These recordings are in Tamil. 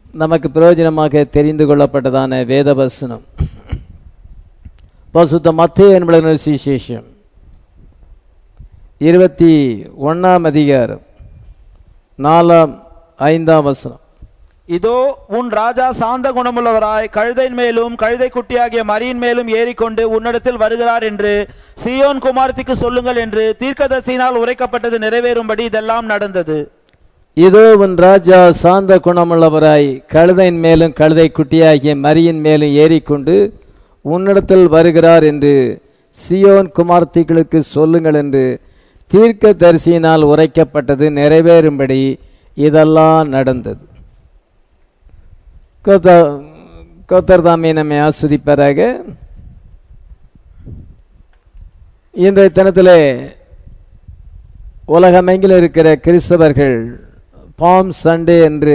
நமக்கு பிரயோஜனமாக தெரிந்து கொள்ளப்பட்டதான வேதவசனம் பசுத்த மத்திய என்பது சுவிசேஷம் இருபத்தி ஒன்னாம் அதிகாரம் நாலாம் ஐந்தாம் வசனம் இதோ உன் ராஜா சாந்த குணமுள்ளவராய் கழுதையின் மேலும் கழுதை குட்டியாகிய மரியின் மேலும் ஏறிக்கொண்டு உன்னிடத்தில் வருகிறார் என்று சீயோன் குமாரத்திக்கு சொல்லுங்கள் என்று தீர்க்கதரிசியினால் உரைக்கப்பட்டது நிறைவேறும்படி இதெல்லாம் நடந்தது இதோ உன் ராஜா சாந்த குணமுள்ளவராய் கழுதையின் மேலும் கழுதை குட்டியாகிய மரியின் மேலும் ஏறிக்கொண்டு உன்னிடத்தில் வருகிறார் என்று சியோன் குமார்த்திகளுக்கு சொல்லுங்கள் என்று தீர்க்க தரிசியினால் உரைக்கப்பட்டது நிறைவேறும்படி இதெல்லாம் நடந்தது கத்தர் தாமே நம்மை ஆஸ்வதிப்பதாக இன்றைய தினத்திலே உலகமெங்கில் இருக்கிற கிறிஸ்தவர்கள் பாம் சண்டே என்று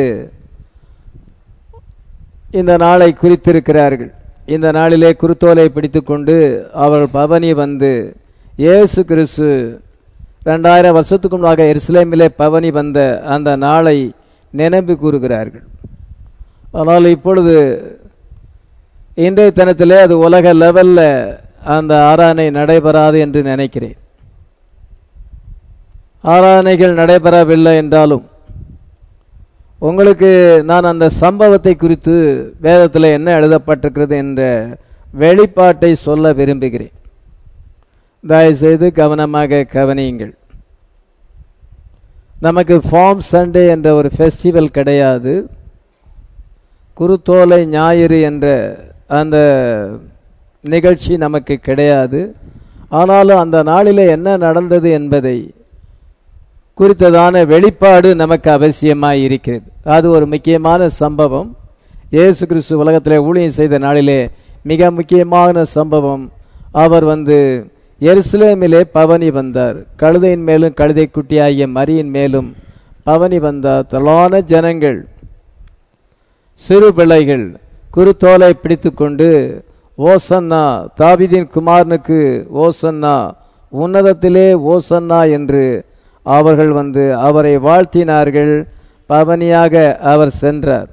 இந்த நாளை குறித்திருக்கிறார்கள் இந்த நாளிலே குருத்தோலை பிடித்துக்கொண்டு அவர்கள் பவனி வந்து இயேசு கிறிஸ்து ரெண்டாயிரம் வருஷத்துக்கு முன்னாக எருசலேமிலே பவனி வந்த அந்த நாளை நினைவு கூறுகிறார்கள் ஆனால் இப்பொழுது இன்றைய தினத்திலே அது உலக லெவல்ல அந்த ஆராதனை நடைபெறாது என்று நினைக்கிறேன் ஆராதனைகள் நடைபெறவில்லை என்றாலும் உங்களுக்கு நான் அந்த சம்பவத்தை குறித்து வேதத்தில் என்ன எழுதப்பட்டிருக்கிறது என்ற வெளிப்பாட்டை சொல்ல விரும்புகிறேன் தயவுசெய்து கவனமாக கவனியுங்கள் நமக்கு ஃபார்ம் சண்டே என்ற ஒரு ஃபெஸ்டிவல் கிடையாது குருத்தோலை ஞாயிறு என்ற அந்த நிகழ்ச்சி நமக்கு கிடையாது ஆனாலும் அந்த நாளிலே என்ன நடந்தது என்பதை குறித்ததான வெளிப்பாடு நமக்கு அவசியமாய் இருக்கிறது அது ஒரு முக்கியமான சம்பவம் இயேசு கிறிஸ்து உலகத்திலே ஊழியம் செய்த நாளிலே மிக முக்கியமான சம்பவம் அவர் வந்து எருசலேமிலே பவனி வந்தார் கழுதையின் மேலும் கழுதை குட்டியாகிய மரியின் மேலும் பவனி வந்தார் தலான ஜனங்கள் சிறு பிள்ளைகள் குருத்தோலை பிடித்துக்கொண்டு ஓசன்னா தாவிதின் குமாரனுக்கு ஓசன்னா உன்னதத்திலே ஓசன்னா என்று அவர்கள் வந்து அவரை வாழ்த்தினார்கள் பவனியாக அவர் சென்றார்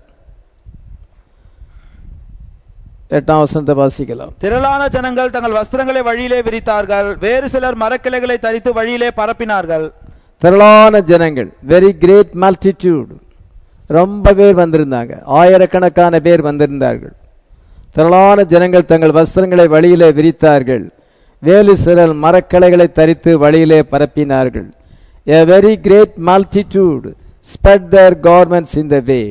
எட்டாம் வசனத்தை வாசிக்கலாம் திரளான ஜனங்கள் தங்கள் வஸ்திரங்களை வழியிலே விரித்தார்கள் வேறு சிலர் மரக்கிளைகளை தரித்து வழியிலே பரப்பினார்கள் திரளான ஜனங்கள் வெரி கிரேட் மல்டிடியூட் ரொம்ப பேர் வந்திருந்தாங்க ஆயிரக்கணக்கான பேர் வந்திருந்தார்கள் திரளான ஜனங்கள் தங்கள் வஸ்திரங்களை வழியிலே விரித்தார்கள் வேலு சிலர் மரக்கிளைகளை தரித்து வழியிலே பரப்பினார்கள் a very great multitude spread their garments in the way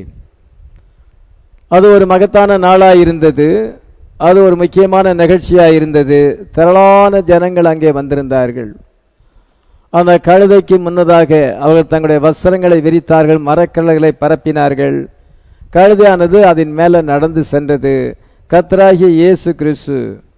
அது ஒரு மகத்தான நாளாக இருந்தது அது ஒரு முக்கியமான நிகழ்ச்சியாக இருந்தது திரளான ஜனங்கள் அங்கே வந்திருந்தார்கள் அந்த கழுதைக்கு முன்னதாக அவர்கள் தங்களுடைய வஸ்திரங்களை விரித்தார்கள் மரக்கழுகளை பரப்பினார்கள் கழுதையானது அதன் மேல நடந்து சென்றது கத்தராகிய இயேசு கிறிஸ்து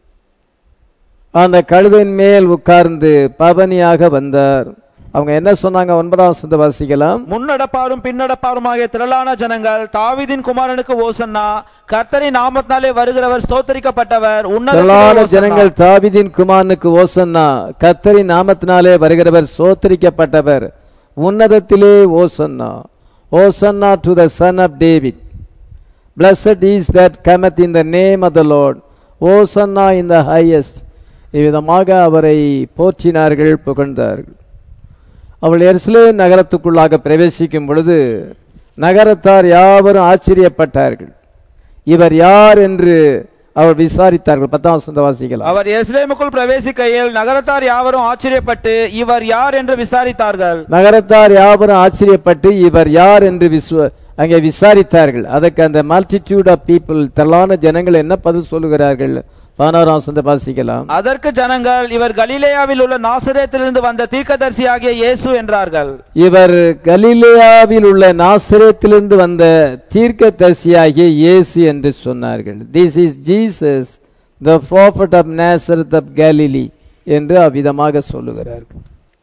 அந்த கழுதையின் மேல் உட்கார்ந்து பவனியாக வந்தார் அவங்க என்ன சொன்னாங்க ஒன்பதாம் வசனத்தை வாசிக்கலாம் முன்னடப்பாரும் பின்னடப்பாருமாகிய திரளான ஜனங்கள் தாவீதின் குமாரனுக்கு ஓசன்னா கர்த்தரின் நாமத்தினாலே வருகிறவர் ஸ்தோத்தரிக்கப்பட்டவர் உன்னதத்திலே திரளான ஓசன்னா. ஜனங்கள் தாவிதின் குமாரனுக்கு ஓசன்னா கத்தரின் நாமத்தினாலே வருகிறவர் சோத்தரிக்கப்பட்டவர் உன்னதத்திலே hosanna hosanna to the son of David blessed is that cometh in the name of the Lord hosanna in the highest இவ்விதமாக அவரை போற்றினார்கள் புகழ்ந்தார்கள் அவள் எருசலே நகரத்துக்குள்ளாக பிரவேசிக்கும் பொழுது நகரத்தார் யாவரும் ஆச்சரியப்பட்டார்கள் இவர் யார் என்று அவர் விசாரித்தார்கள் பத்தாம் வசந்த வாசிக்கலாம் அவர் எருசலேமுக்குள் பிரவேசிக்கையில் நகரத்தார் யாவரும் ஆச்சரியப்பட்டு இவர் யார் என்று விசாரித்தார்கள் நகரத்தார் யாவரும் ஆச்சரியப்பட்டு இவர் யார் என்று விசுவ அங்கே விசாரித்தார்கள் அதற்கு அந்த மல்டிடியூட் ஆஃப் பீப்புள் திரளான ஜனங்கள் என்ன பதில் சொல்லுகிறார்கள் பதினோராம் வசந்த வாசிக்கலாம் அதற்கு ஜனங்கள் இவர் கலிலேயாவில் உள்ள நாசரேத்திலிருந்து வந்த தீர்க்கதரிசியாகிய இயேசு என்றார்கள் இவர் கலிலேயாவில் உள்ள நாசரேத்திலிருந்து வந்த தீர்க்கதரிசியாகிய இயேசு என்று சொன்னார்கள் this is Jesus the prophet of Nazareth of Galilee என்று அவ்விதமாக சொல்லுகிறார்கள்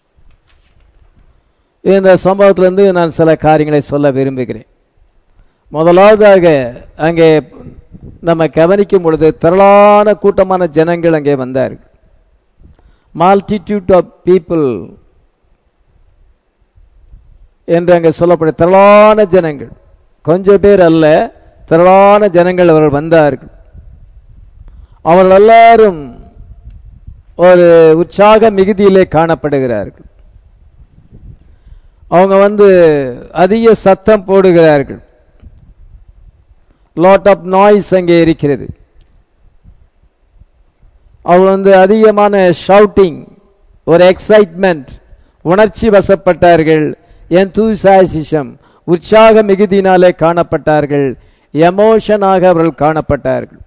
இந்த சம்பவத்திலிருந்து நான் சில காரியங்களை சொல்ல விரும்புகிறேன் முதலாவதாக அங்கே நம்ம கவனிக்கும் பொழுது திரளான கூட்டமான ஜனங்கள் அங்கே வந்தார்கள் மால்டிடியூட் ஆஃப் பீப்புள் என்று அங்கே சொல்லப்படும் திரளான ஜனங்கள் கொஞ்சம் பேர் அல்ல திரளான ஜனங்கள் அவர்கள் வந்தார்கள் அவர்கள் எல்லாரும் ஒரு உற்சாக மிகுதியிலே காணப்படுகிறார்கள் அவங்க வந்து அதிக சத்தம் போடுகிறார்கள் லாட் ஆஃப் நாய்ஸ் அங்கே இருக்கிறது அவள் வந்து அதிகமான ஷவுட்டிங் ஒரு எக்ஸைட்மெண்ட் உணர்ச்சி வசப்பட்டார்கள் எந்தூசாசிசம் உற்சாக மிகுதியினாலே காணப்பட்டார்கள் எமோஷனாக அவர்கள் காணப்பட்டார்கள்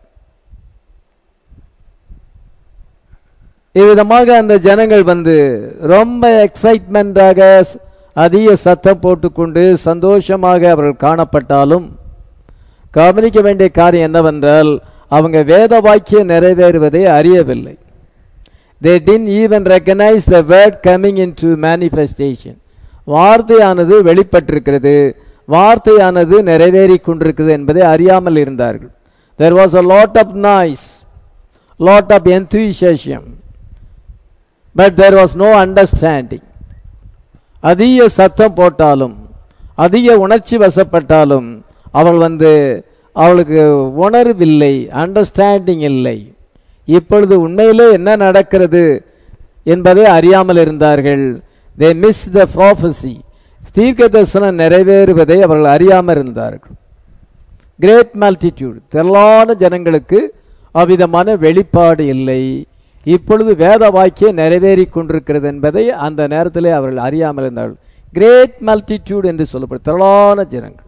இவ்விதமாக அந்த ஜனங்கள் வந்து ரொம்ப எக்ஸைட்மெண்டாக அதிக சத்தம் போட்டுக்கொண்டு சந்தோஷமாக அவர்கள் காணப்பட்டாலும் கவனிக்க வேண்டிய காரியம் என்னவென்றால் அவங்க வேத வாக்கியம் நிறைவேறுவதை அறியவில்லை they didn't even recognise the word coming into manifestation வார்த்தையானது வெளிப்பட்டிருக்கிறது வார்த்தையானது நிறைவேறி கொண்டிருக்கிறது என்பதை அறியாமல் இருந்தார்கள் there was a lot of noise lot of enthusiasm but there was no understanding அதிக சத்தம் போட்டாலும் அதிக உணர்ச்சி வசப்பட்டாலும் அவள் வந்து அவளுக்கு உணர்வில்லை அண்டர்ஸ்டாண்டிங் இல்லை இப்பொழுது உண்மையிலே என்ன நடக்கிறது என்பதை அறியாமல் இருந்தார்கள் தே மிஸ் த ப்ராஃபசி தீர்க்க தரிசனம் நிறைவேறுவதை அவர்கள் அறியாமல் இருந்தார்கள் கிரேட் மல்டிடியூட் திரளான ஜனங்களுக்கு அவ்விதமான வெளிப்பாடு இல்லை இப்பொழுது வேத வாக்கியம் நிறைவேறி கொண்டிருக்கிறது என்பதை அந்த நேரத்திலே அவர்கள் அறியாமல் இருந்தார்கள் கிரேட் மல்டிடியூட் என்று சொல்லப்படும் திரளான ஜனங்கள்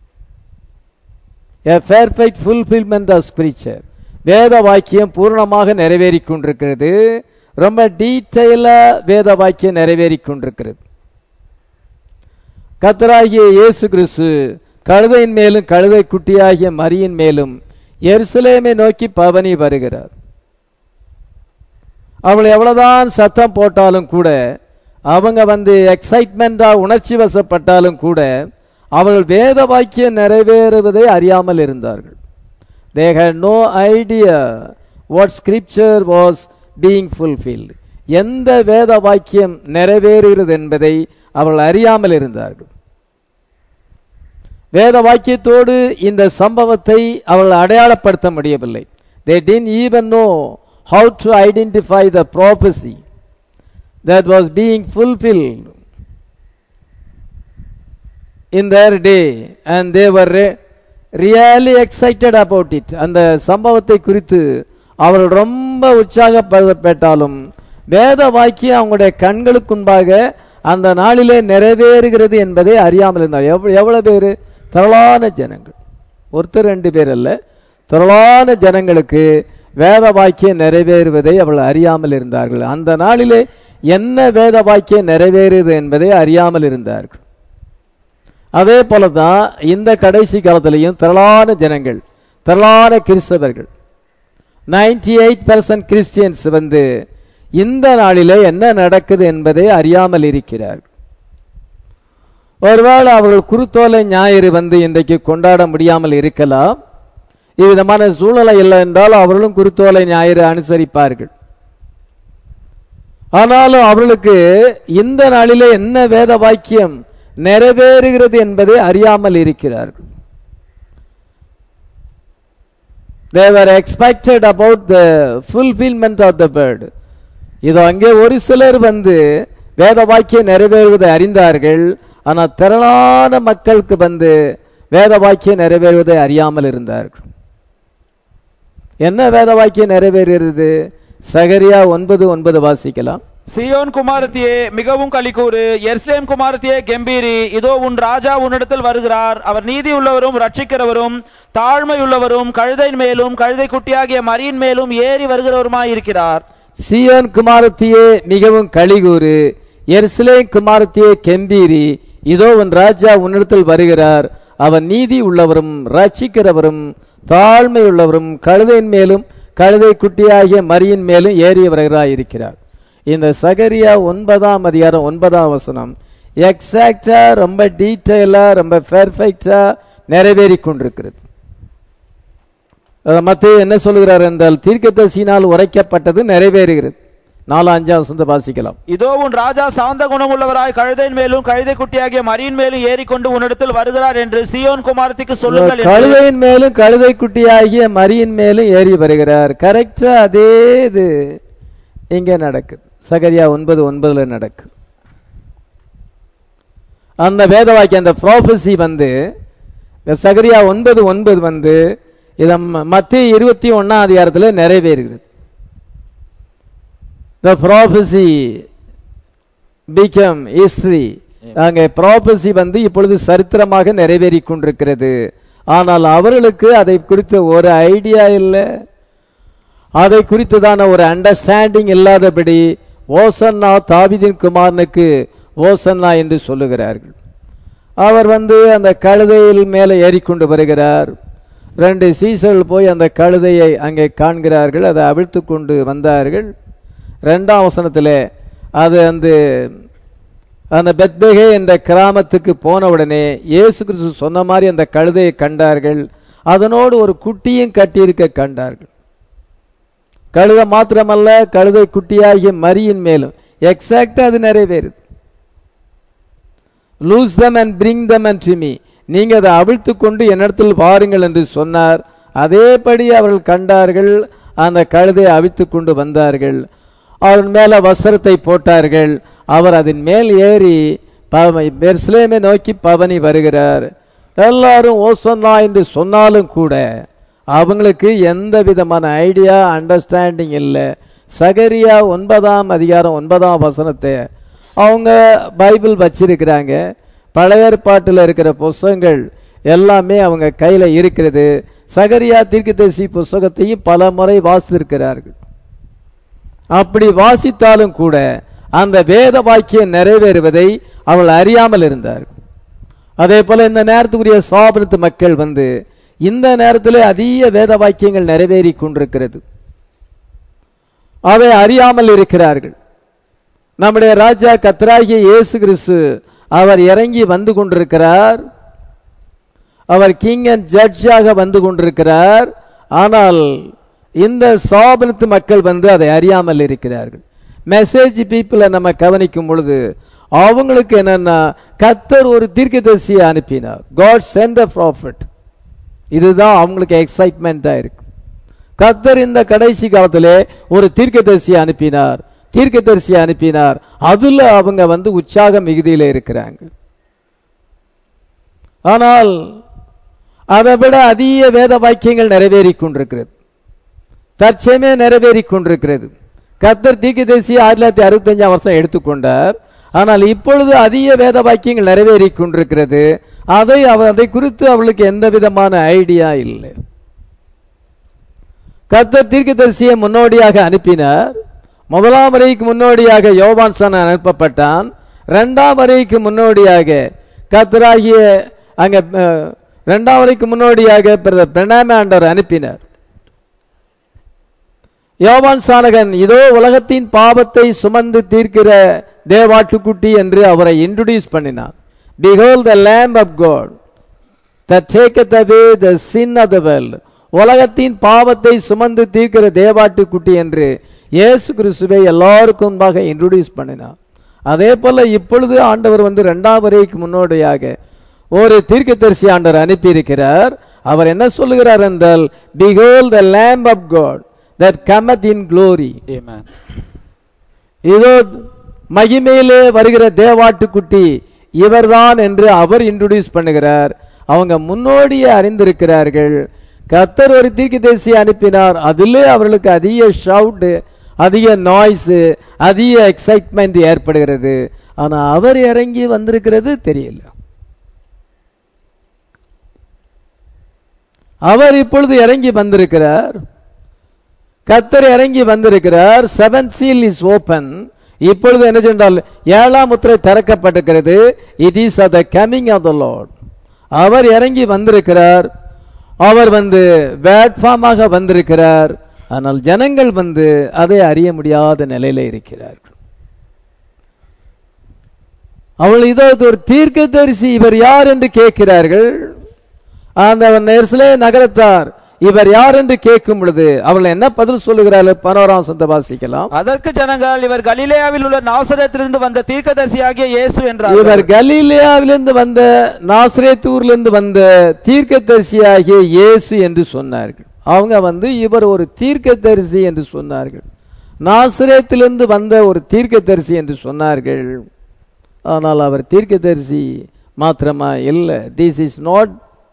a perfect fulfillment of scripture வேத வாக்கியம் பூர்ணமாக நிறைவேறி கொண்டிருக்கிறது ரொம்ப டீட்டெயிலா வேத வாக்கியம் நிறைவேறி கொண்டிருக்கிறது கத்தராகிய இயேசு கிறிஸ்து கழுதையின் மேலும் கழுதை குட்டியாகிய மரியின் மேலும் எருசலேமை நோக்கி பவனி வருகிறார் அவள் எவ்வளவுதான் சத்தம் போட்டாலும் கூட அவங்க வந்து எக்ஸைட்மெண்டா உணர்ச்சி வசப்பட்டாலும் கூட அவர்கள் வேத வாக்கியம் நிறைவேறுவதை அறியாமல் இருந்தார்கள் they had no idea what scripture was being fulfilled எந்த வேத வாக்கியம் நிறைவேறுகிறது என்பதை அவர்கள் அறியாமல் இருந்தார்கள் வேத வாக்கியத்தோடு இந்த சம்பவத்தை அவர்கள் அடையாளப்படுத்த முடியவில்லை they didn't even know how to identify the prophecy that was being fulfilled in their day and they were re- really excited about it அந்த சம்பவத்தை குறித்து அவர்கள் ரொம்ப உற்சாகப்பட்டாலும் வேத வாக்கியம் அவங்களுடைய கண்களுக்கு முன்பாக அந்த நாளிலே நிறைவேறுகிறது என்பதை அறியாமல் இருந்தார் எவ்வளவு எவ்வளவு பேர் திரளான ஜனங்கள் ஒருத்தர் ரெண்டு பேர் அல்ல திரளான ஜனங்களுக்கு வேத வாக்கியம் நிறைவேறுவதை அவர்கள் அறியாமல் இருந்தார்கள் அந்த நாளிலே என்ன வேத வாக்கியம் நிறைவேறுது என்பதை அறியாமல் இருந்தார்கள் அதே போல தான் இந்த கடைசி காலத்திலையும் திரளான ஜனங்கள் திரளான கிறிஸ்தவர்கள் நைன்டி எயிட் பர்சன்ட் கிறிஸ்டியன்ஸ் வந்து இந்த நாளிலே என்ன நடக்குது என்பதை அறியாமல் இருக்கிறார்கள் ஒருவேளை அவர்கள் குருத்தோலை ஞாயிறு வந்து இன்றைக்கு கொண்டாட முடியாமல் இருக்கலாம் இவ்விதமான சூழ்நிலை இல்லை என்றால் அவர்களும் குருத்தோலை ஞாயிறு அனுசரிப்பார்கள் ஆனாலும் அவர்களுக்கு இந்த நாளிலே என்ன வேத வாக்கியம் நிறைவேறுகிறது என்பதை அறியாமல் இருக்கிறார்கள் they were expected about the fulfillment of the word இது அங்கே ஒரு சிலர் வந்து வேத வாக்கியம் நிறைவேறுவதை அறிந்தார்கள் ஆனால் திரளான மக்களுக்கு வந்து வேத வாக்கியம் நிறைவேறுவதை அறியாமல் இருந்தார்கள் என்ன வேத வாக்கியம் நிறைவேறுகிறது சகரியா ஒன்பது ஒன்பது வாசிக்கலாம் சீயோன் குமாரத்தியே மிகவும் களிக்கூறு எருசலேம் குமாரத்தியே கெம்பீரி இதோ உன் ராஜா உன்னிடத்தில் வருகிறார் அவர் நீதி உள்ளவரும் ரட்சிக்கிறவரும் தாழ்மை உள்ளவரும் கழுதையின் மேலும் கழுதை குட்டியாகிய மரியின் மேலும் ஏறி வருகிறவருமாய் இருக்கிறார் சீயோன் குமாரத்தியே மிகவும் களிகூறு எருசலேம் குமாரத்தியே கெம்பீரி இதோ உன் ராஜா உன்னிடத்தில் வருகிறார் அவன் நீதி உள்ளவரும் ரட்சிக்கிறவரும் தாழ்மை உள்ளவரும் கழுதையின் மேலும் கழுதை குட்டியாகிய மரியின் மேலும் ஏறி வருகிறார் இருக்கிறார் இந்த சகரியா ஒன்பதாம் அதிகாரம் ஒன்பதாம் வசனம் எக்ஸாக்டா ரொம்ப டீட்டெயிலா ரொம்ப பெர்ஃபெக்டா நிறைவேறி கொண்டிருக்கிறது மத்திய என்ன சொல்கிறார் என்றால் தீர்க்கதரிசியினால் உரைக்கப்பட்டது நிறைவேறுகிறது நாலாம் அஞ்சாம் வசந்த வாசிக்கலாம் இதோ உன் ராஜா சாந்த குணமுள்ளவராய் கழுதையின் மேலும் கழுதை குட்டியாகிய மரியின் மேலும் ஏறிக்கொண்டு உன்னிடத்தில் வருகிறார் என்று சியோன் குமாரத்திக்கு சொல்லுங்கள் என்று கழுதையின் மேலும் கழுதை குட்டியாகிய மரியின் மேலும் ஏறி வருகிறார் கரெக்டா அதே இது இங்க நடக்குது சகரியா ஒன்பது ஒன்பதுல நடக்குது அந்த வேத வாக்கியம் அந்த ப்ராபசி வந்து இந்த சகரியா ஒன்பது ஒன்பது வந்து இத மத்திய இருபத்தி ஒன்னாம் அதிகாரத்தில் நிறைவேறுகிறது த ப்ராபசி பிகம் ஹிஸ்டரி அங்கே ப்ராபசி வந்து இப்பொழுது சரித்திரமாக நிறைவேறி கொண்டிருக்கிறது ஆனால் அவர்களுக்கு அதை குறித்த ஒரு ஐடியா இல்லை அதை குறித்ததான ஒரு அண்டர்ஸ்டாண்டிங் இல்லாதபடி ஓசன்னா தாவிதின் குமாரனுக்கு ஓசன்னா என்று சொல்லுகிறார்கள் அவர் வந்து அந்த கழுதையில் மேலே ஏறிக்கொண்டு வருகிறார் ரெண்டு சீசர்கள் போய் அந்த கழுதையை அங்கே காண்கிறார்கள் அதை அவிழ்த்து கொண்டு வந்தார்கள் ரெண்டாம் வசனத்தில் அது அந்த அந்த பெத்பெகே என்ற கிராமத்துக்கு போன உடனே இயேசு கிறிஸ்து சொன்ன மாதிரி அந்த கழுதையை கண்டார்கள் அதனோடு ஒரு குட்டியும் கட்டியிருக்க கண்டார்கள் கழுதை மாத்திரமல்ல கழுதை குட்டியாகிய மரியின் மேலும் எக்ஸாக்டா அது நிறைவேறுது loose them and bring them and டு மீ நீங்க அதை அவிழ்த்து கொண்டு என்னிடத்தில் வாருங்கள் என்று சொன்னார் அதேபடி அவர்கள் கண்டார்கள் அந்த கழுதை அவிழ்த்து கொண்டு வந்தார்கள் அவன் மேல வஸ்திரத்தை போட்டார்கள் அவர் அதன் மேல் ஏறி பெர்ஸ்லேமை நோக்கி பவனி வருகிறார் எல்லாரும் ஓசன்னா என்று சொன்னாலும் கூட அவங்களுக்கு எந்த விதமான ஐடியா அண்டர்ஸ்டாண்டிங் இல்லை சகரியா ஒன்பதாம் அதிகாரம் ஒன்பதாம் வசனத்தை அவங்க பைபிள் வச்சிருக்கிறாங்க பழைய ஏற்பாட்டில் இருக்கிற புஸ்தகங்கள் எல்லாமே அவங்க கையில் இருக்கிறது சகரியா தீர்க்கதரிசி புஸ்தகத்தையும் பல முறை வாசித்திருக்கிறார்கள் அப்படி வாசித்தாலும் கூட அந்த வேத வாக்கியம் நிறைவேறுவதை அவள் அறியாமல் இருந்தார்கள் அதே போல இந்த நேரத்துக்குரிய சாபனத்து மக்கள் வந்து இந்த நேரத்தில் அதிக வேத வாக்கியங்கள் நிறைவேறி கொண்டிருக்கிறது அதை அறியாமல் இருக்கிறார்கள் நம்முடைய ராஜா கத்ராகிய இயேசு கிறிஸ்து அவர் இறங்கி வந்து கொண்டிருக்கிறார் அவர் கிங் அண்ட் ஜட்ஜாக வந்து கொண்டிருக்கிறார் ஆனால் இந்த சாபனத்து மக்கள் வந்து அதை அறியாமல் இருக்கிறார்கள் மெசேஜ் பீப்புளை நம்ம கவனிக்கும் பொழுது அவங்களுக்கு என்னன்னா கத்தர் ஒரு தீர்க்கதரிசியை அனுப்பினார் காட் சென்ட் அ ப்ராஃபிட் இதுதான் அவங்களுக்கு எக்ஸைட்மெண்டா இருக்கு கத்தர் இந்த கடைசி காலத்திலே ஒரு தீர்க்கதரிசியை அனுப்பினார் தீர்க்கதரிசியை அனுப்பினார் அதுல அவங்க வந்து உற்சாக மிகுதியில இருக்கிறாங்க ஆனால் அதை விட அதிக வேத வாக்கியங்கள் நிறைவேறி கொண்டிருக்கிறது தற்சயமே நிறைவேறி கொண்டிருக்கிறது கத்தர் தீர்க்கதரிசி ஆயிரத்தி தொள்ளாயிரத்தி அறுபத்தஞ்சாம் வருஷம் எடுத்துக்கொண்டார் ஆனால் இப்பொழுது அதிக வேத வாக்கியங்கள் நிறைவேறி கொண்டிருக்கிறது அதை அவ அதை குறித்து அவளுக்கு எந்த விதமான ஐடியா இல்லை கத்தர் தீர்க்கதரிசியை முன்னோடியாக அனுப்பினார் முதலாம் வரைக்கு முன்னோடியாக யோவான் சன அனுப்பப்பட்டான் இரண்டாம் வரைக்கு முன்னோடியாக கத்தராகிய அங்க அஹ், இரண்டாம் வரைக்கு முன்னோடியாக பிரணாம ஆண்டவர் அனுப்பினார் யோவான் சானகன் இதோ உலகத்தின் பாவத்தை சுமந்து தீர்க்கிற தேவாட்டுக்குட்டி என்று அவரை இன்ட்ரோடியூஸ் பண்ணினார் behold the lamb of God that taketh away the sin of the world உலகத்தின் பாவத்தை சுமந்து தீர்க்கிற தேவாட்டுக்குட்டி என்று இயேசு கிறிஸ்துவை எல்லாருக்கும் முன்பாக இன்ட்ரோடியூஸ் பண்ணினார் அதே போல இப்பொழுது ஆண்டவர் வந்து இரண்டாம் வரைக்கு முன்னோடியாக ஒரு தீர்க்கதரிசி ஆண்டவர் அனுப்பியிருக்கிறார் அவர் என்ன சொல்லுகிறார் என்றால் பிகோல் the lamb of God that cometh in glory Amen. இதோ மகிமையிலே வருகிற தேவாட்டுக்குட்டி இவர்தான் என்று அவர் இன்ட்ரோடியூஸ் பண்ணுகிறார் அவங்க முன்னோடியே அறிந்திருக்கிறார்கள் கத்தர் ஒரு தீர்க்கதரிசி அனுப்பினார் அதிலே அவர்களுக்கு அதிக ஷவுட் அதிக நாய்ஸ் அதிக எக்ஸைட்மெண்ட் ஏற்படுகிறது ஆனா அவர் இறங்கி வந்திருக்கிறது தெரியல அவர் இப்பொழுது இறங்கி வந்திருக்கிறார் கத்தர் இறங்கி வந்திருக்கிறார் செவன் சீல் இஸ் ஓபன் இப்பொழுது என்ன சொன்னால் ஏழாம் முத்திரை திறக்கப்பட்டிருக்கிறது it is the coming of the Lord அவர் இறங்கி வந்திருக்கிறார் அவர் வந்து வேட்பாமாக வந்திருக்கிறார் ஆனால் ஜனங்கள் வந்து அதை அறிய முடியாத நிலையில இருக்கிறார்கள் அவள் இதோ இது ஒரு தீர்க்கதரிசி இவர் யார் என்று கேட்கிறார்கள் அந்த நெர்சலே நகரத்தார் இவர் யார் என்று கேட்கும் பொழுது அவர்கள் என்ன பதில் சொல்லுகிறார்கள் பதினோராம் சந்த வாசிக்கலாம் அதற்கு ஜனங்கள் இவர் கலிலேயாவில் உள்ள நாசரத்திலிருந்து வந்த தீர்க்கதரிசியாகிய இயேசு என்றார் இவர் கலீலியாவிலிருந்து வந்த நாசரேத்தூர்லிருந்து வந்த தீர்க்கதரிசியாகிய இயேசு என்று சொன்னார்கள் அவங்க வந்து இவர் ஒரு தீர்க்கதரிசி என்று சொன்னார்கள் நாசரேத்திலிருந்து வந்த ஒரு தீர்க்கதரிசி என்று சொன்னார்கள் ஆனால் அவர் தீர்க்கதரிசி மாத்திரமா இல்லை this is not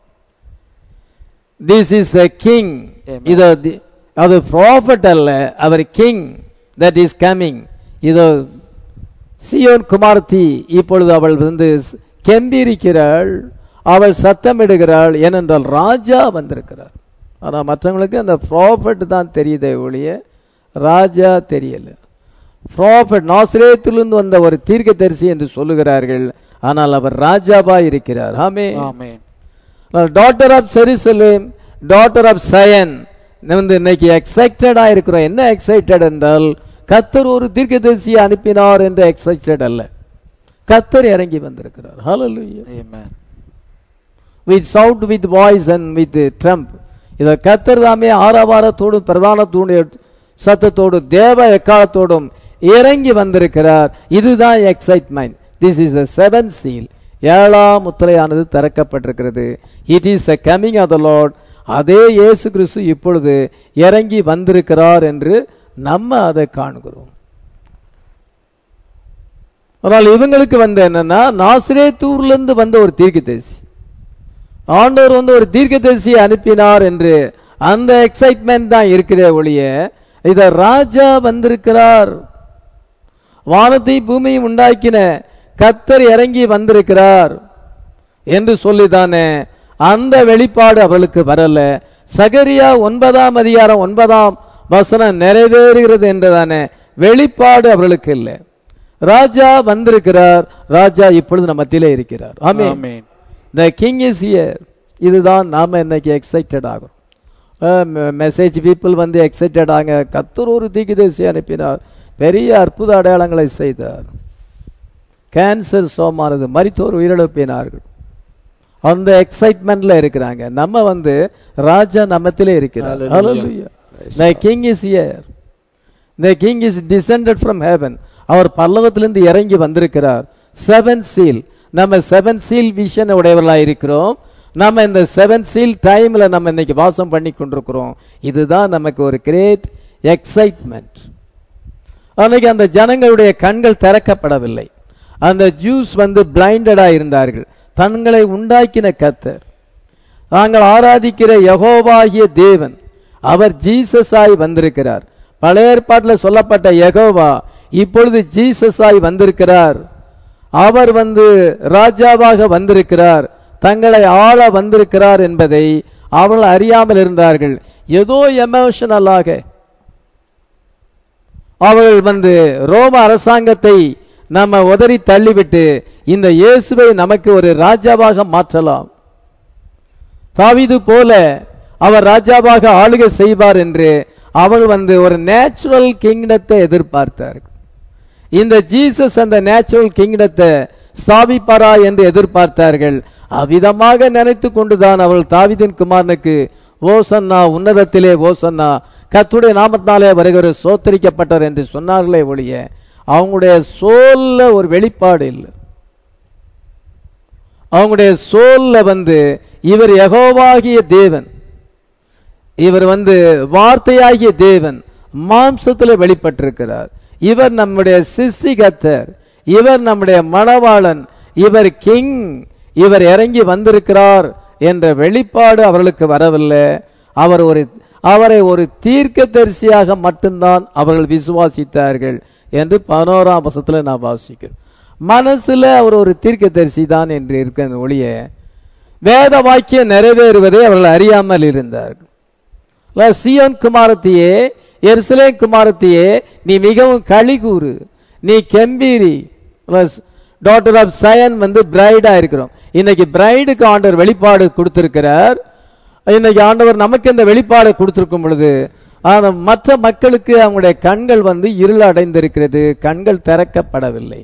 this is the king Amen. இதோ தி- அது ப்ராஃபட் அல்ல அவர் கிங் தட் இஸ் கமிங் இதோ சியோன் குமார்த்தி இப்பொழுது அவள் வந்து ஸ்- கெம்பீரிக்கிறாள் அவள் சத்தமிடுகிறாள் ஏனென்றால் ராஜா வந்திருக்கிறார் ஆனால் மற்றவங்களுக்கு அந்த ப்ராஃபட் தான் தெரியுதே ஒழிய ராஜா தெரியல ப்ராஃபட் நாசிரேத்திலிருந்து வந்த ஒரு தீர்க்கதரிசி என்று சொல்லுகிறார்கள் ஆனால் அவர் ராஜாவா இருக்கிறார் ஆமே amen daughter of Jerusalem daughter of Zion வந்து இன்னைக்கு எக்ஸைட்டடா இருக்கிறோம் என்ன எக்ஸைட்டட் என்றால் கத்தர் ஒரு தீர்க்கதரிசியை அனுப்பினார் என்று எக்ஸைட்டட் அல்ல கத்தர் இறங்கி வந்திருக்கிறார் ஹalleluya amen with shout with voice and with trump இதை கத்தர் தாமே ஆரவாரத்தோடும் பிரதானத்தோடு சத்தத்தோடு தேவ எக்காலத்தோடும் இறங்கி வந்திருக்கிறார் இதுதான் excitement this is a seven seal ஏழாம் முத்திரையானது திறக்கப்பட்டிருக்கிறது it is a coming of the Lord அதே இயேசு கிறிஸ்து இப்பொழுது இறங்கி வந்திருக்கிறார் என்று நம்ம அதை காண்கிறோம் ஆனால் இவங்களுக்கு வந்து என்னன்னா நாசிரேத்தூர்ல இருந்து வந்த ஒரு தீர்க்கதரிசி ஆண்டவர் வந்து ஒரு தீர்க்கதரிசியை அனுப்பினார் என்று அந்த எக்ஸைட்மெண்ட் தான் இருக்கிற ஒழிய இத ராஜா வந்திருக்கிறார் வானத்தை பூமியும் உண்டாக்கின கத்தர் இறங்கி வந்திருக்கிறார் என்று சொல்லிதானே அந்த வெளிப்பாடு அவளுக்கு வரல சகரியா ஒன்பதாம் அதிகாரம் ஒன்பதாம் வசனம் நிறைவேறுகிறது என்றுதானே வெளிப்பாடு அவர்களுக்கு இல்லை ராஜா வந்திருக்கிறார் ராஜா இப்பொழுது நம்ம மத்தியிலே இருக்கிறார் amen amen the king is here இதுதான் நாம இன்னைக்கு எக்ஸைட்டட் ஆகிறோம் மெசேஜ் பீப்புள் வந்து எக்ஸைட்டட் ஆங்க கத்தர் ஒரு தீக்குதேசி அனுப்பினார் பெரிய அற்புத அடையாளங்களை செய்தார் கேன்சர் சோமானது மரித்தோர் உயிரிழப்பினார்கள் அந்த எக்ஸைட்மெண்ட்ல இருக்கிறாங்க நம்ம வந்து ராஜா நம்மத்திலே இருக்கிறார் Hallelujah. The king is here the king is descended from heaven அவர் பல்லவத்திலிருந்து இறங்கி வந்திருக்கிறார் செவன் சீல் நம்ம செவன் சீல் விஷன் உடையவர்களாக இருக்கிறோம் நம்ம இந்த செவன் சீல் டைம்ல நம்ம இன்னைக்கு வாசம் பண்ணி கொண்டிருக்கிறோம் இதுதான் நமக்கு ஒரு கிரேட் எக்ஸைட்மெண்ட் அன்னைக்கு அந்த ஜனங்களுடைய கண்கள் திறக்கப்படவில்லை அந்த ஜூஸ் வந்து பிளைண்டடா இருந்தார்கள் தங்களை உண்டாக்கின கத்தர் நாங்கள் ஆராதிக்கிற யகோவாகிய தேவன் அவர் ஜீசஸாய் வந்திருக்கிறார் பழைய ஏற்பாட்டில் சொல்லப்பட்ட யகோவா இப்பொழுது ஜீசஸாய் வந்திருக்கிறார் அவர் வந்து ராஜாவாக வந்திருக்கிறார் தங்களை ஆள வந்திருக்கிறார் என்பதை அவர்கள் அறியாமல் இருந்தார்கள் ஏதோ எமோஷனலாக அவர்கள் வந்து ரோம அரசாங்கத்தை நம்ம உதறி தள்ளிவிட்டு இந்த இயேசுவை நமக்கு ஒரு ராஜாவாக மாற்றலாம் தாவீது போல அவர் ராஜாவாக ஆளுகை செய்வார் என்று அவள் வந்து ஒரு நேச்சுரல் கிங்டத்தை எதிர்பார்த்தார்கள் இந்த ஜீசஸ் அந்த நேச்சுரல் கிங்டத்தை ஸ்தாபிப்பாரா என்று எதிர்பார்த்தார்கள் அவ்விதமாக நினைத்து கொண்டுதான் அவள் தாவீதின் குமாரனுக்கு ஓசன்னா உன்னதத்திலே ஓசன்னா கர்த்தருடைய நாமத்தினாலே வருகிற சோத்தரிக்கப்பட்டார் என்று சொன்னார்களே ஒழிய அவங்களுடைய சோல்ல ஒரு வெளிப்பாடு இல்லை அவங்களுடைய சோல்ல வந்து இவர் யகோவாகிய தேவன் இவர் வந்து வார்த்தையாகிய தேவன் மாம்சத்தில் வெளிப்பட்டிருக்கிறார் இவர் நம்முடைய சிசிகத்தர் இவர் நம்முடைய மணவாளன் இவர் கிங் இவர் இறங்கி வந்திருக்கிறார் என்ற வெளிப்பாடு அவர்களுக்கு வரவில்லை அவர் ஒரு அவரை ஒரு தீர்க்கதரிசியாக மட்டும்தான் அவர்கள் விசுவாசித்தார்கள் என்று பதினோராம் வசத்துல நான் வாசிக்கிறேன் மனசுல அவர் ஒரு தீர்க்கதரிசி தான் என்று இருக்க ஒழிய வேத வாக்கியம் நிறைவேறுவதை அவர்கள் அறியாமல் இருந்தார்கள் இல்ல, சீயோன் குமாரத்தியே எருசலேம் குமாரத்தியே நீ மிகவும் களி கூறு நீ கெம்பீரி டாக்டர் ஆஃப் சயன் வந்து பிரைடா இருக்கிறோம் இன்னைக்கு பிரைடுக்கு ஆண்டவர் வெளிப்பாடு கொடுத்திருக்கிறார் இன்னைக்கு ஆண்டவர் நமக்கு இந்த வெளிப்பாடு கொடுத்திருக்கும் பொழுது ஆனா மற்ற மக்களுக்கு அவங்களுடைய கண்கள் வந்து இருள் அடைந்திருக்கிறது கண்கள் திறக்கப்படவில்லை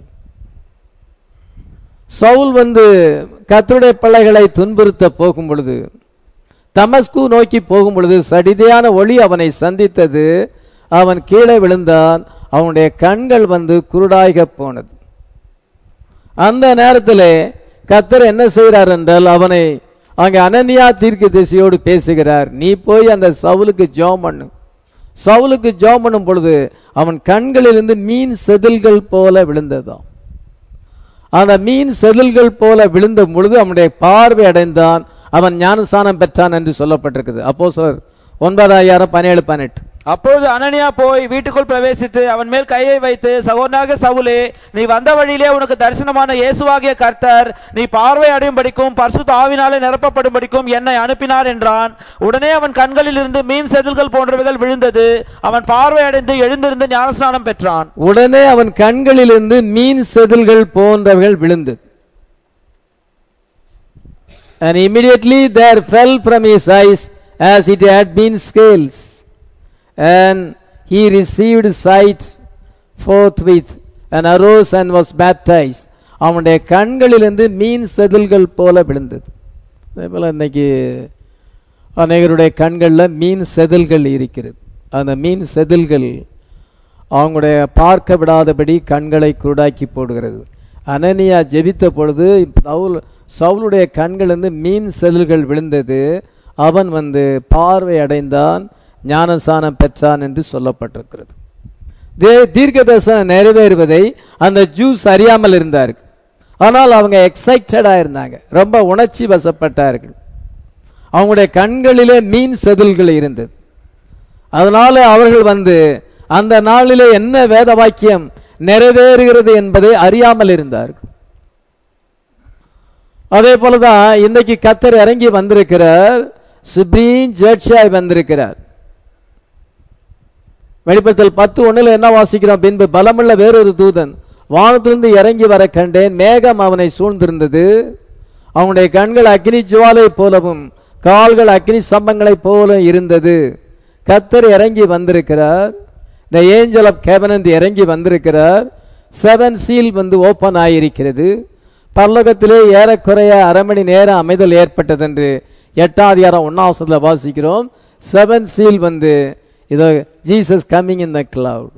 சவுல் வந்து கர்த்தருடைய பிள்ளைகளை துன்புறுத்த போகும் பொழுது தமஸ்கு நோக்கி போகும் பொழுது சடிதையான ஒளி அவனை சந்தித்தது அவன் கீழே விழுந்தான் அவனுடைய கண்கள் வந்து குருடாய்க போனது அந்த நேரத்திலே கத்தர் என்ன செய்கிறார் என்றால் அவனை அங்கே அனனியா தீர்க்க திசையோடு பேசுகிறார் நீ போய் அந்த சவுலுக்கு ஜோம் பண்ணு சவுலுக்கு ஜோம் பண்ணும் பொழுது அவன் கண்களிலிருந்து மீன் செதில்கள் போல விழுந்ததாம் அந்த மீன் செதில்கள் போல விழுந்த பொழுது அவனுடைய பார்வை அடைந்தான் அவன் ஞானஸ்தானம் பெற்றான் என்று சொல்லப்பட்டிருக்குது அப்போ சார் ஒன்பதாயிரம் பதினேழு பதினெட்டு அப்பொழுது அனனியா போய் வீட்டுக்குள் பிரவேசித்து அவன் மேல் கையை வைத்து சகோதராக சவுலே நீ வந்த வழியிலே உனக்கு தரிசனமான இயேசுவாகிய கர்த்தர் நீ பார்வை அடையும்படிக்கும் பரிசுத்த ஆவினாலே நிரப்பப்படும்படிக்கும் என்னை அனுப்பினார் என்றான் உடனே அவன் கண்களில் இருந்து மீன் செதில்கள் போன்றவைகள் விழுந்தது அவன் பார்வை அடைந்து எழுந்திருந்து ஞானஸ்நானம் பெற்றான் உடனே அவன் கண்களிலிருந்து மீன் செதில்கள் போன்றவைகள் விழுந்தது And immediately there fell from his eyes as it had been scales, and he received sight forthwith, and arose and was baptized. அவனுடைய கண்களிலிருந்து மீன் செதில்கள் போல விழுந்தது அதே போல இன்னைக்கு அநேகருடைய கண்களில் மீன் செதில்கள் இருக்கிறது அந்த மீன் செதில்கள் அவங்களுடைய பார்க்க விடாதபடி கண்களை குருடாக்கி போடுகிறது அனனியா ஜெபித்த பொழுது சவுல் சவுலுடைய கண்களிலிருந்து மீன் செதில்கள் விழுந்தது அவன் வந்து பார்வை அடைந்தான் ஞானசானம் பெற்றான் என்று சொல்லப்பட்டிருக்கிறது தே தீர்க்க தரிசனம் நிறைவேறுவதை அந்த ஜூஸ் அறியாமல் இருந்தார்கள் ஆனால் அவங்க எக்ஸைட்டடா இருந்தாங்க ரொம்ப உணர்ச்சி வசப்பட்டார்கள் அவங்களுடைய கண்களிலே மீன் செதில்கள் இருந்தது அதனால அவர்கள் வந்து அந்த நாளிலே என்ன வேத வாக்கியம் நிறைவேறுகிறது என்பதை அறியாமல் இருந்தார்கள் அதே போலதான் இன்னைக்கு கத்தர் இறங்கி வந்திருக்கிறார் சுப்ரீம் ஜட்ஜாய் வந்திருக்கிறார் வெளிப்படுத்தல் பத்து ஒண்ணுல என்ன வாசிக்கிறோம் பின்பு பலமுள்ள வேறொரு தூதன் வானத்திலிருந்து இறங்கி வர கண்டேன் மேகம் அவனை சூழ்ந்திருந்தது அவனுடைய கண்கள் அக்னி ஜுவாலை போலவும் கால்கள் அக்னி சம்பங்களைப் போல இருந்தது கத்தர் இறங்கி வந்திருக்கிறார் த ஏஞ்சல் ஆஃப் கேபனந்த் இறங்கி வந்திருக்கிறார் செவன் சீல் வந்து ஓபன் ஆயிருக்கிறது பரலோகத்திலே ஏறக்குறைய அரை மணி நேரம் அமைதல் ஏற்பட்டது என்று எட்டாம் அதிகாரம் ஒன்னாவசத்தில் வாசிக்கிறோம் செவன் சீல் வந்து இதோ Jesus coming in the cloud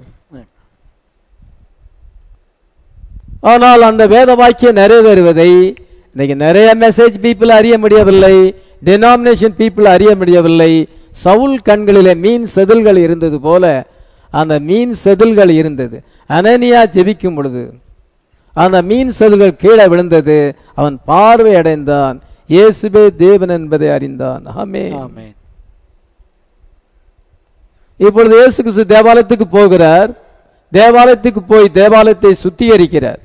ஆனால் அந்த வேத வாக்கியம் நிறைவேறுவதை இன்னைக்கு நிறைய மெசேஜ் பீப்புள் அறிய முடியவில்லை டெனாமினேஷன் பீப்புள் அறிய முடியவில்லை சவுல் கண்களிலே மீன் செதில்கள் இருந்தது போல அந்த மீன் செதில்கள் இருந்தது அனனியா ஜெபிக்கும் பொழுது அந்த மீன் செதில்கள் கீழே விழுந்தது அவன் பார்வை அடைந்தான் இயேசுவே தேவன் என்பதை அறிந்தான் ஆமே ஆமென் இப்பொழுது இயேசு கிறிஸ்து தேவாலயத்துக்கு போகிறார் தேவாலயத்துக்கு போய் தேவாலயத்தை சுத்திகரிக்கிறார்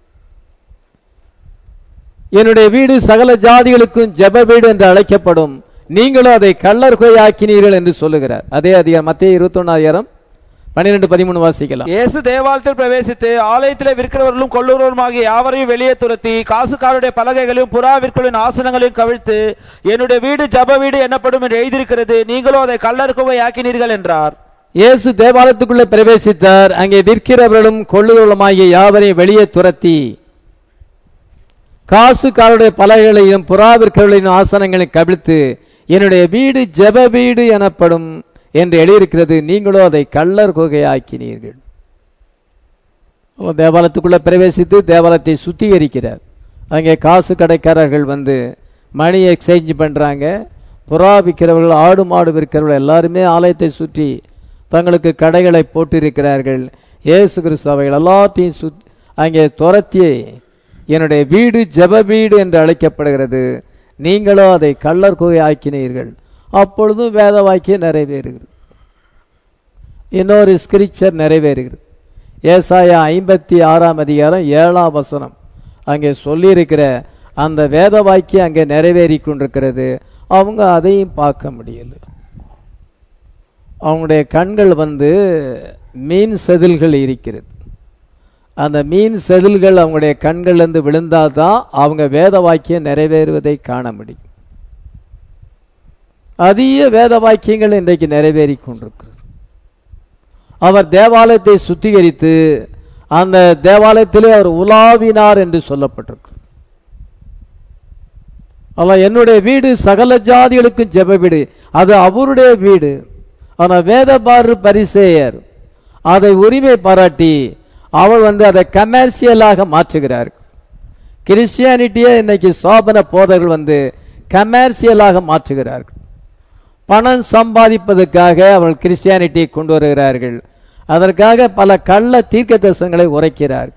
என்னுடைய வீடு சகல ஜாதிகளுக்கும் ஜெப வீடு என்று அழைக்கப்படும் நீங்களும் அதை கள்ளர் ஆக்கினீர்கள் என்று சொல்லுகிறார் அதே அதிகாரம் மத்திய இருபத்தொன்னாயிரம் பன்னிரெண்டு பதிமூணு வாசிக்கலாம் இயேசு தேவாலயத்தில் பிரவேசித்து ஆலயத்திலே விற்கிறவர்களும் கொள்ளுகிறவருமாகிய யாவரையும் வெளியே துரத்தி காசுக்காருடைய பலகைகளையும் புறா விற்களின் ஆசனங்களையும் கவிழ்த்து என்னுடைய வீடு ஜப வீடு எனப்படும் என்று எழுதியிருக்கிறது நீங்களோ அதை கல்லறுக்குவை ஆக்கினீர்கள் என்றார் இயேசு தேவாலயத்துக்குள்ளே பிரவேசித்தார் அங்கே விற்கிறவர்களும் கொள்ளுகிறவர்களுமாகிய யாவரையும் வெளியே துரத்தி காசுக்காரருடைய பலகைகளையும் புறா விற்கிறவர்களின் ஆசனங்களையும் கவிழ்த்து என்னுடைய வீடு ஜெப வீடு எனப்படும் என்று எழுதியிருக்கிறது நீங்களோ அதை கள்ளர் குகையாக்கினீர்கள் அவர் தேவாலயத்துக்குள்ள பிரவேசித்து தேவாலயத்தை சுத்திகரிக்கிறார் அங்கே காசு கடைக்காரர்கள் வந்து மணி எக்ஸ்சேஞ்ச் பண்றாங்க புறா விற்கிறவர்கள் ஆடு மாடு விற்கிறவர்கள் எல்லாருமே ஆலயத்தை சுற்றி தங்களுக்கு கடைகளை போட்டிருக்கிறார்கள் இயேசு கிறிஸ்து அவைகள் எல்லாத்தையும் சுத் அங்கே துரத்தி என்னுடைய வீடு ஜெப வீடு என்று அழைக்கப்படுகிறது நீங்களோ அதை கள்ளர் குகை ஆக்கினீர்கள் அப்பொழுதும் வேத வாக்கியம் நிறைவேறுகிறது இன்னொரு ஸ்கிரிப்சர் நிறைவேறுகிறது ஏசாயா ஐம்பத்தி ஆறாம் அதிகாரம் ஏழாம் வசனம் அங்கே சொல்லியிருக்கிற அந்த வேத வாக்கியம் அங்கே நிறைவேறி கொண்டிருக்கிறது அவங்க அதையும் பார்க்க முடியல அவங்களுடைய கண்கள் வந்து மீன் செதில்கள் இருக்கிறது அந்த மீன் செதில்கள் அவங்களுடைய கண்கள்லேருந்து விழுந்தாதான் அவங்க வேத வாக்கியம் நிறைவேறுவதை காண முடியும் அதிக வேத வாக்கியங்கள் இன்றைக்கு நிறைவேறி கொண்டிருக்கிறது அவர் தேவாலயத்தை சுத்திகரித்து அந்த தேவாலயத்திலே அவர் உலாவினார் என்று சொல்லப்பட்டிருக்கு அல்ல என்னுடைய வீடு சகல ஜாதிகளுக்கும் ஜெப வீடு அது அவருடைய வீடு ஆனா வேதபாரு பரிசேயர் அதை உரிமை பாராட்டி அவர் வந்து அதை கமர்ஷியலாக மாற்றுகிறார் கிறிஸ்டியானிட்டியே இன்னைக்கு சோபன போதர்கள் வந்து கமர்ஷியலாக மாற்றுகிறார்கள் பணம் சம்பாதிப்பதற்காக அவர்கள் கிறிஸ்டியானிட்டியை கொண்டு வருகிறார்கள் அதற்காக பல கள்ள தீர்க்க தரிசனங்களை உரைக்கிறார்கள்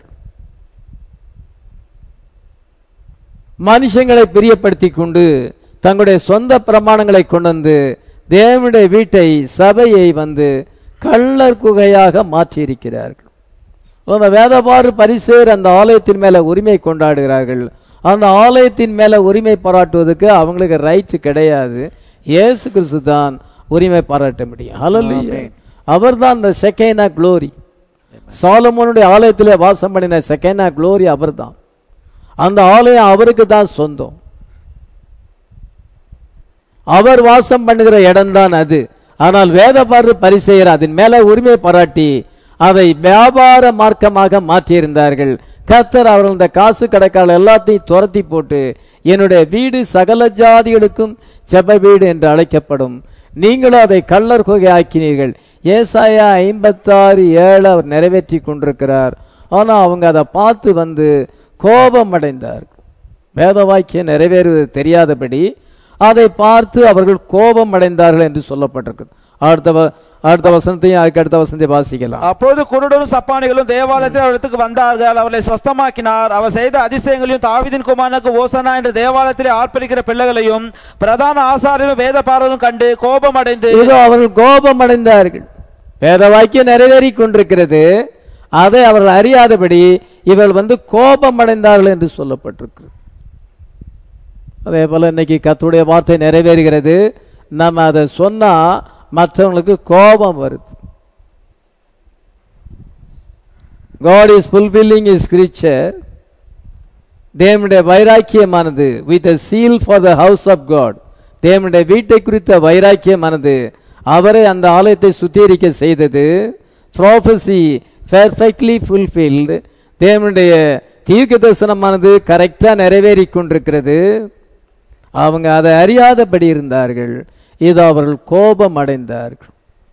மனுஷங்களை பிரியப்படுத்தி கொண்டு தங்களுடைய சொந்த பிரமாணங்களை கொண்டு வந்து தேவனுடைய வீட்டை சபையை வந்து கள்ளர் குகையாக மாற்றியிருக்கிறார்கள் அந்த வேதபாறு பரிசேர் அந்த ஆலயத்தின் மேல உரிமை கொண்டாடுகிறார்கள் அந்த ஆலயத்தின் மேல உரிமை பாராட்டுவதற்கு அவங்களுக்கு ரைட் கிடையாது இயேசு கிறிஸ்து தான் உரிமை பாராட்ட முடியும் ஹalleluya அவர்தான் அந்த செகேனா க்ளோரி சாலமோனுடைய ஆலயத்திலே வாசம் பண்ணின செகேனா க்ளோரி அவர்தான் அந்த ஆலயம் அவருக்கு தான் சொந்தம் அவர் வாசம் பண்ணுகிற இடம்தான் அது ஆனால் வேதபாரு பரிசெயர் அதன் மேல உரிமை பாராட்டி அதை வியாபார மார்க்கமாக மாற்றியிருந்தார்கள் கத்தர் அவர்கள் இந்த காசு கடைக்கால எல்லாத்தையும் துரத்தி போட்டு என்னுடைய வீடு சகல ஜாதிகளுக்கும் ஜெப வீடு என்று அழைக்கப்படும் நீங்களும் அதை கள்ளர் குகை ஆக்கினீர்கள் ஏசாயா ஐம்பத்தாறு ஏழு அவர் நிறைவேற்றி கொண்டிருக்கிறார் ஆனா அவங்க அதை பார்த்து வந்து கோபம் அடைந்தார் வேத வாக்கியம் நிறைவேறுவது தெரியாதபடி அதை பார்த்து அவர்கள் கோபம் அடைந்தார்கள் என்று சொல்லப்பட்டிருக்கு அடுத்த வ- அடுத்த வசனத்தையும் அதுக்கு அடுத்த வசனத்தை வாசிக்கலாம் அப்போது குருடரும் சப்பானிகளும் தேவாலயத்தில் அவரிடத்துக்கு வந்தார்கள் அவர்களை சொஸ்தமாக்கினார் அவர் செய்த அதிசயங்களையும் தாவீதின் குமாரனுக்கு ஓசனா என்ற தேவாலயத்திலே ஆர்ப்பரிக்கிற பிள்ளைகளையும் பிரதான ஆசாரியரும் வேத பாரலும் கண்டு கோபம் அடைந்து இதோ அவர்கள் கோபம் அடைந்தார்கள் வேத வாக்கியம் நிறைவேறி கொண்டிருக்கிறது அதை அவர்கள் அறியாதபடி இவர்கள் வந்து கோபம் அடைந்தார்கள் என்று சொல்லப்பட்டிருக்கு அதே போல இன்னைக்கு கத்துடைய வார்த்தை நிறைவேறுகிறது நம்ம அதை சொன்னா மற்றவங்களுக்கு கோபம் வருது God is fulfilling his creature தேவனுடைய வைராக்கியமானது with a seal for the house of God தேவனுடைய வீட்டை குறித்த வைராக்கியமானது அவரை அந்த ஆலயத்தை சுத்திகரிக்க செய்தது ப்ராஃபசி பெர்ஃபெக்ட்லி fulfilled தேவனுடைய தீர்க்க தரிசனமானது கரெக்டா நிறைவேறி கொண்டிருக்கிறது அவங்க அதை அறியாதபடி இருந்தார்கள் இது அவர்கள் கோபம் அடைந்தார்கள்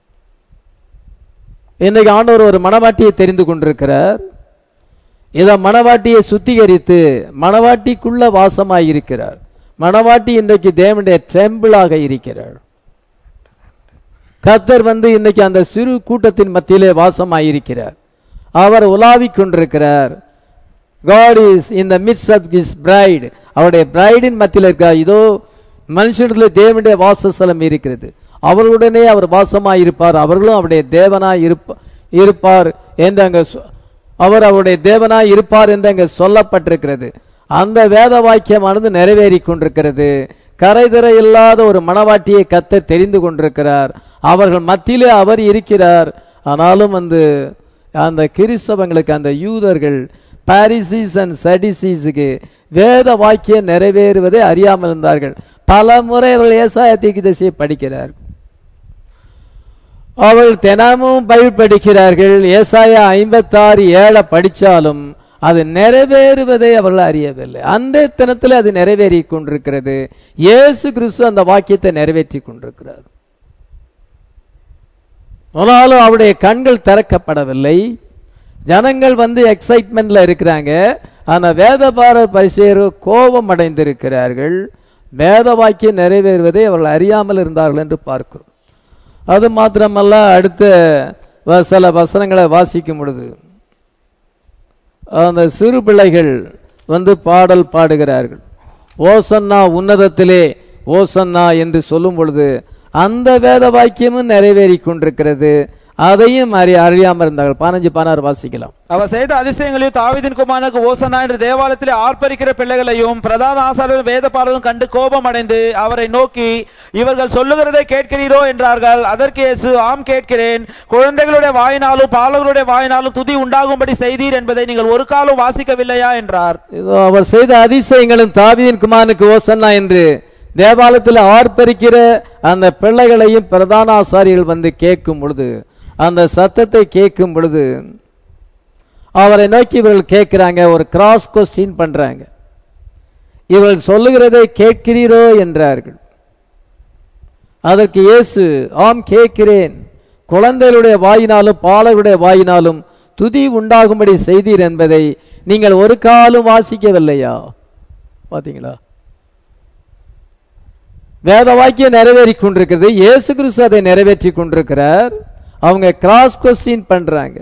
இன்னைக்கு ஆண்டவர் ஒரு மணவாட்டியை தெரிந்து கொண்டிருக்கிறார் இத மணவாட்டியை சுத்திகரித்து மணவாட்டிக்குள்ள வாசமாயிருக்கிறார் மணவாட்டி இன்றைக்கு தேவனுடைய டெம்பிளாக இருக்கிறார் கர்த்தர் வந்து இன்னைக்கு அந்த சிறு கூட்டத்தின் மத்தியிலே வாசமாயிருக்கிறார் அவர் உலாவிக் கொண்டிருக்கிறார் God is in the midst of his bride அவருடைய பிரைடின் மத்தியில் இருக்கிறார் இதோ மனுஷனிடத்தில் தேவனுடைய வாசஸ்தலம் இருக்கிறது அவர்களுடனே அவர் வாசமாயிருப்பார் அவர்களும் அவருடைய தேவனாய் இருப்ப இருப்பார் என்று அங்க சொ- அவர் அவருடைய தேவனாய் இருப்பார் என்று அங்க சொல்லப்பட்டிருக்கிறது அந்த வேத வாக்கியமானது நிறைவேறி கொண்டிருக்கிறது கரைதர இல்லாத ஒரு மணவாட்டியை கத்த தெரிந்து கொண்டிருக்கிறார் அவர்கள் மத்தியிலே அவர் இருக்கிறார் ஆனாலும் வந்து அந்த கிறிஸ்தவங்களுக்கு அந்த யூதர்கள் பாரிசிஸ் அண்ட் சடிசீஸுக்கு வேத வாக்கியம் நிறைவேறுவதை அறியாமல் இருந்தார்கள் பல முறை அவர்கள் ஏசாய தீர்க்கதரிசியை படிக்கிறார் அவள் தினமும் பைபிள் படிக்கிறார்கள் ஏசாயா ஐம்பத்தாறு ஏழை படிச்சாலும் அது நிறைவேறுவதை அவர்கள் அறியவில்லை அந்த தினத்தில் அது நிறைவேறி கொண்டிருக்கிறது இயேசு கிறிஸ்து அந்த வாக்கியத்தை நிறைவேற்றி கொண்டிருக்கிறார் ஆனாலும் அவருடைய கண்கள் திறக்கப்படவில்லை ஜனங்கள் வந்து எக்ஸைட்மெண்ட்ல இருக்கிறாங்க ஆனா வேதபார பரிசேர் கோபம் அடைந்திருக்கிறார்கள் வேத வாக்கியம் நிறைவேறுவதை அவர்கள் அறியாமல் இருந்தார்கள் என்று பார்க்கிறோம் அது மாத்திரமல்ல அடுத்த வ- சில வசனங்களை வாசிக்கும் பொழுது அந்த சிறு பிள்ளைகள் வந்து பாடல் பாடுகிறார்கள் ஓசன்னா உன்னதத்திலே ஓசன்னா என்று சொல்லும் பொழுது அந்த வேத வாக்கியமும் நிறைவேறி கொண்டிருக்கிறது அதையும் அறி அறியாமல் இருந்தார்கள் பதினஞ்சு பதினாறு வாசிக்கலாம் அவர் செய்த அதிசயங்களையும் தாவீதின் குமாரனுக்கு ஓசனா என்று தேவாலயத்திலே ஆர்ப்பரிக்கிற பிள்ளைகளையும் பிரதான ஆசாரியரும் வேத பாரலும் கண்டு கோபம் அடைந்து அவரை நோக்கி இவர்கள் சொல்லுகிறதை கேட்கிறீரோ என்றார்கள் அதற்கு இயேசு ஆம் கேட்கிறேன் குழந்தைகளுடைய வாயினாலும் பாலகருடைய வாயினாலும் துதி உண்டாகும்படி செய்தீர் என்பதை நீங்கள் ஒரு காலம் வாசிக்கவில்லையா என்றார் இதோ அவர் செய்த அதிசயங்களும் தாவீதின் குமாரனுக்கு ஓசன்னா என்று தேவாலயத்தில் ஆர்ப்பரிக்கிற அந்த பிள்ளைகளையும் பிரதான ஆசாரியர்கள் வந்து கேட்கும் பொழுது அந்த சத்தத்தை கேட்கும் பொழுது அவரை நோக்கி இவர்கள் கேட்கிறாங்க ஒரு கிராஸ் கொஸ்டின் பண்றாங்க இவள் சொல்லுகிறதை கேட்கிறீரோ என்றார்கள் அதற்கு இயேசு ஆம் கேட்கிறேன் குழந்தைகளுடைய வாயினாலும் பாலருடைய வாயினாலும் துதி உண்டாகும்படி செய்தீர் என்பதை நீங்கள் ஒரு காலம் வாசிக்கவில்லையா பாத்தீங்களா வேத வாக்கியம் நிறைவேறி கொண்டிருக்கிறது இயேசு கிறிஸ்து அதை நிறைவேற்றி கொண்டிருக்கிறார் அவங்க கிராஸ் கொஸ்டின் பண்றாங்க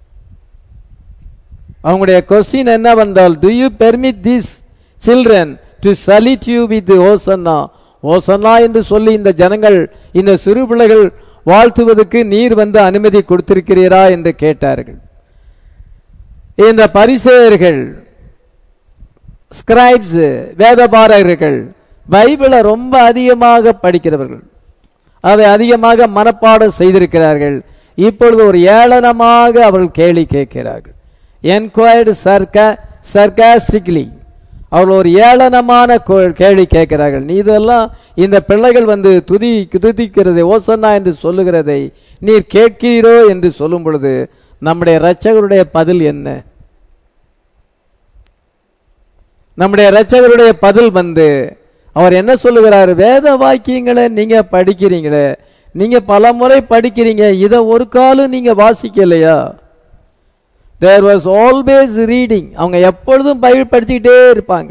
அவங்களுடைய கொஸ்டின் என்னவென்றால் do you permit this children to salute you with hosanna hosanna என்று சொல்லி இந்த ஜனங்கள் இந்த சிறு பிள்ளைகள் வாழ்த்துவதற்கு நீர் வந்து அனுமதி கொடுத்திருக்கிறீரா என்று கேட்டார்கள் இந்த பரிசேயர்கள் ஸ்கிரைப்ஸ் வேதபாரகர்கள் பைபிளை ரொம்ப அதிகமாக படிக்கிறவர்கள் அதை அதிகமாக மனப்பாடம் செய்திருக்கிறார்கள் இப்பொழுது ஒரு ஏளனமாக அவர்கள் கேள்வி கேட்கிறார்கள் என்கொயர்டு சர்க்க சர்காஸ்டிக்லி அவர்கள் ஒரு ஏளனமான கோ- கேள்வி கேட்கிறார்கள் நீ இதெல்லாம் இந்த பிள்ளைகள் வந்து துதி துதிக்கிறதை ஓசன்னா என்று சொல்லுகிறதை நீர் கேட்கிறீரோ என்று சொல்லும் பொழுது நம்முடைய இரட்சகருடைய பதில் என்ன நம்முடைய இரட்சகருடைய பதில் வந்து அவர் என்ன சொல்லுகிறார் வேத வாக்கியங்களை நீங்க படிக்கிறீங்களே நீங்க பல முறை படிக்கிறீங்க இதை ஒரு காலம் நீங்க வாசிக்கலையா தேர் வாஸ் ஆல்வேஸ் ரீடிங் அவங்க எப்பொழுதும் பைபிள் படிச்சுக்கிட்டே இருப்பாங்க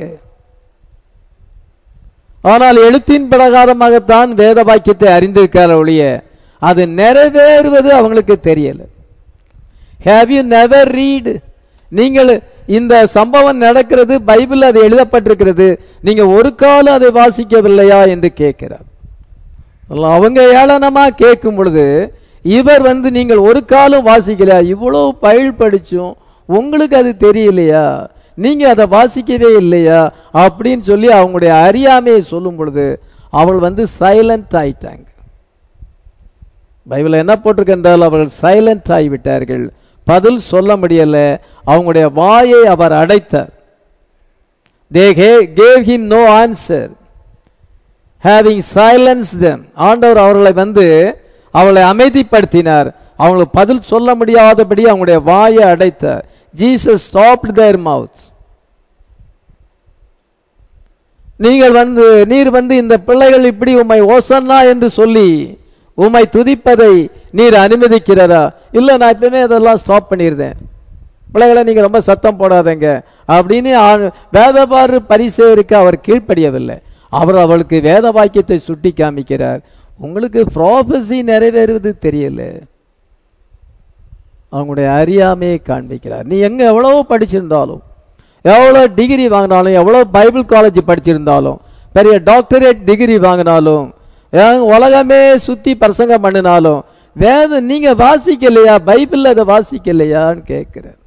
ஆனால் எழுத்தின் பிரகாரமாகத்தான் வேத வாக்கியத்தை அறிந்திருக்கார ஒழிய அது நிறைவேறுவது அவங்களுக்கு தெரியல ஹேவ் யூ நெவர் ரீட் நீங்கள் இந்த சம்பவம் நடக்கிறது பைபிள் அது எழுதப்பட்டிருக்கிறது நீங்க ஒரு காலம் அதை வாசிக்கவில்லையா என்று கேட்கிறார் அவங்க ஏளனமா கேட்கும் பொழுது இவர் வந்து நீங்கள் ஒரு காலம் வாசிக்கலையா இவ்வளவு பயில் படிச்சும் உங்களுக்கு அது தெரியலையா நீங்க அதை வாசிக்கவே இல்லையா அப்படின்னு சொல்லி அவங்களுடைய அறியாமையை சொல்லும் பொழுது அவள் வந்து சைலண்ட் ஆயிட்டாங்க பைபிள் என்ன போட்டிருக்கு என்றால் அவர்கள் சைலண்ட் ஆகிவிட்டார்கள் பதில் சொல்ல முடியல அவங்களுடைய வாயை அவர் அடைத்தார் they gave him no answer having silence them ஆண்டவர் அவர்களை வந்து அவளை அமைதிப்படுத்தினார் அவங்களுக்கு பதில் சொல்ல முடியாதபடி அவங்களுடைய வாயை அடைத்தார் ஜீசஸ் ஸ்டாப்ட் தேர் மவுத் நீங்கள் வந்து நீர் வந்து இந்த பிள்ளைகள் இப்படி உம்மை ஓசன்னா என்று சொல்லி உம்மை துதிப்பதை நீர் அனுமதிக்கிறதா இல்ல நான் எப்பவுமே அதெல்லாம் ஸ்டாப் பண்ணியிருந்தேன் பிள்ளைகளை நீங்க ரொம்ப சத்தம் போடாதீங்க அப்படின்னு ஆ- வேதபாரு பரிசேருக்கு அவர் கீழ்ப்படியவில்லை அவர் அவளுக்கு வேத வாக்கியத்தை சுட்டி காமிக்கிறார் உங்களுக்கு ப்ராபசி நிறைவேறுவது தெரியல அவங்களுடைய அறியாமையை காண்பிக்கிறார் நீ எங்க எவ்வளவு படிச்சிருந்தாலும் எவ்வளோ டிகிரி வாங்கினாலும் எவ்வளோ பைபிள் காலேஜ் படிச்சிருந்தாலும் பெரிய டாக்டரேட் டிகிரி வாங்கினாலும் ஏன் உலகமே சுத்தி பிரசங்கம் பண்ணினாலும் வேதம் நீங்க வாசிக்கலையா பைபிள் அதை வாசிக்கலையான்னு கேட்கிறார்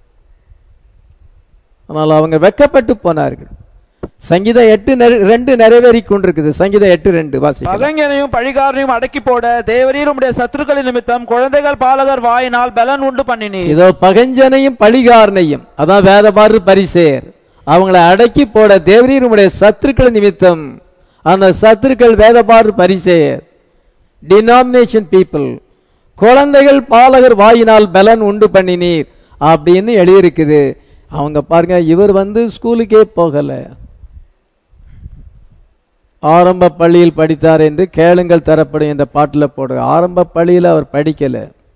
ஆனால் அவங்க வெக்கப்பட்டு போனார்கள் சங்கீதம் எட்டு நிறை- ரெண்டு நிறைவேறி கொண்டிருக்குது சங்கீதம் எட்டு ரெண்டு வாசிக்கலாம் பகைஞனையும் பழிகாரனையும் அடக்கி போட தேவரீர் உம்முடைய சத்துருக்களின் நிமித்தம் குழந்தைகள் பாலகர் வாயினால் பலன் உண்டு பண்ணினீர் இதோ பகஞ்சனையும் பழிகாரனையும் அதான் வேதபாரு பரிசேர் அவங்களை அடக்கி போட தேவரீர் உம்முடைய சத்துருக்கள் நிமித்தம் அந்த சத்துருக்கள் வேதபாரு பரிசேர் டினாமினேஷன் பீப்புள் குழந்தைகள் பாலகர் வாயினால் பலன் உண்டு பண்ணினீர் அப்படின்னு எழுதியிருக்குது அவங்க பாருங்க இவர் வந்து ஸ்கூலுக்கே போகல ஆரம்ப பள்ளியில் படித்தார் என்று கேளுங்கள் தரப்படும் என்ற பாட்டில் போடுங்க ஆரம்ப பள்ளியில் அவர் படிக்கல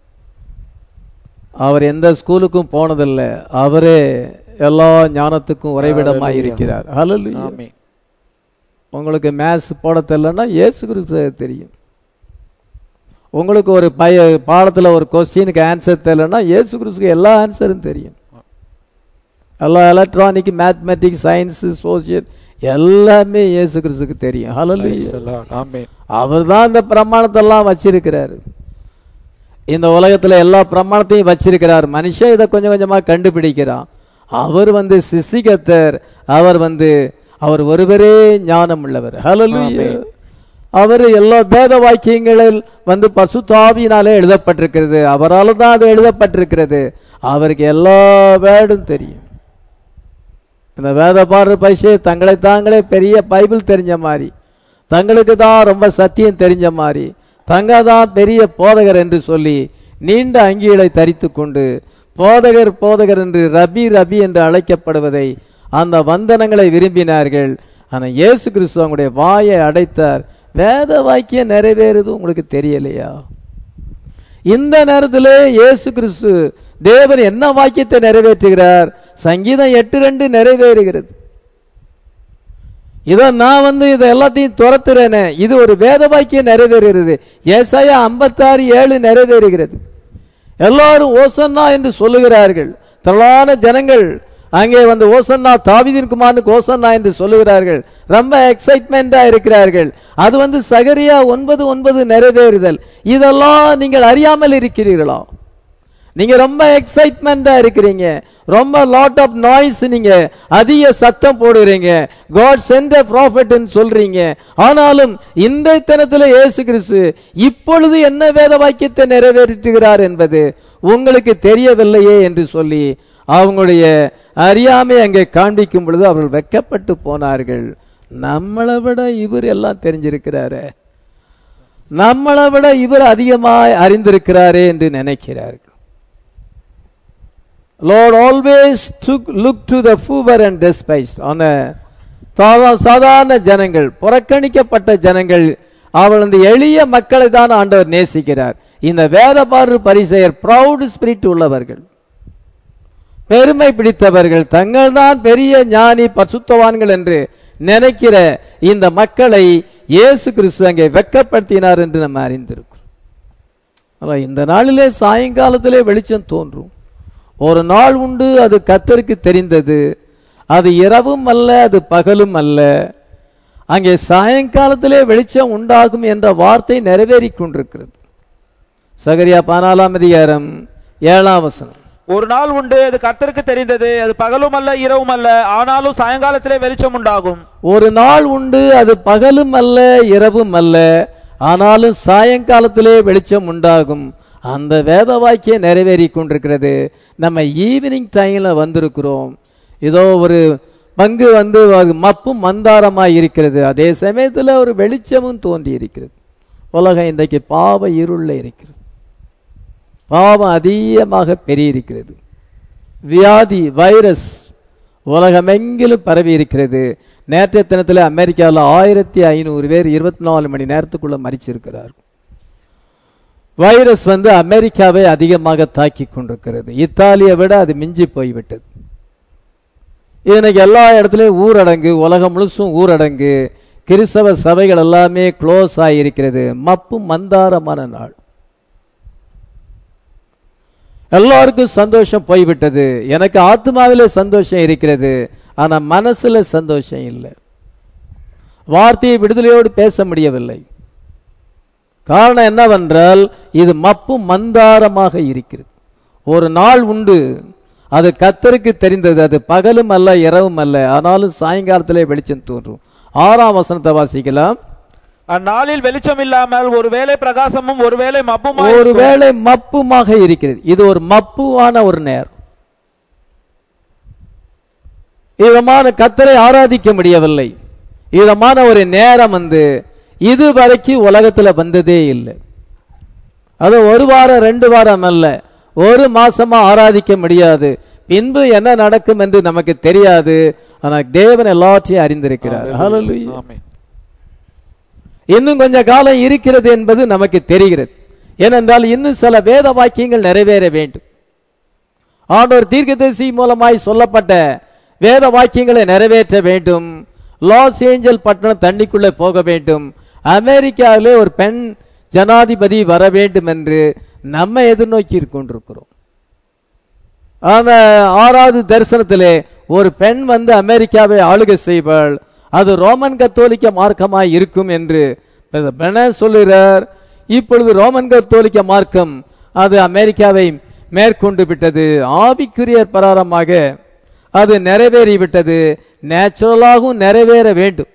அவர் எந்த ஸ்கூலுக்கும் போனதில்லை அவரே எல்லா ஞானத்துக்கும் உறைவிடமாய் இருக்கிறார் ஹalleluya. ஆமென். உங்களுக்கு மேத்ஸ் போட தெரியலன்னா இயேசு கிறிஸ்து தெரியும் உங்களுக்கு ஒரு பய பாடத்துல ஒரு கொஸ்டினுக்கு ஆன்சர் தெரியலன்னா இயேசு கிறிஸ்துக்கு எல்லா ஆன்சரும் தெரியும் எல்லா எலக்ட்ரானிக் மேத்மெட்டிக்ஸ் சயின்ஸ் சோசியல் எல்லாமே இயேசு கிறிஸ்துக்கு தெரியும் Praise ஹalleluya. the Lord. ஆமென். அவர் தான் இந்த பிரமாணத்தெல்லாம் வச்சிருக்கிறாரு இந்த உலகத்துல எல்லா பிரமாணத்தையும் வச்சிருக்கிறார் மனுஷன் இதை கொஞ்சம் கொஞ்சமா கண்டுபிடிக்கிறான் அவர் வந்து சிசிகத்தர் அவர் வந்து அவர் ஒருவரே ஞானம் உள்ளவர் ஹalleluya ஆமென். அவர் எல்லா வேத வாக்கியங்களில் வந்து பசுத்தாவியினாலே எழுதப்பட்டிருக்கிறது அவரால் தான் அது எழுதப்பட்டிருக்கிறது அவருக்கு எல்லா வேர்டும் தெரியும் இந்த வேத பாரு பைசே தங்களை தாங்களே பெரிய பைபிள் தெரிஞ்ச மாதிரி தங்களுக்கு தான் ரொம்ப சத்தியம் தெரிஞ்ச மாதிரி தங்க தான் பெரிய போதகர் என்று சொல்லி நீண்ட அங்கிகளை தரித்து கொண்டு போதகர் போதகர் என்று ரபி ரபி என்று அழைக்கப்படுவதை அந்த வந்தனங்களை விரும்பினார்கள் ஆனா இயேசு கிறிஸ்து அவங்களுடைய வாயை அடைத்தார் வேத வாக்கியம் நிறைவேறுது உங்களுக்கு தெரியலையா இந்த நேரத்தில் இயேசு கிறிஸ்து தேவன் என்ன வாக்கியத்தை நிறைவேற்றுகிறார் சங்கீதம் எட்டு ரெண்டு நிறைவேறுகிறது இதை நான் வந்து இதை எல்லாத்தையும் துரத்துறேனே இது ஒரு வேத வாக்கியம் நிறைவேறுகிறது ஏசாயா ஐம்பத்தாறு ஏழு நிறைவேறுகிறது எல்லாரும் ஓசன்னா என்று சொல்லுகிறார்கள் திரளான ஜனங்கள் அங்கே வந்து ஓசன்னா தாவிதின் குமாரனுக்கு ஓசன்னா என்று சொல்லுகிறார்கள் ரொம்ப எக்ஸைட்மெண்டா இருக்கிறார்கள் அது வந்து சகரியா ஒன்பது ஒன்பது நிறைவேறுதல் இதெல்லாம் நீங்கள் அறியாமல் இருக்கிறீர்களா நீங்க ரொம்ப எக்ஸைட்மெண்டா இருக்கிறீங்க ரொம்ப லாட் ஆஃப் நாய்ஸ் நீங்க அதிக சத்தம் போடுறீங்க காட் சென்ட் ப்ராஃபிட் சொல்றீங்க ஆனாலும் இந்த தினத்தில் இயேசு கிறிஸ்து இப்பொழுது என்ன வேத வாக்கியத்தை நிறைவேற்றுகிறார் என்பது உங்களுக்கு தெரியவில்லையே என்று சொல்லி அவங்களுடைய அறியாமை அங்கே காண்பிக்கும் பொழுது அவர்கள் வெக்கப்பட்டு போனார்கள் நம்மளை விட இவர் எல்லாம் தெரிஞ்சிருக்கிறாரே நம்மளை விட இவர் அதிகமாய் அறிந்திருக்கிறாரே என்று நினைக்கிறார்கள் Lord always took look to the poor and despised on a சாதா- சாதாரண ஜனங்கள் புறக்கணிக்கப்பட்ட ஜனங்கள் அவள் அந்த எளிய மக்களை தான் ஆண்டவர் நேசிக்கிறார் இந்த வேதபாரு பரிசெயர் ப்ரௌட் ஸ்பிரிட் உள்ளவர்கள் பெருமை பிடித்தவர்கள் தங்கள் தான் பெரிய ஞானி பசுத்தவான்கள் என்று நினைக்கிற இந்த மக்களை இயேசு கிறிஸ்து அங்கே வெட்கப்படுத்தினார் என்று நம்ம அறிந்திருக்கிறோம் ஆனா, இந்த நாளிலே சாயங்காலத்திலே வெளிச்சம் தோன்றும் ஒரு நாள் உண்டு அது கத்தருக்கு தெரிந்தது அது இரவும் அல்ல அது பகலும் அல்ல அங்கே சாயங்காலத்திலே வெளிச்சம் உண்டாகும் என்ற வார்த்தை நிறைவேறிக் கொண்டிருக்கிறது சகரியா பதினாலாம் அதிகாரம் ஏழாம் வசனம் ஒரு நாள் உண்டு அது கர்த்தருக்கு தெரிந்தது அது பகலும் அல்ல இரவும் அல்ல ஆனாலும் சாயங்காலத்திலே வெளிச்சம் உண்டாகும் ஒரு நாள் உண்டு அது பகலும் அல்ல இரவும் அல்ல ஆனாலும் சாயங்காலத்திலே வெளிச்சம் உண்டாகும் அந்த வேத வாக்கியம் நிறைவேறி கொண்டிருக்கிறது நம்ம ஈவினிங் டைம்ல வந்திருக்கிறோம் ஏதோ ஒரு பங்கு வந்து அது மப்பும் மந்தாரமாய் இருக்கிறது அதே சமயத்தில் ஒரு வெளிச்சமும் தோன்றி இருக்கிறது உலகம் இன்றைக்கு பாவ இருள்ல இருக்கிறது பாவம் அதிகமாக பெருகியிருக்கிறது வியாதி வைரஸ் உலகமெங்கிலும் பரவி இருக்கிறது நேற்றைய தினத்தில் அமெரிக்காவில் ஆயிரத்தி ஐநூறு பேர் இருபத்தி நாலு மணி நேரத்துக்குள்ள மறிச்சிருக்கிறார் வைரஸ் வந்து அமெரிக்காவை அதிகமாக தாக்கி கொண்டிருக்கிறது இத்தாலியை விட அது மிஞ்சி போய்விட்டது இன்னைக்கு எல்லா இடத்துலயும் ஊரடங்கு உலகம் முழுசும் ஊரடங்கு கிறிஸ்தவ சபைகள் எல்லாமே க்ளோஸ் ஆகியிருக்கிறது மப்பும் மந்தாரமான நாள் எல்லாருக்கும் சந்தோஷம் போய்விட்டது எனக்கு ஆத்மாவிலே சந்தோஷம் இருக்கிறது ஆனா மனசுல சந்தோஷம் இல்லை வார்த்தையை விடுதலையோடு பேச முடியவில்லை காரணம் என்னவென்றால் இது மப்பும் மந்தாரமாக இருக்கிறது ஒரு நாள் உண்டு அது கத்தருக்கு தெரிந்தது அது பகலும் அல்ல இரவும் அல்ல ஆனாலும் சாயங்காலத்திலே வெளிச்சம் தோன்றும் ஆறாம் வசனத்தை வாசிக்கலாம் அந்நாளில் வெளிச்சம் இல்லாமல் ஒருவேளை பிரகாசமும் ஒருவேளை மப்பும் ஒருவேளை மப்புமாக இருக்கிறது இது ஒரு மப்புவான ஒரு நேரம் இதமான கத்தரை ஆராதிக்க முடியவில்லை இதமான ஒரு நேரம் வந்து இதுவரைக்கும் உலகத்துல வந்ததே இல்லை அது ஒரு வாரம் ரெண்டு வாரம் அல்ல ஒரு மாசமா ஆராதிக்க முடியாது பின்பு என்ன நடக்கும் என்று நமக்கு தெரியாது ஆனா தேவன் எல்லாத்தையும் அறிந்திருக்கிறார் ஹalleluya இன்னும் கொஞ்ச காலம் இருக்கிறது என்பது நமக்கு தெரிகிறது ஏனென்றால் இன்னும் சில வேத வாக்கியங்கள் நிறைவேற வேண்டும் ஆண்டவர் தீர்க்கதரிசி மூலமாய் சொல்லப்பட்ட வேத வாக்கியங்களை நிறைவேற்ற வேண்டும் லாஸ் ஏஞ்சல் பட்டணம் தண்ணிக்குள்ளே போக வேண்டும் அமெரிக்காவிலே ஒரு பெண் ஜனாதிபதி வர வேண்டும் என்று நம்ம எதிர்நோக்கி கொண்டிருக்கிறோம் அந்த ஆறாவது தரிசனத்திலே ஒரு பெண் வந்து அமெரிக்காவை ஆளுகை செய்வாள் அது ரோமன் கத்தோலிக்க மார்க்கமாய் இருக்கும் என்று பென சொல்லுகிறார் இப்பொழுது ரோமன் கத்தோலிக்க மார்க்கம் அது அமெரிக்காவை மேற்கொண்டு விட்டது ஆவிக்குரிய பிரகாரமாக அது நிறைவேறிவிட்டது நேச்சுரலாகவும் நிறைவேற வேண்டும்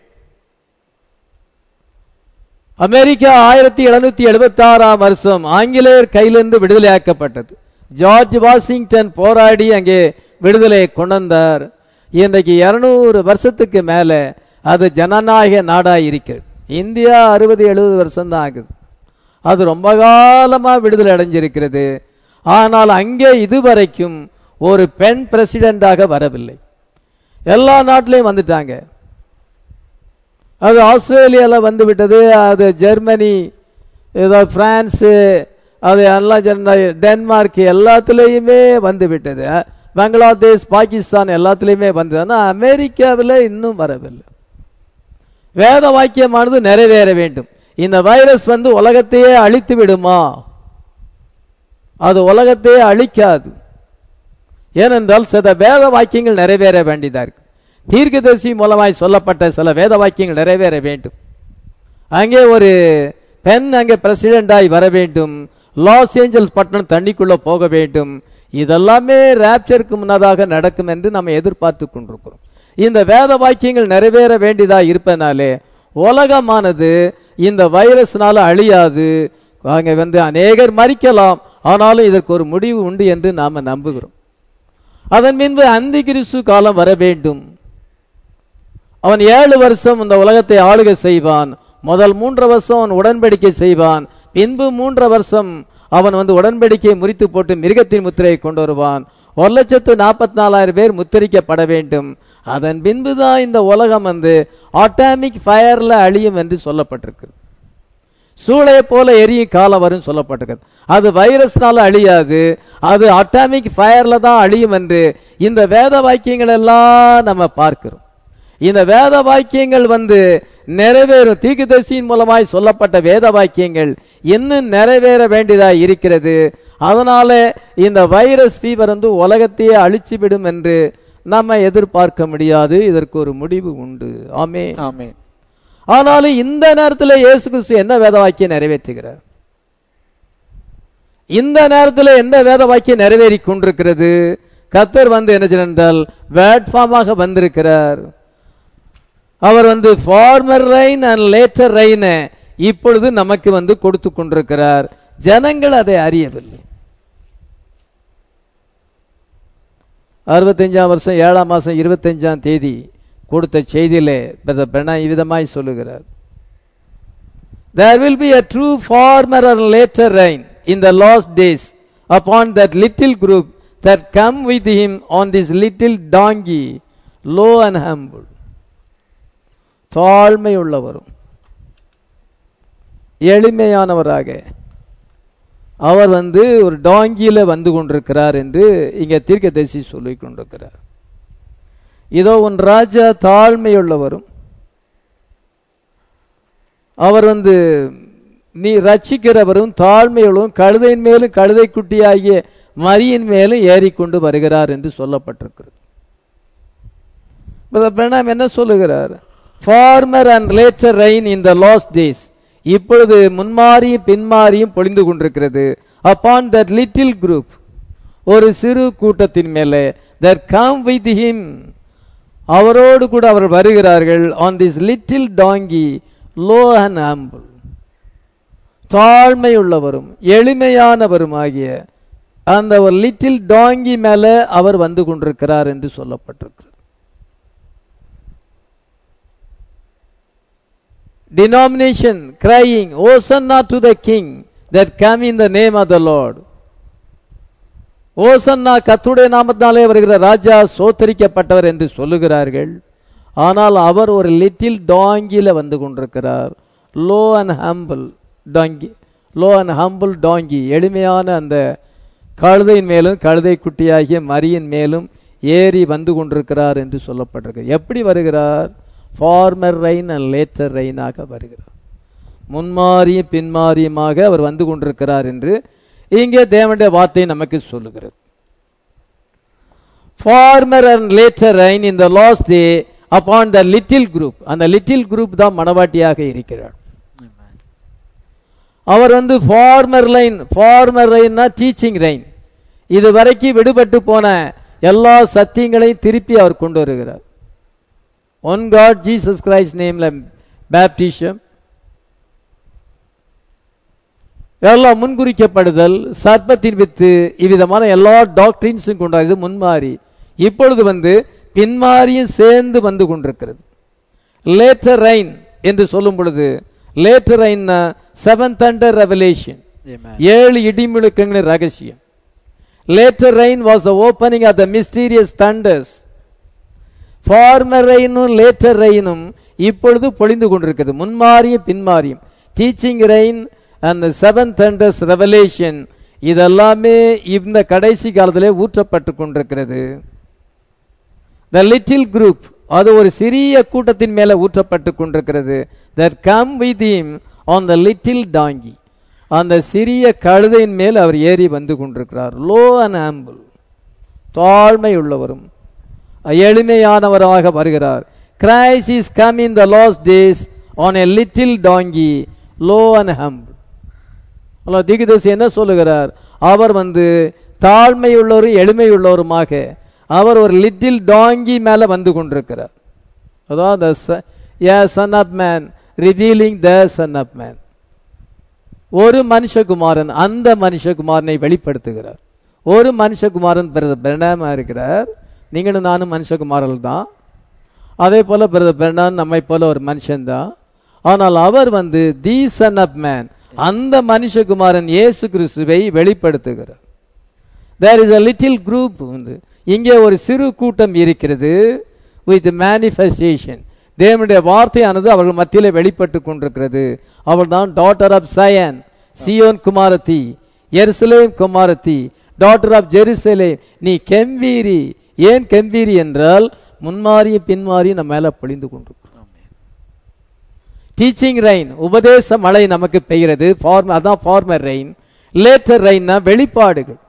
அமெரிக்கா ஆயிரத்தி எழுநூத்தி எழுபத்தி ஆறாம் வருஷம் ஆங்கிலேயர் கையிலிருந்து விடுதலையாக்கப்பட்டது ஜார்ஜ் வாஷிங்டன் போராடி அங்கே விடுதலையை கொண்டார் இன்றைக்கு இருநூறு வருஷத்துக்கு மேல அது ஜனநாயக நாடாக இருக்கிறது இந்தியா அறுபது எழுபது வருஷம் தான் ஆகுது அது ரொம்ப காலமா விடுதலை அடைஞ்சிருக்கிறது ஆனால் அங்கே இதுவரைக்கும் ஒரு பெண் பிரசிடென்டாக வரவில்லை எல்லா நாட்டிலையும் வந்துட்டாங்க அது ஆஸ்திரேலியாவில் வந்து விட்டது அது ஜெர்மனி ஏதோ பிரான்ஸு அது எல்லாம் சொன்ன- டென்மார்க் எல்லாத்துலேயுமே வந்து விட்டது பங்களாதேஷ் பாகிஸ்தான் எல்லாத்துலேயுமே வந்தது ஆனால் அமெரிக்காவில் இன்னும் வரவில்லை வேத வாக்கியமானது நிறைவேற வேண்டும் இந்த வைரஸ் வந்து உலகத்தையே அழித்து விடுமா அது உலகத்தையே அழிக்காது ஏனென்றால் சில வேத வாக்கியங்கள் நிறைவேற வேண்டியதா இருக்கு தீர்க்கதரிசி மூலமாய் சொல்லப்பட்ட சில வேத வாக்கியங்கள் நிறைவேற வேண்டும் அங்கே ஒரு பெண் அங்கே பிரசிடென்டாய் வர வேண்டும் லாஸ் ஏஞ்சல்ஸ் பட்டணம் தண்ணிக்குள்ள போக வேண்டும் இதெல்லாமே ராப்சருக்கு முன்னதாக நடக்கும் என்று நம்ம எதிர்பார்த்து கொண்டிருக்கிறோம் இந்த வேத வாக்கியங்கள் நிறைவேற வேண்டியதா இருப்பதனாலே உலகமானது இந்த வைரஸ்னால அழியாது அங்கே வந்து அநேகர் மறிக்கலாம் ஆனாலும் இதற்கு ஒரு முடிவு உண்டு என்று நாம நம்புகிறோம் அதன் பின்பு அந்தி கிறிஸ்து காலம் வர வேண்டும் அவன் ஏழு வருஷம் இந்த உலகத்தை ஆளுகை செய்வான் முதல் மூன்று வருஷம் அவன் உடன்படிக்கை செய்வான் பின்பு மூன்று வருஷம் அவன் வந்து உடன்படிக்கையை முறித்து போட்டு மிருகத்தின் முத்திரையை கொண்டு வருவான் ஒரு லட்சத்து நாற்பத்தி நாலாயிரம் பேர் முத்திரிக்கப்பட வேண்டும் அதன் பின்புதான் இந்த உலகம் வந்து ஆட்டாமிக் ஃபயர்ல அழியும் என்று சொல்லப்பட்டிருக்கு சூளையை போல எரியும் காலம் வரும் சொல்லப்பட்டிருக்கிறது அது வைரஸ்னால அழியாது அது அட்டாமிக் ஃபயர்ல தான் அழியும் என்று இந்த வேத வாக்கியங்கள் எல்லாம் நம்ம பார்க்கிறோம் இந்த வேத வாக்கியங்கள் வந்து நிறைவேறும் தீர்க்கதரிசியின் மூலமாய் சொல்லப்பட்ட வேத வாக்கியங்கள் இன்னும் நிறைவேற வேண்டியதாய் இருக்கிறது அதனால இந்த வைரஸ் ஃபீவர் வந்து உலகத்தையே அழிச்சுவிடும் என்று நம்ம எதிர்பார்க்க முடியாது இதற்கு ஒரு முடிவு உண்டு ஆமே ஆமென் ஆனாலும் இந்த நேரத்தில் இயேசு கிறிஸ்து என்ன வேத வாக்கியம் நிறைவேற்றுகிறார் இந்த நேரத்தில் எந்த வேத வாக்கியம் நிறைவேறி கொண்டிருக்கிறது கத்தர் வந்து என்ன சொன்னால் வேட்பாமாக வந்திருக்கிறார் அவர் வந்து former rain and later rain இப்பொழுது நமக்கு வந்து கொடுத்து கொண்டிருக்கிறார் ஜனங்கள் அதை அறியவில்லை அறுபத்தஞ்சாம் வருஷம் ஏழாம் மாசம் இருபத்தஞ்சாம் தேதி கொடுத்த செய்தியிலே பிரதர் பிரணா இவ்விதமாய் சொல்லுகிறார் There will be a true farmer and later rain in the last days upon that little group that come with him on this little donkey, low and humble. தாழ்மை உள்ளவரும் எளிமையானவராக அவர் வந்து ஒரு டாங்கியில வந்து கொண்டிருக்கிறார் என்று இங்க தீர்க்கதரிசி சொல்லிக் கொண்டிருக்கிறார் இதோ உன் ராஜா தாழ்மையுள்ளவரும் அவர் வந்து நீ ரட்சிக்கிறவரும் தாழ்மையுள்ளவரும் கழுதையின் மேலும் கழுதை குட்டியாகிய மரியின் மேலும் ஏறிக்கொண்டு வருகிறார் என்று சொல்லப்பட்டிருக்கிறது Brother Branham என்ன சொல்லுகிறார் former and later rain in the last days இப்பொழுது முன்மாறியும் பின்மாறியும் பொழிந்து கொண்டிருக்கிறது அப்பான் தட் லிட்டில் குரூப் ஒரு சிறு கூட்டத்தின் மேலே தட் கம் வித் ஹிம் அவரோடு கூட அவர் வருகிறார்கள் on this little donkey low and humble தாழ்மை உள்ளவரும் எளிமையானவரும் ஆகிய அந்த ஒரு லிட்டில் டாங்கி மேல அவர் வந்து கொண்டிருக்கிறார் என்று சொல்லப்பட்டிருக்கிறது denomination crying, Hosanna to the King that come in the name of the Lord. ஓசன்னா கத்துடைய நாமத்தினாலே வருகிற ராஜா சோத்தரிக்கப்பட்டவர் என்று சொல்லுகிறார்கள் ஆனால் அவர் ஒரு லிட்டில் டாங்கில வந்து கொண்டிருக்கிறார் low and humble donkey low and humble donkey எளிமையான அந்த கழுதையின் மேலும் கழுதை குட்டியாகிய மரியின் மேலும் ஏறி வந்து கொண்டிருக்கிறார் என்று சொல்லப்பட்டிருக்கு எப்படி வருகிறார் ஃபார்மர் ரெயின் அண்ட் லேட்டர் ரெயினாக வருகிறார் முன்மாறியும் பின்மாறியுமாக அவர் வந்து கொண்டிருக்கிறார் என்று இங்கே தேவனுடைய வார்த்தை நமக்கு சொல்லுகிறது former and later rain in the last day upon the little group அந்த லிட்டில் குரூப் தான் மனவாட்டியாக இருக்கிறார் அவர் வந்து ஃபார்மர் லைன் ஃபார்மர் லைன்னா டீச்சிங் ரைன் இது வரைக்கும் விடுபட்டு போன எல்லா சத்தியங்களையும் திருப்பி அவர் கொண்டு வருகிறார் ஒன் காட் ஜீசஸ் கிரைஸ்ட் நேம்ல பேப்டிஷம் எல்லாம் முன்குறிக்கப்படுதல் சர்ப்பத்தின் வித்து இவ்விதமான எல்லா டாக்டரின்ஸும் கொண்டாது இது முன்மாறி இப்பொழுது வந்து பின்மாறியும் சேர்ந்து வந்து கொண்டிருக்கிறது லேட்டர் ரைன் என்று சொல்லும் பொழுது later rain seventh under revelation ஏழு இடிமுழுக்கங்களின் ரகசியம் later rain was the opening of the mysterious thunders former ரெயினும் லேட்டர் ரெயினும் இப்பொழுது பொழிந்து கொண்டிருக்கிறது முன்மாறியும் பின்மாறியும் டீச்சிங் ரெயின் அந்த செவன் தண்டர்ஸ் ரெவலேஷன் இதெல்லாமே இந்த கடைசி காலத்திலே ஊற்றப்பட்டு கொண்டிருக்கிறது த லிட்டில் குரூப் அது ஒரு சிறிய கூட்டத்தின் மேல ஊற்றப்பட்டு கொண்டிருக்கிறது that come with him on the little donkey அந்த சிறிய கழுதையின் மேல் அவர் ஏறி வந்து கொண்டிருக்கிறார் லோ அண்ட் ஆம்பிள் தாழ்மை உள்ளவரும் எளிமையானவராக வருகிறார் Christ is come in the last days on a little donkey low and humble அல்ல திகுதசி என்ன சொல்லுகிறார் அவர் வந்து தாழ்மை உள்ளவரும் எளிமை உள்ளவருமாக அவர் ஒரு லிட்டில் டாங்கி மேல வந்து கொண்டிருக்கிறார் அதான் the son of man revealing the son of man ஒரு மனுஷகுமாரன் அந்த மனுஷகுமாரனை வெளிப்படுத்துகிறார் ஒரு மனுஷகுமாரன் பிரதர் பிரணாமா இருக்கிறார் நீங்களும் நானும் மனுஷகுமாரர்கள் தான் அதே போல பிரதர் பிரணான் நம்மை போல ஒரு மனுஷன்தான் ஆனால் அவர் வந்து தி சன் ஆஃப் மேன் அந்த மனுஷகுமாரன் இயேசு கிறிஸ்துவை வெளிப்படுத்துகிறார் there is a little group வந்து இங்கே ஒரு சிறு கூட்டம் இருக்கிறது வித் மேனிஃபெஸ்டேஷன் தேவனுடைய வார்த்தையானது அவர்கள் மத்தியிலே வெளிப்பட்டு கொண்டிருக்கிறது அவள் தான் டாட்டர் ஆஃப் சயன் சியோன் குமாரத்தி எருசலேம் குமாரத்தி டாட்டர் ஆஃப் ஜெருசலேம் நீ கெம்பீரி ஏன் கெம்பீரி என்றால் முன்மாறிய பின்மாறி நம்ம மேல பொழிந்து கொண்டிருக்கிறோம் டீச்சிங் ரெயின் உபதேச மழை நமக்கு பெய்கிறது ஃபார்ம அதான் ஃபார்மர் ரெயின் லேட்டர் ரெயின்னா வெளிப்பாடுகள்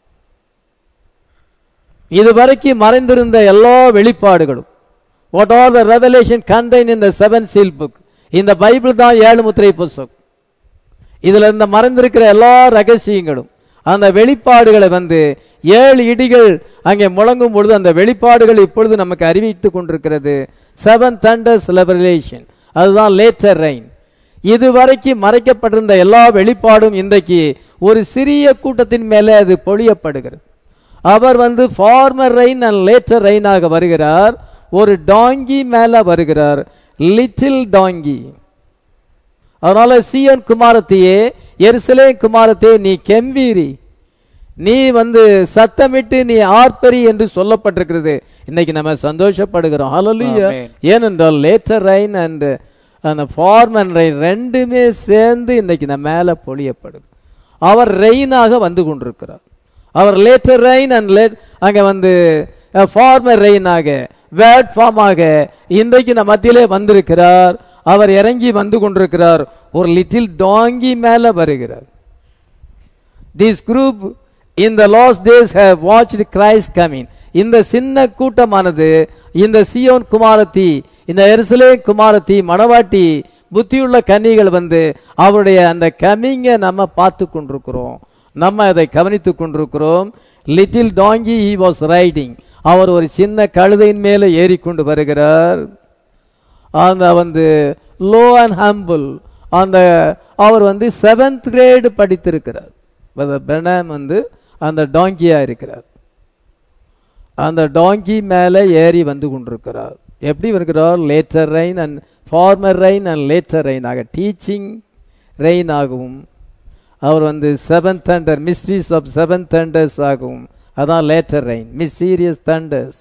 இதுவரைக்கும் மறைந்திருந்த எல்லா வெளிப்பாடுகளும் what are the revelation contain in the seven seal book இந்த பைபிள் தான் ஏழு முத்திரை புஸ்தகம் இதுல இந்த மறைந்திருக்கிற எல்லா ரகசியங்களும் அந்த வெளிப்பாடுகளை வந்து ஏழு இடிகள் அங்கே முழங்கும் பொழுது அந்த வெளிப்பாடுகள் இப்பொழுது நமக்கு அறிவித்துக் கொண்டிருக்கிறது செவன் தண்டர்ஸ் ரெவலேஷன் அதுதான் லேட்டர் ரெயின் இதுவரைக்கும் மறைக்கப்பட்டிருந்த எல்லா வெளிப்பாடும் இன்றைக்கு ஒரு சிறிய கூட்டத்தின் மேலே அது பொழியப்படுகிறது அவர் வந்து ஃபார்மர் ரெயின் அண்ட் லேட்டர் ரெயினாக வருகிறார் ஒரு டாங்கி மேல வருகிறார் லிட்டில் டாங்கி அதனால சியன் குமாரத்தையே எருசலே குமாரத்தையே நீ கெம்பீரி நீ வந்து சத்தமிட்டு நீ ஆர்ப்பரி என்று சொல்லப்பட்டிருக்கிறது இன்னைக்கு நம்ம சந்தோஷப்படுகிறோம் ஹalleluya Amen. ஏனென்றால் லேட்டர் ரெயின் அண்ட் அந்த ஃபார்மன் ரெயின் ரெண்டுமே சேர்ந்து இன்னைக்கு நம்ம மேல பொழியப்படுது அவர் ரெயினாக வந்து கொண்டிருக்கிறார் அவர் லேட்டர் ரெயின் அண்ட் லேட் அங்க வந்து ஃபார்மர் ரெயினாக வேர்ட் ஃபார்மாக இன்றைக்கு நம்ம மத்தியிலே வந்திருக்கிறார் அவர் இறங்கி வந்து கொண்டிருக்கிறார் ஒரு லிட்டில் டாங்கி மேல வருகிறார் this group in the last days have watched Christ coming இந்த சின்ன கூட்டமானது இந்த சியோன் குமாரத்தி இந்த எருசலே குமாரத்தி மணவாட்டி புத்தியுள்ள கன்னிகள் வந்து அவருடைய அந்த கமிங்க நம்ம பார்த்து கொண்டிருக்கிறோம் நம்ம அதை கவனித்துக் கொண்டிருக்கிறோம் little donkey he was riding அவர் ஒரு சின்ன கழுதையின் மேலே ஏறிக்கொண்டு வருகிறார் அந்த வந்து லோ அண்ட் ஹம்பிள் அந்த அவர் வந்து செவன்த் கிரேடு படித்திருக்கிறார் பிரணாம் வந்து அந்த டாங்கியா இருக்கிறார் அந்த டாங்கி மேலே ஏறி வந்து கொண்டிருக்கிறார் எப்படி வருகிறார் latter rain and former rain and later rain ஆக டீச்சிங் ரெயின் ஆகவும் அவர் வந்து seven thunder mysteries of seven thunders ஆகவும் அதான் லேட்டர் ரெயின் மிஸ்டீரியஸ் தண்டர்ஸ்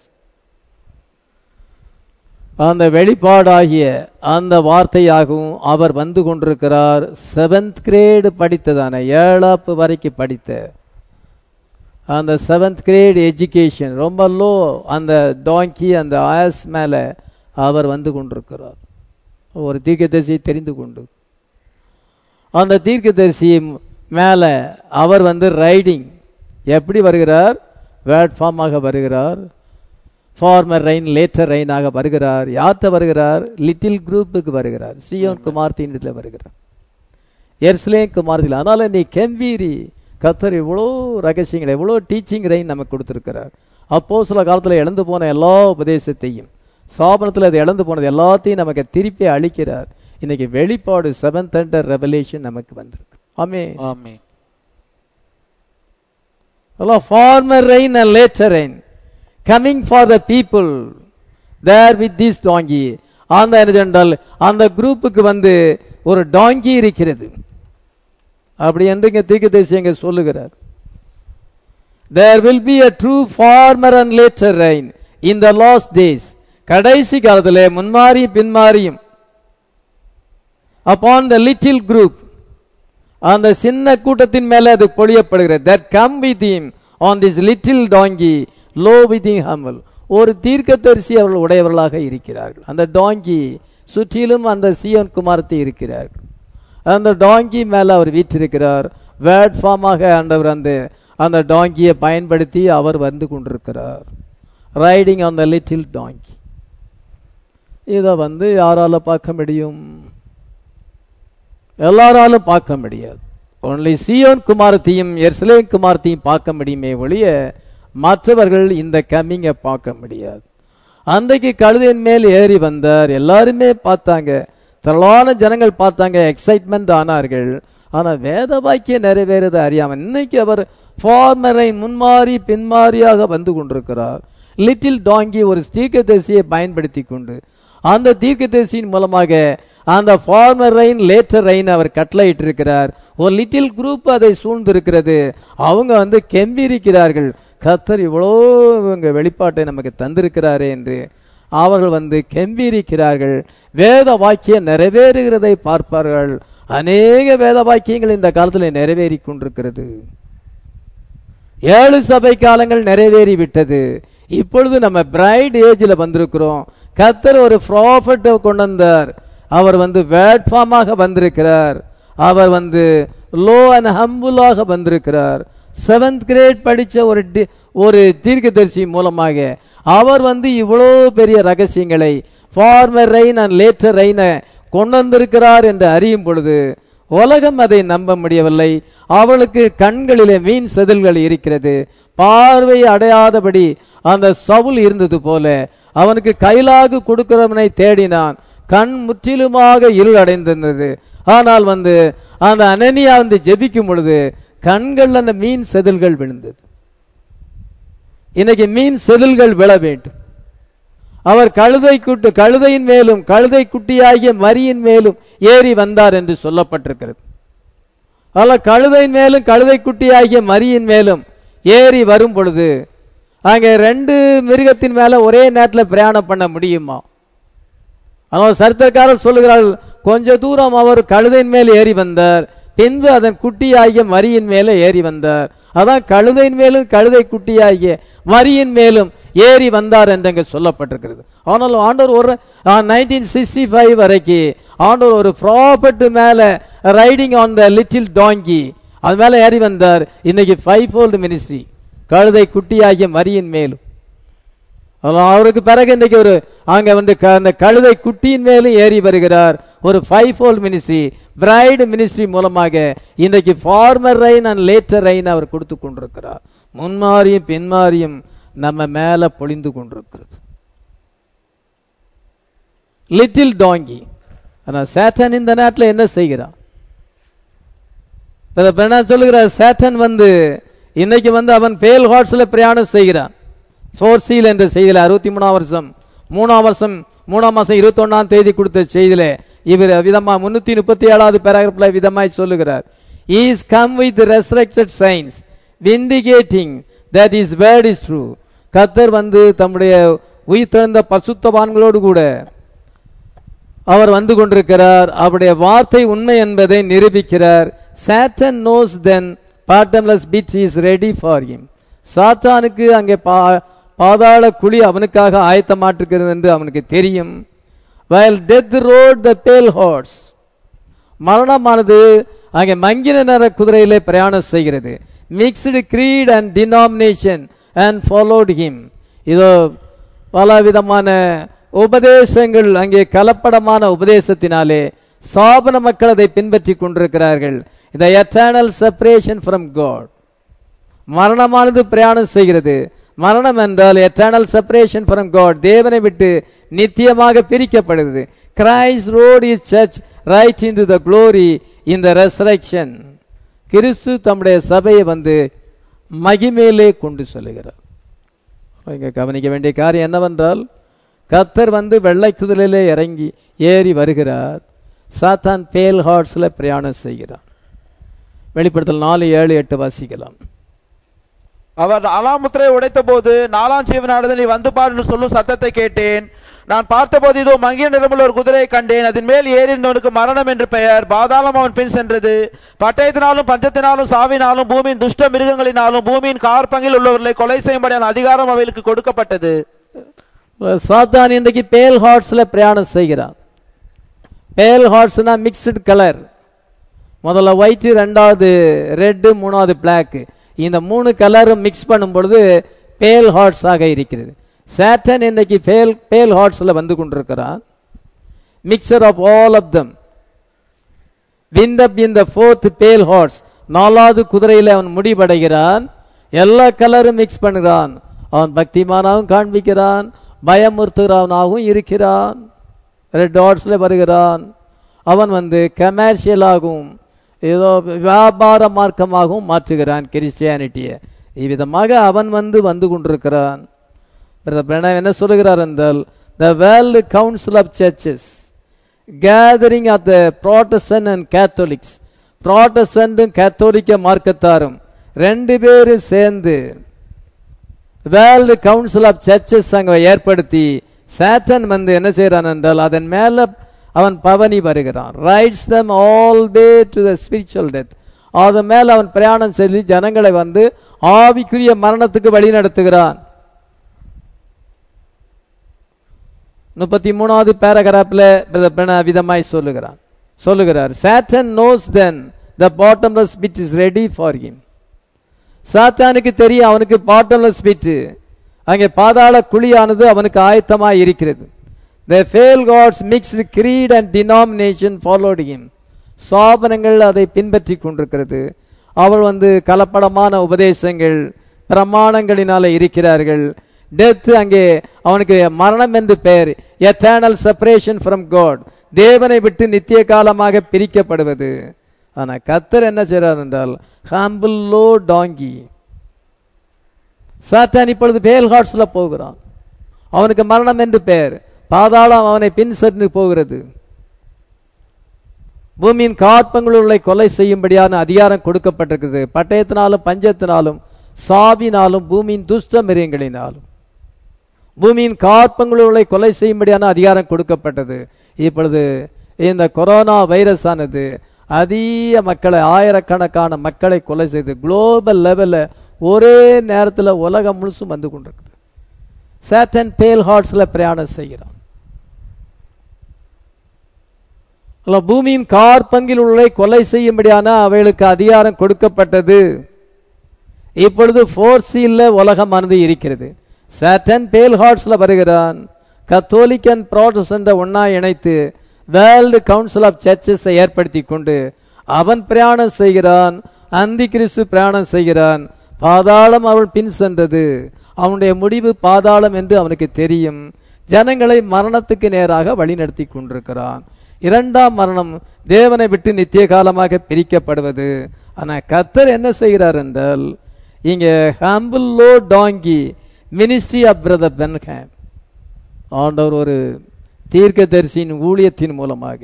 அந்த வெளிப்பாடாகிய அந்த வார்த்தையாகவும் அவர் வந்து கொண்டிருக்கிறார் செவன்த் கிரேடு படித்ததான ஏழாப்பு வரைக்கும் படித்த அந்த செவன்த் கிரேட் எஜுகேஷன் ரொம்ப லோ அந்த டாங்கி அந்த ஆயஸ் மேல அவர் வந்து கொண்டிருக்கிறார் ஒரு தீர்க்கதரிசியை தெரிந்து கொண்டு அந்த தீர்க்கதரிசி மேல அவர் வந்து ரைடிங் எப்படி வருகிறார் வேர்ட் ஃபார்மாக வருகிறார் ஃபார்மர் ரெயின் லேட்டர் ரெயினாக வருகிறார் யார்கிட்ட வருகிறார் லிட்டில் குரூப்புக்கு வருகிறார் சியோன் குமார்த்தின் வருகிறார் எர்ஸ்லே குமார்த்தியில் அதனால நீ கெம்பீரி கத்தர் இவ்வளோ ரகசியங்களை எவ்வளோ டீச்சிங் ரெயின் நமக்கு கொடுத்துருக்கிறார் அப்போ சில காலத்தில் இழந்து போன எல்லா உபதேசத்தையும் சாபனத்தில் அது இழந்து போனது எல்லாத்தையும் நமக்கு திருப்பி அளிக்கிறார் இன்னைக்கு வெளிப்பாடு செவன்த் அண்டர் ரெவலேஷன் நமக்கு வந்திருக்கு ஆமே ஆமென் former rain and later rain coming for the people there with this donkey அந்த என்ன என்றால் அந்த குரூப்புக்கு வந்து ஒரு டாங்கி இருக்கிறது அப்படி என்று இங்க தீர்க்கதரிசி இங்க சொல்லுகிறார் there will be a true former and later rain in the last days கடைசி காலத்திலே முன்மாறியும் பின்மாறியும் அப்பான் த லிட்டில் குரூப் அந்த சின்ன கூட்டத்தின் மேல அது பொழியப்படுகிறது that come with him on this little donkey low with humble ஒரு தீர்க்கதரிசி அவர்கள் உடையவர்களாக இருக்கிறார்கள் அந்த டாங்கி சுற்றிலும் அந்த சியோன் குமாரத்தை இருக்கிறார்கள் அந்த டாங்கி மேல அவர் வீற்றிருக்கிறார் வேர்ட் ஃபார்மாக ஆண்டவர் அந்த அந்த டாங்கியை பயன்படுத்தி அவர் வந்து கொண்டிருக்கிறார் riding on the little donkey இதை வந்து யாரால பார்க்க முடியும் எல்லாராலும் பார்க்க முடியாது ஒன்லி சியோன் குமாரத்தையும் எர்சலேம் குமாரத்தையும் பார்க்க முடியுமே ஒழிய மற்றவர்கள் இந்த கம்மிங்கை பார்க்க முடியாது அன்றைக்கு கழுதையின் மேல் ஏறி வந்தார் எல்லாருமே பார்த்தாங்க திரளான ஜனங்கள் பார்த்தாங்க எக்ஸைட்மெண்ட் ஆனார்கள் ஆனா வேத வாக்கியம் நிறைவேறது அறியாம இன்னைக்கு அவர் ஃபார்மரை முன்மாறி பின்மாறியாக வந்து கொண்டிருக்கிறார் லிட்டில் டாங்கி ஒரு தீர்க்கதரிசியை பயன்படுத்தி கொண்டு அந்த தீர்க்கதரிசியின் மூலமாக அந்த ஃபார்மர் ரைன் லேட்டர் ரைன் அவர் கட்டளையிட்டிருக்கிறார் ஒரு லிட்டில் குரூப் அதை சூழ்ந்திருக்கிறது அவங்க வந்து கெம்பிரிக்கிறார்கள் கத்தர் இவ்வளோ இவங்க வெளிப்பாட்டை நமக்கு தந்திருக்கிறாரே என்று அவர்கள் வந்து கெம்பீரிக்கிறார்கள் வேத வாக்கியம் நிறைவேறுகிறதை பார்ப்பார்கள் அநேக வேத வாக்கியங்கள் இந்த காலத்தில் நிறைவேறி கொண்டிருக்கிறது ஏழு சபை காலங்கள் நிறைவேறி விட்டது இப்பொழுது நம்ம பிரைட் ஏஜ்ல வந்திருக்கிறோம் கத்தர் ஒரு ப்ராஃபட் கொண்டு வந்தார் அவர் வந்து வேட்பாமாக வந்திருக்கிறார் அவர் வந்து லோ அண்ட் ஹம்புலாக வந்திருக்கிறார் செவன்த் கிரேட் படிச்ச ஒரு டி- ஒரு தீர்க்கதரிசி மூலமாக அவர் வந்து இவ்வளோ பெரிய ரகசியங்களை ஃபார்மர் ரெயின் அண்ட் லேட்டர் ரெயினை கொண்டு வந்திருக்கிறார் என்று அறியும் பொழுது உலகம் அதை நம்ப முடியவில்லை அவளுக்கு கண்களிலே மீன் செதில்கள் இருக்கிறது பார்வை அடையாதபடி அந்த சவுல் இருந்தது போல அவனுக்கு கைலாகு கொடுக்கிறவனை தேடினான் கண் முற்றிலுமாக இருள் அடைந்திருந்தது ஆனால் வந்து அந்த அனனியா வந்து ஜெபிக்கும் பொழுது கண்கள் அந்த மீன் செதில்கள் விழுந்தது இன்னைக்கு மீன் செதில்கள் விழ வேண்டும் அவர் கழுதை குட்டு கழுதையின் மேலும் கழுதை குட்டியாகிய மரியின் மேலும் ஏறி வந்தார் என்று சொல்லப்பட்டிருக்கிறது அல்ல கழுதையின் மேலும் கழுதை குட்டியாகிய மரியின் மேலும் ஏறி வரும் பொழுது அங்கே ரெண்டு மிருகத்தின் மேல ஒரே நேரத்தில் பிரயாணம் பண்ண முடியுமா ஆனால் சரித்திரக்காரர் சொல்லுகிறார்கள் கொஞ்ச தூரம் அவர் கழுதையின் மேல் ஏறி வந்தார் பின்பு அதன் குட்டியாகிய மரியின் மேலே ஏறி வந்தார் அதான் கழுதையின் மேலும் கழுதை குட்டியாகிய மரியின் மேலும் ஏறி வந்தார் என்று அங்கே சொல்லப்பட்டிருக்கிறது ஆனால் ஆண்டவர் ஒரு நைன்டீன் சிக்ஸ்டி ஃபைவ் வரைக்கும் ஆண்டவர் ஒரு ப்ராப்பர்ட் மேல riding on the little donkey அது மேல ஏறி வந்தார் இன்னைக்கு ஃபைவ் ஃபோல்டு மினிஸ்ட்ரி கழுதை குட்டியாகிய மரியின் மேலும் அதான் அவருக்கு பிறகு இன்னைக்கு ஒரு அங்க வந்து க- அந்த கழுதை குட்டியின் மேலும் ஏறி வருகிறார் ஒரு five fold ministry bride ministry மூலமாக இன்றைக்கு former rain and later rain அவர் கொடுத்து கொண்டிருக்கிறார் முன்மாறியும் பின்மாறியும் நம்ம மேல பொழிந்து கொண்டிருக்கிறது லிட்டில் டாங்கி ஆனா சேட்டன் இந்த நேரத்தில் என்ன செய்கிறான் நான் சொல்லுகிறார் சேட்டன் வந்து இன்னைக்கு வந்து அவன் பேல் ஹார்ட்ஸ்ல பிரயாணம் செய்கிறான் ஃபோர் சீல் என்ற செய்தியில அறுபத்தி மூணாம் வருஷம் மூணாம் வருஷம் மூணாம் மாசம் இருபத்தொன்னாம் தேதி கொடுத்த செய்தியில இவர் விதமா முன்னூத்தி முப்பத்தி ஏழாவது பேராகிராஃப்ல விதமாய் சொல்லுகிறார் is come with resurrected saints vindicating that his word is true கத்தர் வந்து தம்முடைய உயிர்த்தெழுந்த பசுத்தவான்களோடு கூட அவர் வந்து கொண்டிருக்கிறார் அவருடைய வார்த்தை உண்மை என்பதை நிரூபிக்கிறார் Satan knows then bottomless pit is ready for him சாத்தானுக்கு அங்கே பா பாதாள குழி அவனுக்காக ஆயத்தமாட்டிருக்கிறது என்று அவனுக்கு தெரியும் while death rode the pale horse மரணமானது அங்கே மங்கின நிற குதிரையிலே பிரயாணம் செய்கிறது mixed creed and denomination and followed him இதோ பல விதமான உபதேசங்கள் அங்கே கலப்படமான உபதேசத்தினாலே சாபன மக்கள் அதை பின்பற்றி கொண்டிருக்கிறார்கள் இந்த எட்டர்னல் செப்பரேஷன் ஃப்ரம் காட் மரணமானது பிரயாணம் செய்கிறது மரணம் என்றால் எட்டர்னல் செப்பரேஷன் ஃப்ரம் காட் தேவனை விட்டு நித்தியமாக பிரிக்கப்படுகிறது Christ rode his church right into the glory in the resurrection கிறிஸ்து தம்முடைய சபையை வந்து மகிமேலே கொண்டு செல்கிறார் இங்க கவனிக்க வேண்டிய காரியம் என்னவென்றால் கத்தர் வந்து வெள்ளை குதிரையிலே இறங்கி ஏறி வருகிறார் சாத்தான் பேல் ஹார்ட்ஸ்ல பிரயாணம் செய்கிறார் வெளிப்படுத்தல் நாலு ஏழு எட்டு வாசிக்கலாம் அவர் அலாமுத்திரை உடைத்த போது நாலாம் ஜீவனானது நீ வந்து பார் என்று சொல்லும் சத்தத்தை கேட்டேன் நான் பார்த்தபோது இதோ மங்கிய நிறமுள்ள ஒரு குதிரையை கண்டேன் அதன் மேல் ஏறினவனுக்கு மரணம் என்று பெயர் பாதாளம் அவன் பின் சென்றது பட்டயத்தினாலும் பஞ்சத்தினாலும் சாவினாலும் பூமியின் துஷ்ட மிருகங்களினாலும் பூமியின் கார்பங்கில் உள்ளவர்களை கொலை செய்யும்படியான அதிகாரம் அவைகளுக்கு கொடுக்கப்பட்டது சாத்தான் இன்றைக்கு பேல் ஹார்ட்ஸ்ல பிரயாணம் செய்கிறான் பேல் ஹார்ட்ஸ்னா மிக்ஸ்டு கலர் முதல்ல ஒயிட் ரெண்டாவது ரெட்டு மூணாவது பிளாக் இந்த மூணு கலரும் மிக்ஸ் பண்ணும் பொழுது பேல் ஹார்ட்ஸ் ஆக இருக்கிறது சேட்டன் இன்னைக்கு பேல் பேல் ஹார்ட்ஸ்ல வந்து கொண்டிருக்கிறான் mixture of all of them wind up in the fourth pale horse நாலாவது குதிரையில அவன் முடிவடைகிறான் எல்லா கலரும் மிக்ஸ் பண்ணுகிறான் அவன் பக்திமானாகவும் காண்பிக்கிறான் பயமுறுத்துகிறவனாகவும் இருக்கிறான் ரெட் ஹார்ஸ்ல வருகிறான் அவன் வந்து கமர்ஷியலாகவும் ஏதோ வியாபார மார்க்கமாகவும் மாற்றுகிறான் கிறிஸ்டியானிட்டியை இவ்விதமாக அவன் வந்து வந்து கொண்டிருக்கிறான் Brother Branham என்ன சொல்லுகிறார் என்றால் the world council of churches gathering of the Protestant and Catholics ப்ராட்டஸ்டன்டும் கத்தோலிக்க மார்க்கத்தாரும் ரெண்டு பேரும் சேர்ந்து வேர்ல்டு கவுன்சில் ஆஃப் சர்ச்சஸ் அங்கே ஏற்படுத்தி சேட்டன் வந்து என்ன செய்கிறான் என்றால் அதன் மேல அவன் பவனி வருகிறான் rides them all way to the spiritual death அதன் மேல அவன் பிரயாணம் செய்து ஜனங்களை வந்து ஆவிக்குரிய மரணத்துக்கு வழி நடத்துகிறான் முப்பத்தி மூணாவது பேராகிராஃப்ல விதமாய் சொல்லுகிறான் சொல்லுகிறார் Satan knows then the bottomless pit is ready for him சாத்தானுக்கு தெரியும் அவனுக்கு பாட்டம்லெஸ் பிட் அங்கே பாதாள குழியானது அவனுக்கு ஆயத்தமாய் இருக்கிறது the pale gods mixed creed and denomination followed him சாபனங்கள் அதை பின்பற்றி கொண்டிருக்கிறது அவள் வந்து கலப்படமான உபதேசங்கள் பிரமாணங்களினால இருக்கிறார்கள் டெத் அங்கே அவனுக்கு மரணம் என்று பெயர் எத்தர்னல் செப்பரேஷன் ஃப்ரம் காட் தேவனை விட்டு நித்திய காலமாக பிரிக்கப்படுவது ஆனா கத்தர் என்ன செய்றார் என்றால் ஹாம்பிள் லோ டாங்கி சாத்தான் இப்பொழுது பேல் ஹார்ட்ஸ்ல போகிறான் அவனுக்கு மரணம் என்று பெயர் பாதாளம் அவனை பின் சென்று போகிறது பூமியின் காற்பங்களுள்ளை கொலை செய்யும்படியான அதிகாரம் கொடுக்கப்பட்டிருக்குது பட்டயத்தினாலும் பஞ்சத்தினாலும் சாவினாலும் பூமியின் துஷ்ட மிருகங்களினாலும் பூமியின் காற்பங்களுள்ளை கொலை செய்யும்படியான அதிகாரம் கொடுக்கப்பட்டது இப்பொழுது இந்த கொரோனா வைரஸ் ஆனது அதிக மக்களை ஆயிரக்கணக்கான மக்களை கொலை செய்து குளோபல் லெவல்ல ஒரே நேரத்தில் உலகம் முழுசும் வந்து கொண்டிருக்குது சேத்தன் பேல் ஹார்ட்ஸ்ல பிரயாணம் செய்கிறான் அல்ல, பூமியின் கார்பங்கில் உள்ள கொலை செய்யும்படியான அவைகளுக்கு அதிகாரம் கொடுக்கப்பட்டது இப்பொழுது ஃபோர்ஸில் உலகமானது இருக்கிறது சாட்டன் பேல் ஹார்ட்ஸ்ல வருகிறான் கத்தோலிக் அண்ட் ப்ராட்டஸ்டன்ட ஒன்னா இணைத்து வேர்ல்டு கவுன்சில் ஆஃப் சர்ச்சஸை ஏற்படுத்தி கொண்டு அவன் பிரயாணம் செய்கிறான் அந்தி கிறிஸ்து பிரயாணம் செய்கிறான் பாதாளம் அவள் பின் சென்றது அவனுடைய முடிவு பாதாளம் என்று அவனுக்கு தெரியும் ஜனங்களை மரணத்துக்கு நேராக வழிநடத்தி கொண்டிருக்கிறான் இரண்டாம் மரணம் தேவனை விட்டு நித்திய காலமாக பிரிக்கப்படுவது ஆனா கத்தர் என்ன செய்கிறார் என்றால் இங்க humble low donkey ministry of brother Branham ஆண்டவர் ஒரு தீர்க்கதரிசியின் ஊழியத்தின் மூலமாக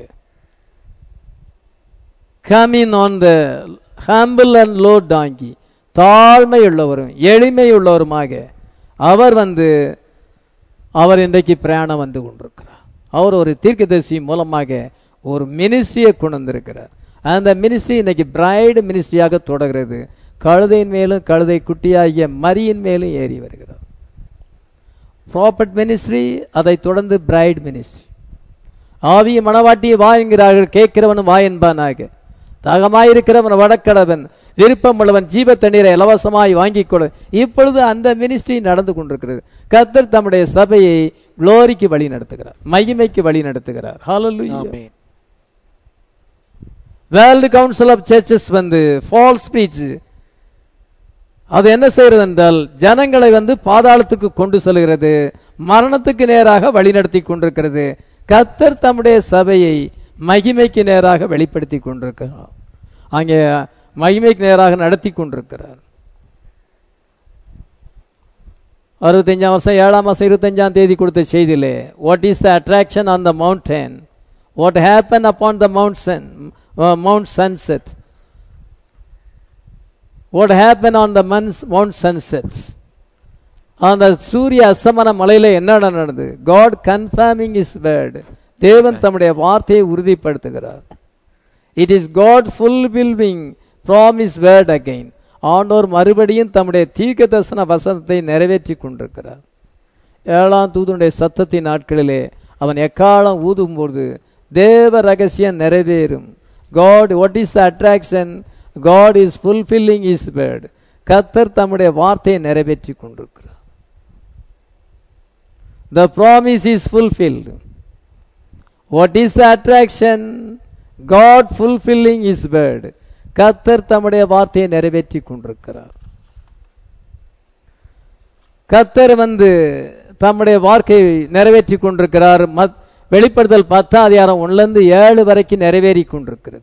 coming on the humble and low donkey தாழ்மை உள்ளவரும் எளிமை உள்ளவருமாக அவர் வந்து அவர் இன்றைக்கு பிரயாணம் வந்து கொண்டிருக்கிறார் அவர் ஒரு தீர்க்கதரிசி மூலமாக ஒரு மினிஸ்ட்ரியை கொண்டு வந்திருக்கிறார் அந்த மினிஸ்ட்ரி இன்னைக்கு பிரைடு மினிஸ்ட்ரியாக தொடர்கிறது கழுதையின் மேலும் கழுதை குட்டியாகிய மரியின் மேலும் ஏறி வருகிறார் ப்ராப்பர்ட் மினிஸ்ட்ரி அதை தொடர்ந்து பிரைட் மினிஸ்ட்ரி ஆவிய மணவாட்டியை வா என்கிறார்கள் கேட்கிறவனும் வா என்பானாக தாகமாயிருக்கிறவன் வடக்கடவன் விருப்பம் உள்ளவன் ஜீவ தண்ணீரை இலவசமாய் வாங்கிக் கொடு இப்பொழுது அந்த மினிஸ்ட்ரி நடந்து கொண்டிருக்கிறது கர்த்தர் தம்முடைய சபையை குளோரிக்கு வழி நடத்துகிறார் மகிமைக்கு வழி நடத்துகிறார் ஹalleluya ஆமென். வேர்ல்டு கவுன்சில் ஆஃப் சர்ச்சஸ் வந்து ஃபால்ஸ் ஸ்பீச் அது என்ன செய்யறது என்றால் ஜனங்களை வந்து பாதாளத்துக்கு கொண்டு செல்கிறது மரணத்துக்கு நேராக வழிநடத்தி கொண்டிருக்கிறது கத்தர் தம்முடைய சபையை மகிமைக்கு நேராக வெளிப்படுத்தி கொண்டிருக்கிறார் அங்கே மகிமைக்கு நேராக நடத்தி கொண்டிருக்கிறார் அறுபத்தஞ்சாம் வருஷம் ஏழாம் மாசம் இருபத்தஞ்சாம் தேதி கொடுத்த செய்தியிலே what is the attraction on the mountain what happen upon the mount sun mount sunset what happen on the mans mount sunset அந்த சூரிய அஸ்தமன மலையில என்ன நடந்தது காட் கன்ஃபார்மிங் இஸ் வேர்டு தேவன் தம்முடைய வார்த்தையை உறுதிப்படுத்துகிறார் it is God fulfilling promise word again ஆண்டோர் மறுபடியும் தம்முடைய தீர்க்க தரிசன வசனத்தை நிறைவேற்றி கொண்டிருக்கிறார் ஏழாம் தூதனுடைய சத்தத்தின் நாட்களிலே அவன் எக்காலம் ஊதும்போது தேவ ரகசியம் நிறைவேறும் God what is the attraction God is fulfilling his word கத்தர் தம்முடைய வார்த்தையை நிறைவேற்றி கொண்டிருக்கிறார் the promise is fulfilled what is the attraction God fulfilling his word கத்தர் தம்முடைய வார்த்தையை நிறைவேற்றி கொண்டிருக்கிறார் கத்தர் வந்து தம்முடைய வார்த்தையை நிறைவேற்றி கொண்டிருக்கிறார் மத் வெளிப்படுத்தல் பத்தாம் அதிகாரம் ஒன்றிலிருந்து ஏழு வரைக்கும் நிறைவேறி கொண்டிருக்கிறது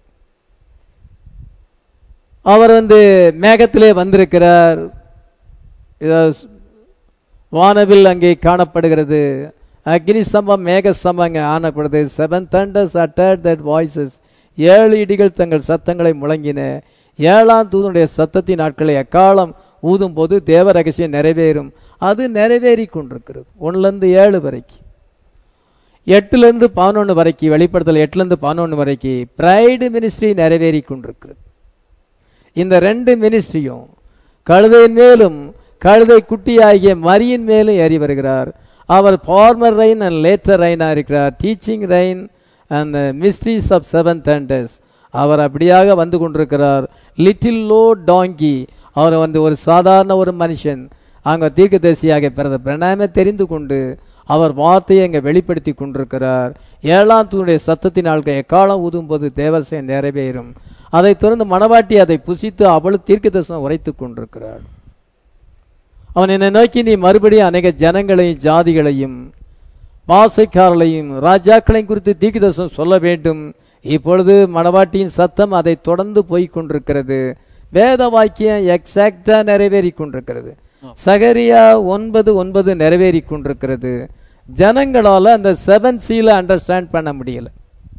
அவர் வந்து மேகத்திலே வந்திருக்கிறார் இதோ வானவில் அங்கே காணப்படுகிறது அக்னி சம்பம் மேக சம்பம் அங்கே ஆனப்படுது seven thunders uttered that voices ஏழு இடிகள் தங்கள் சத்தங்களை முழங்கின ஏழாம் தூதனுடைய சத்தத்தின் நாட்களை எக்காலம் ஊதும் போது தேவ ரகசியம் நிறைவேறும் அது நிறைவேறி கொண்டிருக்கிறது ஒன்னுலேருந்து ஏழு வரைக்கும் எட்டுலேருந்து பதினொன்று வரைக்கும் வெளிப்படுத்தல் எட்டுலேருந்து பதினொன்று வரைக்கும் பிரைடு மினிஸ்ட்ரி நிறைவேறி கொண்டிருக்கிறது இந்த ரெண்டு மினிஸ்ட்ரியும் கழுதையின் மேலும் கழுதை குட்டியாகிய மரியின் மேலும் ஏறி வருகிறார் அவர் ஃபார்மர் ரைன் அண்ட் லேட்டர் ரைனாக இருக்கிறார் teaching rain and mysteries of seven thunders அவர் அப்படியாக வந்து கொண்டிருக்கிறார் லிட்டில் லோ டாங்கி அவர் வந்து ஒரு சாதாரண ஒரு மனுஷன் அங்கே தீர்க்கதரிசியாக பிறந்த பிரணாமை தெரிந்து கொண்டு அவர் வார்த்தையை அங்கே வெளிப்படுத்தி கொண்டிருக்கிறார் ஏழாம் தூணுடைய சத்தத்தினால் எக்காலம் ஊதும்போது தேவசையம் நிறைவேறும் அதைத் தொடர்ந்து மணவாட்டி அதை புசித்து அவள் தீர்க்க தரிசனம் உரைத்துக் கொண்டிருக்கிறாள் அவன் என்னை நோக்கி நீ மறுபடியும் அநேக ஜனங்களையும் ஜாதிகளையும் பாசைக்காரர்களையும் ராஜாக்களையும் குறித்து தீர்க்க தரிசனம் சொல்ல வேண்டும் இப்பொழுது மணவாட்டியின் சத்தம் அதை தொடர்ந்து போய் கொண்டிருக்கிறது வேத வாக்கியம் எக்ஸாக்டா நிறைவேறி கொண்டிருக்கிறது சகரியா ஒன்பது ஒன்பது நிறைவேறி கொண்டிருக்கிறது ஜனங்களால அந்த செவன் சீல அண்டர்ஸ்டாண்ட் பண்ண முடியல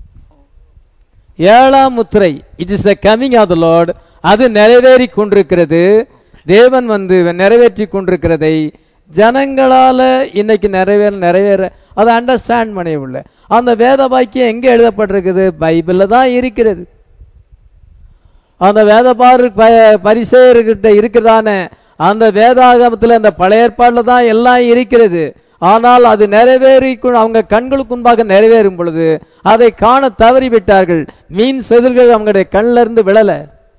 ஏழாம் முத்திரை it is the coming of the Lord அது நிறைவேறி கொண்டிருக்கிறது தேவன் வந்து நிறைவேற்றி கொண்டிருக்கிறதை ஜனங்களால இன்னைக்கு நிறைவேற நிறைவேற அதை அண்டர்ஸ்டாண்ட் பண்ணவில்லை அந்த வேத வாக்கியம் எங்க எழுதப்பட்டிருக்குது பைபிள்ல தான் இருக்கிறது அந்த வேத பாரு பரிசெயர்கிட்ட இருக்கிறதான அந்த வேதாகமத்தில் அந்த பழைய ஏற்பாடுல தான் எல்லாம் இருக்கிறது ஆனால் அது நிறைவேறி அவங்க கண்களுக்கு முன்பாக நிறைவேறும் பொழுது அதை காண தவறி விட்டார்கள் மீன் செதில்கள் அவங்களுடைய கண்ணில இருந்து விழல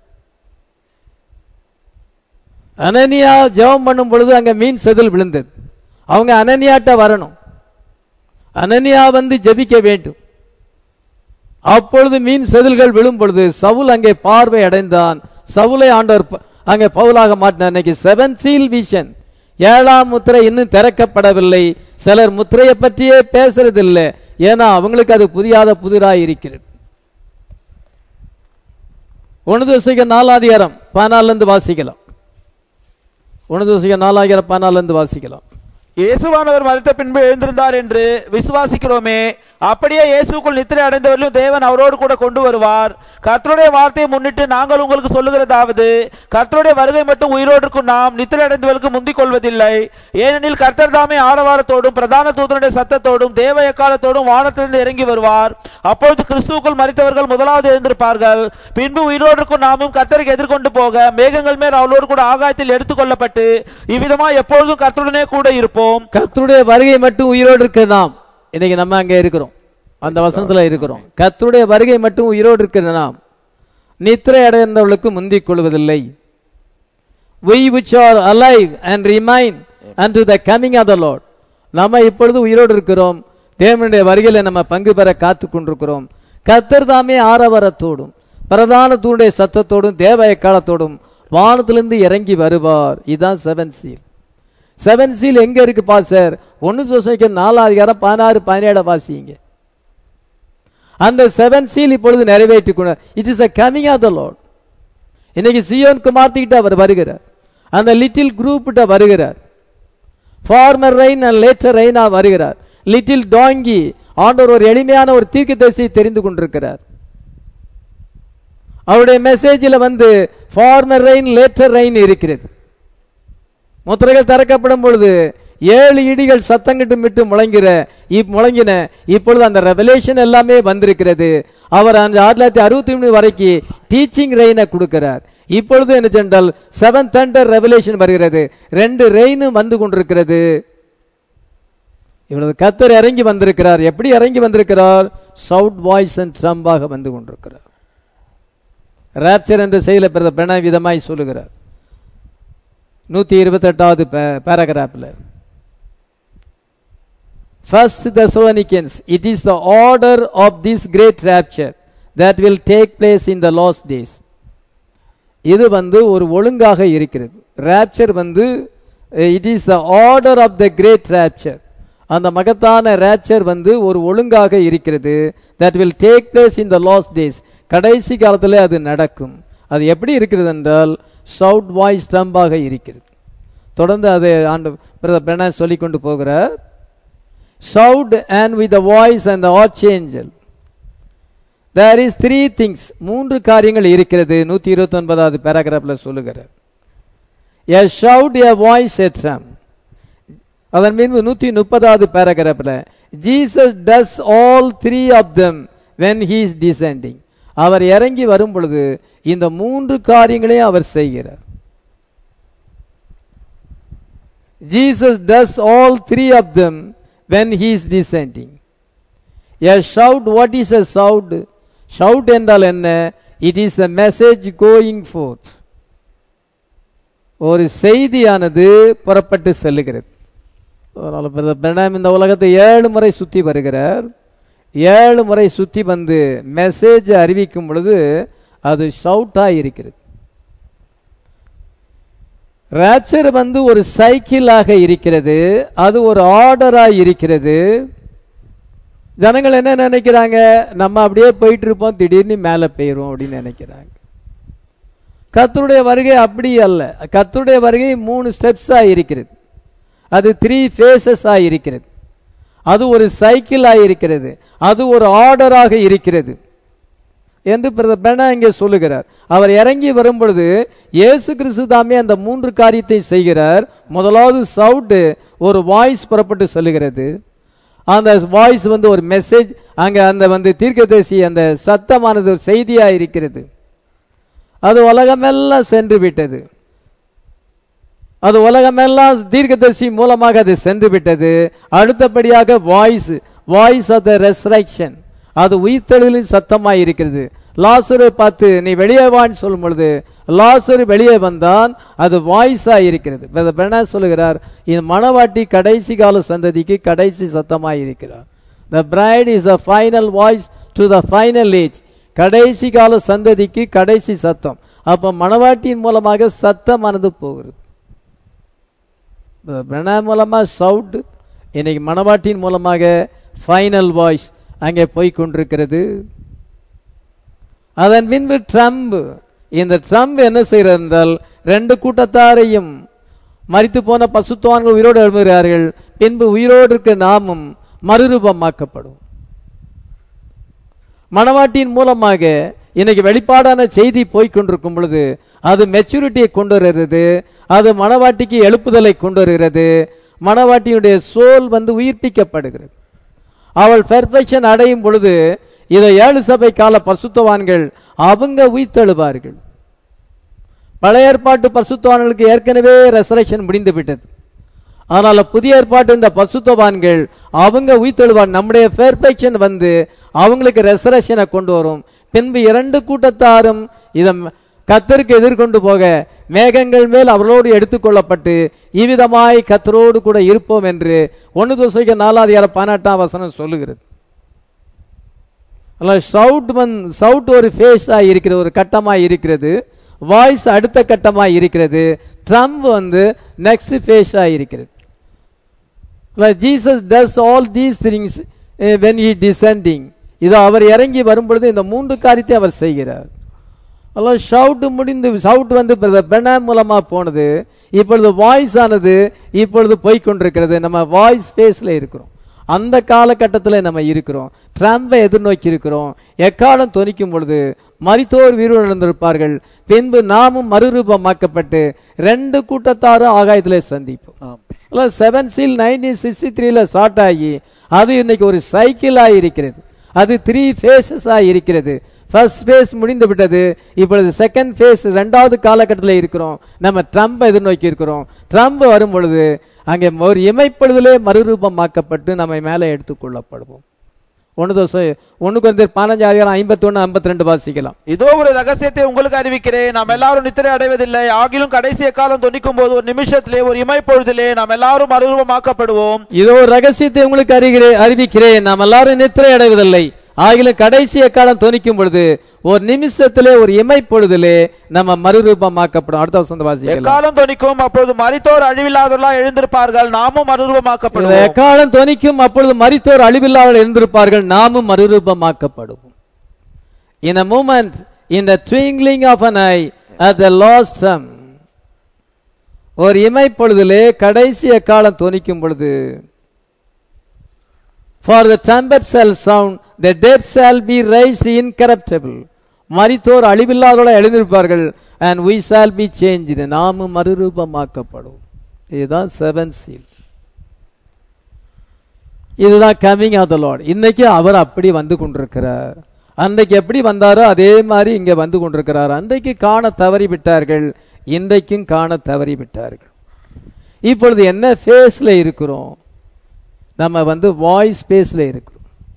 அனனியா ஜெபம் பண்ணும் பொழுது அங்க மீன் செதில் விழுந்தது அவங்க அனனியாட்ட வரணும் அனனியா வந்து ஜெபிக்க வேண்டும் அப்பொழுது மீன் செதில்கள் விழும் பொழுது சவுல் அங்கே பார்வை அடைந்தான் சவுலை ஆண்டவர் அங்கே பவுலாக மாட்டினார் இன்னைக்கு செவன் சீல் விஷன் ஏழாம் முத்திரை இன்னும் திறக்கப்படவில்லை சிலர் முத்திரையை பற்றியே பேசுறதில்லை ஏன்னா அவங்களுக்கு அது புதியாத புதிராக இருக்கிறது ஒன்று தோசிக்க நாலாதிகாரம் பதினாலுல இருந்து வாசிக்கலாம் ஒன்று தோசிக்க நாலாயிரம் பதினாலுல இருந்து வாசிக்கலாம் இயேசுவானவர் மறித்த பின்பு எழுந்திருந்தார் என்று விசுவாசிக்கிறோமே அப்படியே இயேசுக்குள் நித்திரை அடைந்தவர்களும் தேவன் அவரோடு கூட கொண்டு வருவார் கர்த்தருடைய வார்த்தையை முன்னிட்டு நாங்கள் உங்களுக்கு சொல்லுகிறதாவது கர்த்தருடைய வருகை மட்டும் உயிரோடு இருக்கும் நாம் நித்திரை அடைந்தவர்களுக்கு முந்திக் கொள்வதில்லை ஏனெனில் கர்த்தர் தாமே ஆரவாரத்தோடும் பிரதான தூதனுடைய சத்தத்தோடும் தேவ எக்காலத்தோடும் வானத்திலிருந்து இறங்கி வருவார் அப்பொழுது கிறிஸ்துவுக்குள் மறித்தவர்கள் முதலாவது எழுந்திருப்பார்கள் பின்பு உயிரோடு இருக்கும் நாமும் கர்த்தருக்கு எதிர்கொண்டு போக மேகங்கள் மேல் அவளோடு கூட ஆகாயத்தில் எடுத்துக்கொள்ளப்பட்டு இவ்விதமா எப்பொழுதும் கர்த்தருடனே கூட இருப்போம் கர்த்தருடைய வருகை மட்டும் உயிரோடு இருக்க நாம் இன்னைக்கு நம்ம அங்க இருக்கிறோம் அந்த வசனத்துல இருக்கிறோம் கர்த்தருடைய வருகை மட்டும் உயிரோடு இருக்கிற நாம் நித்திரை அடைந்தவர்களுக்கு முந்திக் கொள்வதில்லை we which are alive and remain unto the coming of the Lord நம்ம இப்பொழுது உயிரோடு இருக்கிறோம் தேவனுடைய வருகையில நம்ம பங்கு பெற காத்து கொண்டிருக்கிறோம் கர்த்தர் தாமே ஆரவரத்தோடும் பிரதான தூணுடைய சத்தத்தோடும் தேவ எக்காலத்தோடும் வானத்திலிருந்து இறங்கி வருவார் இதுதான் செவன் சீல் செவன் சீல் எங்க இருக்கு பாசர் ஒன்னு தோசைக்கு நாலாம் அதிகாரம் பதினாறு பதினேழு வாசிங்க அந்த செவன் சீல் இப்பொழுது நிறைவேற்றி கொண்டு it is a coming of the Lord இன்னைக்கு சியோன் குமார்த்திக்கிட்ட அவர் வருகிறார் அந்த லிட்டில் குரூப் வருகிறார் ஃபார்மர் ரெயின் அண்ட் லேட்டர் ரெயினா வருகிறார் லிட்டில் டாங்கி ஆண்டவர் ஒரு எளிமையான ஒரு தீர்க்க தரிசியை தெரிந்து கொண்டிருக்கிறார் அவருடைய மெசேஜில் வந்து ஃபார்மர் ரெயின் லேட்டர் ரெயின் இருக்கிறது முத்திரைகள் திறக்கப்படும் பொழுது ஏழு இடிகள் சத்தங்கிட்டு விட்டு முழங்கிற இப் முழங்கின இப்பொழுது அந்த ரெவலேஷன் எல்லாமே வந்திருக்கிறது அவர் அந்த ஆயிரத்தி தொள்ளாயிரத்தி அறுபத்தி மூணு வரைக்கும் டீச்சிங் ரெயினை கொடுக்கிறார் இப்பொழுது என்ன சென்றால் செவன் தண்டர் ரெவலேஷன் வருகிறது ரெண்டு ரெயினும் வந்து கொண்டிருக்கிறது இவ்வளவு கத்தர் இறங்கி வந்திருக்கிறார் எப்படி இறங்கி வந்திருக்கிறார் சவுட் வாய்ஸ் அண்ட் ட்ரம்பாக வந்து கொண்டிருக்கிறார் ராப்சர் என்ற செயல பிறந்த பிரண விதமாய் சொல்லுகிறார் நூத்தி இருபத்தி எட்டாவது பேராகிராஃபில் First Thessalonians, it is the order of this great rapture that will take place in the last days. இது வந்து ஒரு ஒழுங்காக இருக்கிறது ராப்சர் வந்து it is the order of the great rapture அந்த மகத்தான ராப்சர் வந்து ஒரு ஒழுங்காக இருக்கிறது that will take place in the last days கடைசி காலத்தில் அது நடக்கும் அது எப்படி இருக்கிறது என்றால் சவுட் வாய்ஸ் ஸ்டம்பாக இருக்கிறது தொடர்ந்து அது ஆண்டு பிரதர் பெனா சொல்லிக் கொண்டு போகிறார் shout and with the voice and the archangel there is three things மூன்று காரியங்கள் இருக்கிறது நூத்தி இருபத்தி ஒன்பதாவது பேராகிராஃப்ல சொல்லுகிறார் a shout a voice etram அதன் மீது நூத்தி முப்பதாவது பேராகிராஃப்ல Jesus does all three of them when he is descending அவர் இறங்கி வரும் பொழுது இந்த மூன்று காரியங்களையும் அவர் செய்கிறார் Jesus does all three of them when he is descending. A shout, what is a shout? Shout என்றால் என்ன it is a message going forth ஒரு செய்தியானது புறப்பட்டு செல்லுகிறது அதனால பிரதர் பிரணாம் இந்த உலகத்தை ஏழு முறை சுத்தி வருகிறார் ஏழு முறை சுத்தி வந்து மெசேஜ் அறிவிக்கும் பொழுது அது ஷவுட்டா இருக்கிறது ராப்சர் வந்து ஒரு சைக்கிளாக இருக்கிறது அது ஒரு ஆர்டராக இருக்கிறது ஜனங்கள் என்ன நினைக்கிறாங்க நம்ம அப்படியே போயிட்டு இருப்போம் திடீர்னு மேலே போயிரும் அப்படின்னு நினைக்கிறாங்க கத்தருடைய வருகை அப்படி அல்ல கத்தருடைய வருகை மூணு ஸ்டெப்ஸா இருக்கிறது அது த்ரீ ஃபேஸஸா இருக்கிறது அது ஒரு சைக்கிளா இருக்கிறது அது ஒரு ஆர்டராக இருக்கிறது என்று பிரதர் பெனா இங்கே சொல்லுகிறார் அவர் இறங்கி வரும் பொழுது இயேசு கிறிஸ்து தாமே அந்த மூன்று காரியத்தை செய்கிறார் முதலாவது சவுண்டு ஒரு வாய்ஸ் புறப்பட்டு சொல்லுகிறது அந்த வாய்ஸ் வந்து ஒரு மெசேஜ் அங்க அந்த வந்து தீர்க்கதரிசி அந்த சத்தமானது ஒரு செய்தியா இருக்கிறது அது உலகமெல்லாம் சென்று விட்டது அது உலகமெல்லாம் தீர்க்கதரிசி மூலமாக அது சென்று விட்டது அடுத்தபடியாக voice voice of the resurrection அது உயிர்த்தெழுதலின் சத்தமாய் இருக்கிறது லாசரை பார்த்து நீ வெளியே வான்னு சொல்லும் பொழுது லாசரு வெளியே வந்தான் அது வாய்ஸா இருக்கிறது பெனா சொல்லுகிறார் இது மணவாட்டி கடைசி கால சந்ததிக்கு கடைசி சத்தமாய் இருக்கிறார் the bride is a final voice to the final age கடைசி கால சந்ததிக்கு கடைசி சத்தம் அப்ப மணவாட்டியின் மூலமாக சத்தமானது போகிறது பிரணா மூலமா சவுட் இன்னைக்கு மணவாட்டியின் மூலமாக ஃபைனல் வாய்ஸ் அங்கே போய் கொண்டிருக்கிறது அதன் பின்பு ட்ரம்ப் இந்த ட்ரம்ப் என்ன செய்கிறார் என்றால் ரெண்டு கூட்டத்தாரையும் மறித்து போன பசுத்துவான்கள் உயிரோடு எழுப்புகிறார்கள் பின்பு உயிரோடு இருக்க நாமும் மறுரூபமாக்கப்படும் மணவாட்டியின் மூலமாக இன்னைக்கு வெளிப்பாடான செய்தி போய் கொண்டிருக்கும் பொழுது அது மெச்சூரிட்டியை கொண்டு வருகிறது அது மணவாட்டிக்கு எழுப்புதலை கொண்டு வருகிறது மணவாட்டியுடைய சோல் வந்து உயிர்ப்பிக்கப்படுகிறது அவள் பெர்ஃபெக்ஷன் அடையும் பொழுது இதை ஏழு சபை கால பசுத்தவான்கள் அவங்க உயிர்த்தெழுவார்கள் பழைய ஏற்பாட்டு பசுத்தவான்களுக்கு ஏற்கனவே ரெசரேஷன் முடிந்து விட்டது அதனால புதிய ஏற்பாட்டு இந்த பசுத்தவான்கள் அவங்க உயிர்த்தெழுவார் நம்முடைய பெர்ஃபெக்ஷன் வந்து அவங்களுக்கு ரெசரேஷனை கொண்டு வரும் பின்பு இரண்டு கூட்டத்தாரும் இதை கத்தருக்கு எதிர்கொண்டு போக மேகங்கள் மேல் அவர்களோடு எடுத்துக்கொள்ளப்பட்டு இவ்விதமாய் கத்தரோடு கூட இருப்போம் என்று ஒன்று தோசைக்கு நாலாவது ஏழு பதினெட்டாம் வசனம் சொல்லுகிறது சவுட் வந் சவுட் ஒரு ஃபேஸா இருக்கிறது ஒரு கட்டமா இருக்கிறது வாய்ஸ் அடுத்த கட்டமா இருக்கிறது ட்ரம்ப் வந்து நெக்ஸ்ட் ஃபேஸா இருக்கிறது Jesus does all these things when he descending இது அவர் இறங்கி வரும் பொழுது இந்த மூன்று காரியத்தை அவர் செய்கிறார் அதெல்லாம் ஷவுட் முடிந்து ஷவுட் வந்து பெனா மூலமா போனது இப்பொழுது வாய்ஸ் ஆனது இப்பொழுது போய்கொண்டிருக்கிறது நம்ம வாய்ஸ் ஃபேஸ்ல இருக்கிறோம் அந்த காலகட்டத்தில் நம்ம இருக்கிறோம் ட்ரம்பை எதிர்நோக்கி இருக்கிறோம் எக்காலம் தொனிக்கும் பொழுது மரித்தோர் வீரர்ந்திருப்பார்கள் பின்பு நாமும் மறுரூபமாக்கப்பட்டு ரெண்டு கூட்டத்தாரும் ஆகாயத்திலே சந்திப்போம் செவன் சீல் நைன்டீன் சிக்ஸ்டி த்ரீல ஸ்டார்ட் ஆகி அது இன்னைக்கு ஒரு சைக்கிளாக இருக்கிறது அது த்ரீ ஃபேஸஸாக இருக்கிறது ஃபர்ஸ்ட் ஃபேஸ் முடிந்து விட்டது இப்பொழுது செகண்ட் ஃபேஸ் ரெண்டாவது காலகட்டத்தில் இருக்கிறோம் நம்ம ட்ரம்ப் எதிர்நோக்கி இருக்கிறோம் ட்ரம்ப் வரும் பொழுது அங்கே ஒரு இமைப்பொழுதிலே மறுரூபமாக்கப்பட்டு நம்ம மேலே எடுத்துக்கொள்ளப்படுவோம் ஒன்று தோசம் ஒன்று குறைந்த பதினஞ்சு அதிகாரம் ஐம்பத்தி ஒன்று ஐம்பத்தி ரெண்டு வாசிக்கலாம் இதோ ஒரு ரகசியத்தை உங்களுக்கு அறிவிக்கிறேன் நாம் எல்லாரும் நித்திரை அடைவதில்லை ஆகிலும் கடைசி காலம் தொனிக்கும் போது ஒரு நிமிஷத்திலே ஒரு இமைப்பொழுதிலே நாம் எல்லாரும் மறுரூபமாக்கப்படுவோம் இதோ ஒரு ரகசியத்தை உங்களுக்கு அறிகிறேன் அறிவிக்கிறேன் நாம் எல்லாரும் நித்திரை அடைவதில்லை ஆகிலும் கடைசி காலம் தொனிக்கும் பொழுது ஒரு நிமிஷத்திலே ஒரு இமைப்பொழுதிலே நம்ம மறுரூபமாக்கப்படும் அடுத்த வசந்த வாசிக்கலாம் எக்காலம் தொனிக்கும் அப்பொழுது மரித்தோர் அழிவில்லாதவர்களா எழுந்திருப்பார்கள் நாமும் இந்த மறுரூபமாக்கப்படுவோம் எக்காலம் தொனிக்கும் அப்பொழுது மரித்தோர் அழிவில்லாமல் இருந்திருப்பார்கள் நாமும் மறுரூபமாக்கப்படுவோம் இன் a moment in the twinkling of an eye at the last sum ஒரு இமைப்பொழுதிலே கடைசி எக்காலம் தொனிக்கும் பொழுது for the trumpet shall sound the dead shall be raised incorruptible மரித்தோர் அழிவில்லாதவர்களாய் எழுந்திருப்பார்கள் and we shall be changed நாமும் மறுரூபமாக்கப்படும் இதுதான் செவன் சீல் இதுதான் கமிங் ஆஃப் த லார்ட் இன்னைக்கு அவர் அப்படி வந்து கொண்டிருக்கிறார் அன்றைக்கு எப்படி வந்தாரோ அதே மாதிரி இங்க வந்து கொண்டிருக்கிறார் அன்றைக்கு காண தவறி விட்டார்கள் இன்றைக்கும் காண தவறி விட்டார்கள் இப்பொழுது என்ன ஃபேஸ்ல இருக்கிறோம் நம்ம வந்து வாய்ஸ் ஸ்பேஸ்ல இருக்கிறோம்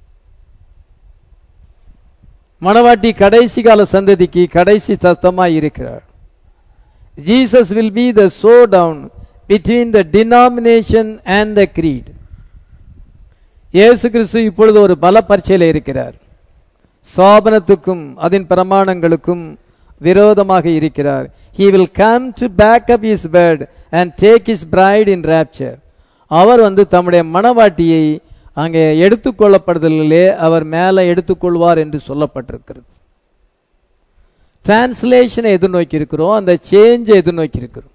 மணவாட்டி கடைசி கால சந்ததிக்கு கடைசி சத்தமா இருக்கிறார் Jesus will be the showdown between the denomination and the creed இயேசு கிறிஸ்து இப்பொழுது ஒரு பல பரீட்சையில் இருக்கிறார் சாபனத்துக்கும் அதன் பிரமாணங்களுக்கும் விரோதமாக இருக்கிறார் he will come to back up his bed and take his bride in rapture அவர் வந்து தம்முடைய மணவாட்டியை அங்கே எடுத்துக்கொள்ளப்படுதலிலே அவர் மேலே எடுத்துக்கொள்வார் என்று சொல்லப்பட்டிருக்கிறது டிரான்ஸ்லேஷனை எதிர்நோக்கி இருக்கிறோம் அந்த சேஞ்சை எதிர்நோக்கி இருக்கிறோம்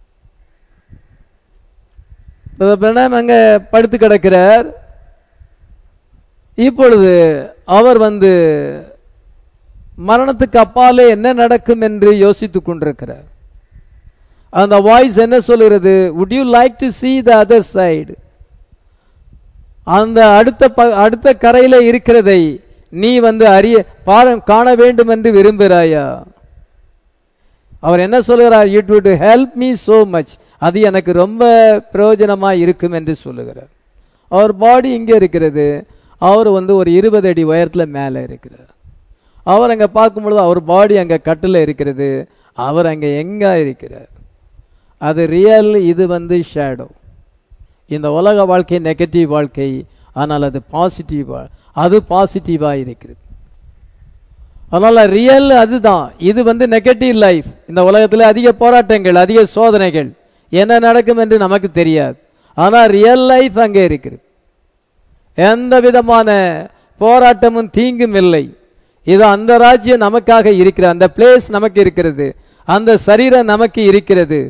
பிரணாம் அங்க படுத்து கிடக்கிறார் இப்பொழுது அவர் வந்து மரணத்துக்கு அப்பாலே என்ன நடக்கும் என்று யோசித்துக் கொண்டிருக்கிறார் அந்த வாய்ஸ் என்ன சொல்கிறது would you like to see the other side அந்த அடுத்த ப- அடுத்த கரையில இருக்கிறதை நீ வந்து அறிய பார- காண வேண்டும் என்று விரும்புகிறாயா அவர் என்ன சொல்கிறார் it would help me so much அது எனக்கு ரொம்ப பிரயோஜனமா இருக்கும் என்று சொல்லுகிறார் அவர் பாடி இங்கே இருக்கிறது அவர் வந்து ஒரு இருபது அடி உயரத்துல மேலே இருக்கிறார் அவர் அங்க பார்க்கும் பொழுது அவர் பாடி அங்க கட்டில் இருக்கிறது அவர் அங்க எங்க இருக்கிறார் அது ரியல் இது வந்து ஷேடோ இந்த உலக வாழ்க்கை நெகட்டிவ் வாழ்க்கை ஆனால் அது பாசிட்டிவ் அது பாசிட்டிவா இருக்கிறது அதனால ரியல் அதுதான் இது வந்து நெகட்டிவ் லைஃப் இந்த உலகத்துல அதிக போராட்டங்கள் அதிக சோதனைகள் என்ன நடக்கும் என்று நமக்கு தெரியாது ஆனா ரியல் லைஃப் அங்கே இருக்கிறது எந்த விதமான போராட்டமும் தீங்கும் இல்லை இது அந்த ராஜ்யம் நமக்காக இருக்கிறது அந்த பிளேஸ் நமக்கு இருக்கிறது அந்த சரீரம் நமக்கு இருக்கிறது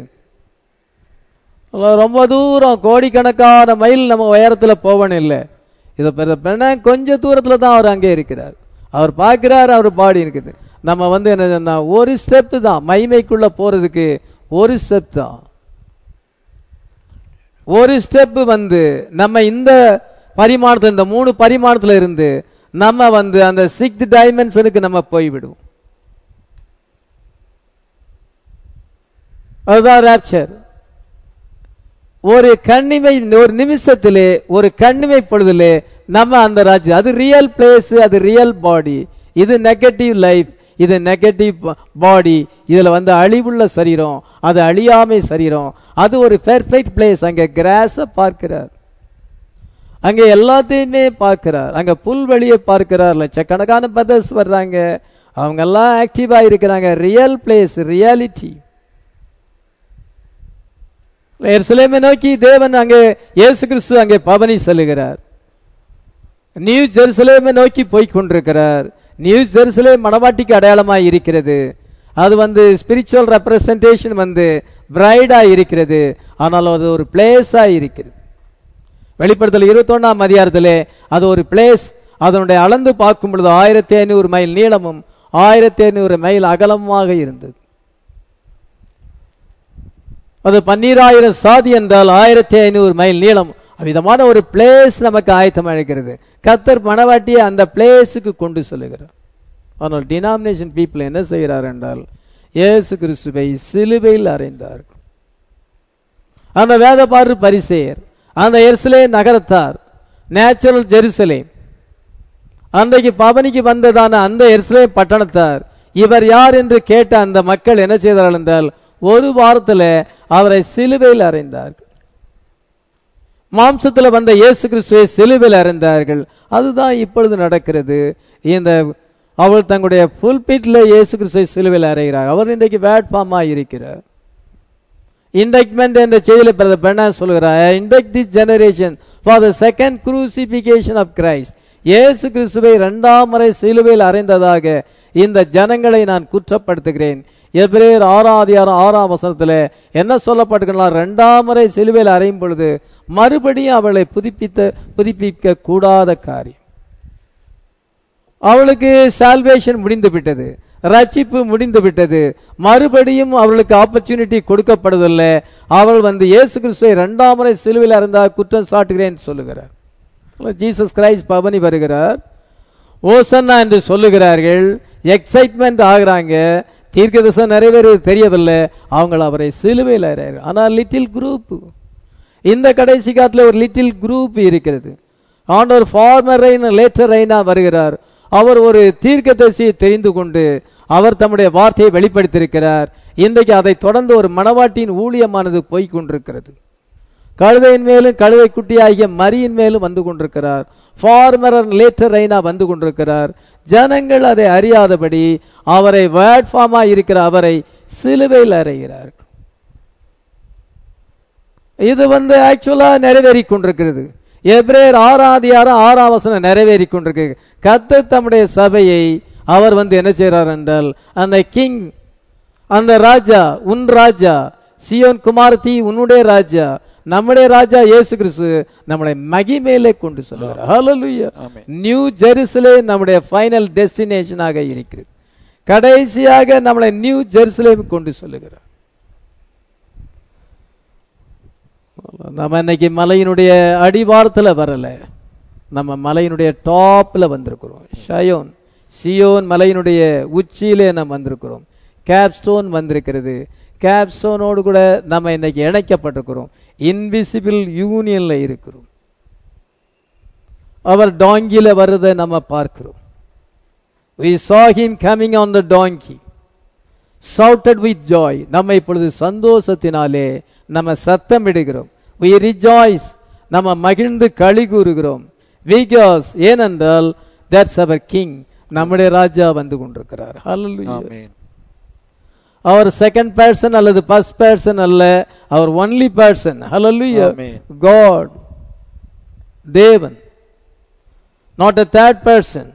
ரொம்ப தூரம் கோடிக்கணக்கான மைல் நம்ம உயரத்துல போவணும் இல்லை இதை பெண்ண கொஞ்சம் தூரத்துல தான் அவர் அங்கே இருக்கிறார் அவர் பார்க்கிறார் அவர் பாடி இருக்குது நம்ம வந்து என்ன சொன்னா, ஒரு ஸ்டெப் தான் மைமைக்குள்ள போறதுக்கு ஒரு ஸ்டெப் தான் ஒரு ஸ்டெப் வந்து நம்ம இந்த பரிமாணத்துல இந்த மூணு பரிமாணத்துல இருந்து நம்ம வந்து அந்த சிக்ஸ்த் டைமென்ஷனுக்கு நம்ம போய்விடுவோம் அதுதான் ராப்சர் ஒரு கண்ணிமை ஒரு நிமிஷத்திலே ஒரு கண்ணிமை பொழுதிலே நம்ம அந்த ராஜ்யம் அது ரியல் பிளேஸ் அது ரியல் பாடி இது நெகட்டிவ் லைஃப் இது நெகட்டிவ் பாடி இதுல வந்து அழிவுள்ள சரீரம் அது அழியாமை சரீரம் அது ஒரு பெர்ஃபெக்ட் பிளேஸ் அங்க கிராஸ பார்க்கிறார் அங்க எல்லாத்தையுமே பார்க்கிறார் அங்க புல்வெளியை பார்க்கிறார் லட்சக்கணக்கான பதர்ஸ் வர்றாங்க அவங்க எல்லாம் ஆக்டிவா இருக்கிறாங்க ரியல் பிளேஸ் ரியாலிட்டி எருசலேமை நோக்கி தேவன் அங்கே இயேசு கிறிஸ்து அங்கே பவனி செல்லுகிறார் நியூ ஜெருசலேமை நோக்கி போய் கொண்டிருக்கிறார் நியூ ஜெருசலேம் மணவாட்டிக்கு அடையாளமாய் இருக்கிறது அது வந்து ஸ்பிரிச்சுவல் ரெப்ரசன்டேஷன் வந்து பிரைடா இருக்கிறது ஆனால் அது ஒரு பிளேஸா இருக்கிறது வெளிப்படுத்தல் இருபத்தொன்னாம் அதிகாரத்திலே அது ஒரு பிளேஸ் அதனுடைய அளந்து பார்க்கும் பொழுது ஆயிரத்தி ஐநூறு மைல் நீளமும் ஆயிரத்தி ஐநூறு மைல் அகலமாக இருந்தது அது பன்னீராயிரம் சாதி என்றால் ஆயிரத்தி ஐநூறு மைல் நீளம் விதமான ஒரு பிளேஸ் நமக்கு ஆயத்தம் அழைக்கிறது கத்தர் மணவாட்டியை அந்த பிளேஸுக்கு கொண்டு செல்லுகிறார் ஆனால் டினாமினேஷன் பீப்புள் என்ன செய்கிறார் என்றால் இயேசு கிறிஸ்துவை சிலுவையில் அறைந்தார்கள் அந்த வேதபாரு பரிசேயர் அந்த எருசலே நகரத்தார் நேச்சுரல் ஜெருசலேம் அன்றைக்கு பவனிக்கு வந்ததான அந்த எருசலேம் பட்டணத்தார் இவர் யார் என்று கேட்ட அந்த மக்கள் என்ன செய்தார்கள் என்றால் ஒரு வாரத்தில் அவரை சிலுவையில் அறைந்தார்கள் மாம்சத்தில் வந்த இயேசு கிறிஸ்துவை சிலுவையில் அறைந்தார்கள் அதுதான் இப்பொழுது நடக்கிறது இந்த அவள் தங்களுடைய புல்பிட்டில் இயேசு கிறிஸ்துவை சிலுவையில் அறைகிறார் அவர் இன்றைக்கு வேட்பாமாக இருக்கிறார் இண்டக்மெண்ட் என்ற செய்தியில் பிரதர் பெண்ணா சொல்கிறார் indict this generation for the second crucifixion of Christ இயேசு கிறிஸ்துவை இரண்டாம் முறை சிலுவையில் அறைந்ததாக இந்த ஜனங்களை நான் குற்றப்படுத்துகிறேன் எபிரேயர் ஆறாம் அதிகாரம் ஆறாம் வசனத்தில் என்ன சொல்லப்பட்டிருக்கலாம் இரண்டாம் முறை சிலுவையில் அறையும் பொழுது மறுபடியும் அவளை புதுப்பித்த புதுப்பிக்க கூடாத காரியம் அவளுக்கு சால்வேஷன் முடிந்து விட்டது ரட்சிப்பு முடிந்து விட்டது மறுபடியும் அவளுக்கு ஆப்பர்ச்சுனிட்டி கொடுக்கப்படுவதில்லை அவள் வந்து இயேசு கிறிஸ்துவை இரண்டாம் முறை சிலுவையில் இருந்தால் குற்றம் சாட்டுகிறேன் சொல்லுகிறார் ஜீசஸ் கிரைஸ்ட் பவனி வருகிறார் ஓசன்னா என்று சொல்லுகிறார்கள் எக்ஸைட்மெண்ட் ஆகுறாங்க தீர்க்கதரிசனம் நிறைவேறது தெரியவில்லை அவங்க அவரை சிலுவையில் அறைகிறார்கள் ஆனால் லிட்டில் குரூப் இந்த கடைசி காலத்தில் ஒரு லிட்டில் குரூப் இருக்கிறது ஆண்டவர் ஃபார்மர் ரெயின் லேட்டர் ரெயினா வருகிறார் அவர் ஒரு தீர்க்கதரிசியை தெரிந்து கொண்டு அவர் தம்முடைய வார்த்தையை வெளிப்படுத்தியிருக்கிறார் இன்றைக்கு அதை தொடர்ந்து ஒரு மணவாட்டியின் ஊழியமானது போய்க் கொண்டிருக்கிறது கழுதையின் மேலும் கழுதை குட்டியாகிய மரியின் மேலும் வந்து கொண்டிருக்கிறார் ஃபார்மர் லேட்டர் ரெய்னா வந்து கொண்டிருக்கிறார் ஜனங்கள் அதை அறியாதபடி அவரை வேட்ஃபார்மா இருக்கிற அவரை சிலுவையில் அறைகிறார் இது வந்து ஆக்சுவலா நிறைவேறி கொண்டிருக்கிறது எப்ரேர் ஆறாதியாரம் ஆறாம் வசனம் நிறைவேறி கொண்டிருக்கு கத்த தம்முடைய சபையை அவர் வந்து என்ன செய்கிறார் என்றால் அந்த கிங் அந்த ராஜா உன் ராஜா சியோன் குமாரதி உன்னுடைய ராஜா நம்முடைய ராஜா இயேசு கிறிஸ்து நம்மளை மகிமேலே கொண்டு சொல்லுகிறார் ஹalleluya ஆமென். நியூ ஜெருசலேம் நம்முடைய ஃபைனல் டெஸ்டினேஷனாக இருக்கிறது கடைசியாக நம்மளை நியூ ஜெருசலேம் கொண்டு சொல்லுகிறார் நம்ம இன்னைக்கு மலையினுடைய அடிவாரத்தில் வரல நம்ம மலையினுடைய டாப்ல வந்திருக்கிறோம் ஷயோன் சியோன் மலையினுடைய உச்சியிலே நம்ம வந்திருக்கிறோம் கேப்ஸ்டோன் வந்திருக்கிறது கேப்ஸ்டோனோடு கூட நம்ம இன்னைக்கு இணைக்கப்பட்டிருக்கிறோம் இன்விசிபிள் யூனியன்ல இருக்கிறோம் அவர் டாங்கில வர்றதை நம்ம பார்க்கிறோம் we saw him coming on the donkey shouted with joy நம்ம இப்பொழுது சந்தோஷத்தினாலே நம்ம சத்தமிடுகிறோம் we rejoice நம்ம மகிழ்ந்து களி கூறுகிறோம் because ஏனென்றால் that's our king நம்முடைய ராஜா வந்து கொண்டிருக்கிறார் hallelujah ஆமென் அவர் செகண்ட் பர்சன் அல்லது ஃபர்ஸ்ட் பர்சன் அல்ல அவர் ஒன்லி பர்சன் ஹalleluya Amen. காட் தேவன் நாட் a தேர்ட் பர்சன்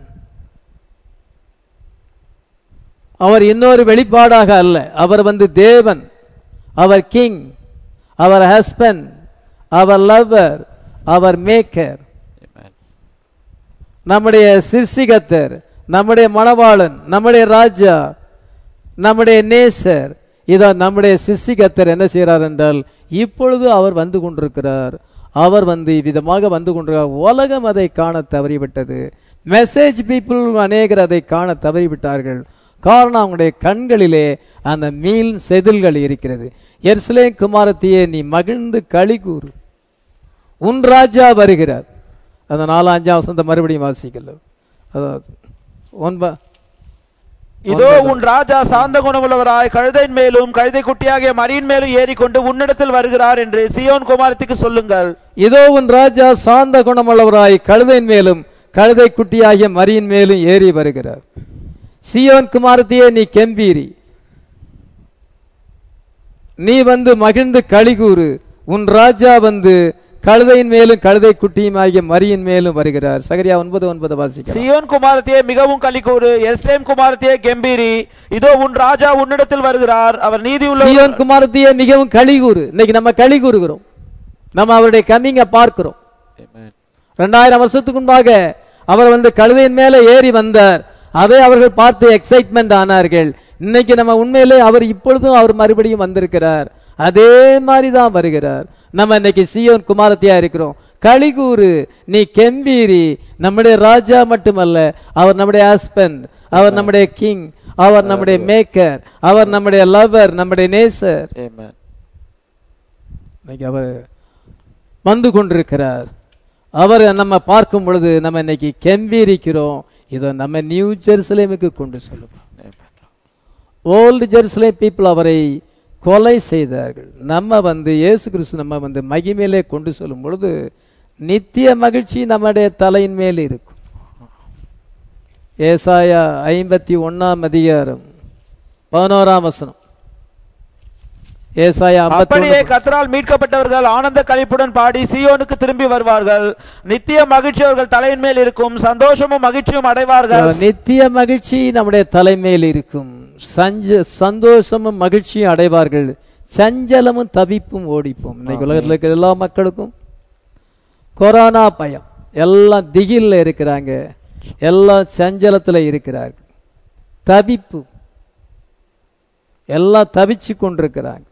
அவர் இன்னொரு வெளிப்பாடாக அல்ல அவர் வந்து தேவன் அவர் கிங் அவர் ஹஸ்பண்ட் அவர் லவ்வர் அவர் மேக்கர் Amen. நம்முடைய சிற்சிகத்தர் நம்முடைய மணவாளன் நம்முடைய ராஜா நம்முடைய நேசர் இதோ நம்முடைய சிற்சிகத்தர் என்ன செய்கிறார் என்றால் இப்பொழுது அவர் வந்து கொண்டிருக்கிறார் அவர் வந்து விதமாக வந்து கொண்டிருக்கிறார் உலகம் அதை காண தவறிவிட்டது மெசேஜ் பீப்புள் அநேகர் அதை காண தவறிவிட்டார்கள் காரணம் அவங்களுடைய கண்களிலே அந்த மீன் செதில்கள் இருக்கிறது எர்சிலே குமாரத்தியே நீ மகிழ்ந்து களி கூறு உன் ராஜா வருகிறார் அந்த நாலாம் அஞ்சாம் வசந்த மறுபடியும் வாசிக்கல அதாவது ஒன்ப இதோ உன் ராஜா சாந்த குணமுள்ளவராய் கழுதையின் மேலும் கழுதை குட்டியாகிய மரியின் மேலும் ஏறிக்கொண்டு உன்னிடத்தில் வருகிறார் என்று சியோன் குமாரத்திற்கு சொல்லுங்கள் இதோ உன் ராஜா சாந்த குணமுள்ளவராய் கழுதையின் மேலும் கழுதை குட்டியாகிய மரியின் மேலும் ஏறி வருகிறார் சியோன் குமாரத்தியே நீ கெம்பீரி நீ வந்து மகிழ்ந்து களிகூறு உன் ராஜா வந்து கழுதையின் மேலும் கழுதை குட்டியும் ஆகிய மரியின் மேலும் வருகிறார் சகரியா ஒன்பது ஒன்பது வாசிக்க சியோன் குமாரத்தியே மிகவும் களிக்கூறு எஸ்லேம் குமாரத்தியே கெம்பீரி இதோ உன் ராஜா உன்னிடத்தில் வருகிறார் அவர் நீதி உள்ள சியோன் குமாரத்தியே மிகவும் களிகூறு இன்னைக்கு நம்ம களி கூறுகிறோம் நம்ம அவருடைய கம்மிங்க பார்க்கிறோம் Amen. ரெண்டாயிரம் வருஷத்துக்கு முன்பாக அவர் வந்து கழுதையின் மேல ஏறி வந்தார் அதை அவர்கள் பார்த்து எக்ஸைட்மெண்ட் ஆனார்கள் இன்னைக்கு நம்ம உண்மையிலே அவர் இப்பொழுதும் அவர் மறுபடியும் வந்திருக்கிறார் அதே மாதிரி தான் வருகிறார் நம்ம இன்னைக்கு சியோன் குமாரத்தியா இருக்கிறோம் களிகூறு நீ கெம்பீரி நம்முடைய ராஜா மட்டுமல்ல அவர் நம்முடைய ஹஸ்பண்ட் அவர் நம்முடைய கிங் அவர் நம்முடைய மேக்கர் அவர் நம்முடைய லவர் நம்முடைய நேசர் Amen. இன்னைக்கு அவர் வந்து கொண்டிருக்கிறார் அவர் நம்ம பார்க்கும் பொழுது நம்ம இன்னைக்கு கெம்பீரிக்கிறோம் இதோ நம்ம நியூ ஜெருசலேமுக்கு கொண்டு செல்லுவோம் Amen. ஓல்டு ஜெருசலேம் பீப்புள் அவரை கொலை செய்தார்கள் நம்ம வந்து இயேசு கிறிஸ்து நம்ம வந்து மகிமையிலே கொண்டு செல்லும் பொழுது நித்திய மகிழ்ச்சி நம்முடைய தலையின் மேல் இருக்கும் ஏசாயா ஐம்பத்தி ஒன்னாம் அதிகாரம் பதினோராம் வசனம் ஏசாயா அப்படியே 51 கத்தரால் மீட்கப்பட்டவர்கள் ஆனந்த கழிப்புடன் பாடி சீயோனுக்கு திரும்பி வருவார்கள் நித்திய மகிழ்ச்சி அவர்கள் தலையின் மேல் இருக்கும் சந்தோஷமும் மகிழ்ச்சியும் அடைவார்கள் நித்திய மகிழ்ச்சி நம்முடைய தலைமையில் இருக்கும் சஞ்ச சந்தோஷமும் மகிழ்ச்சியும் அடைவார்கள் சஞ்சலமும் தவிப்பும் ஓடிப்போம் இன்னைக்கு உலகத்தில் இருக்கிற எல்லா மக்களுக்கும் கொரோனா பயம் எல்லாம் திகில்ல இருக்கிறாங்க எல்லாம் சஞ்சலத்துல இருக்கிறார்கள் தவிப்பு எல்லாம் தவிச்சு கொண்டிருக்கிறாங்க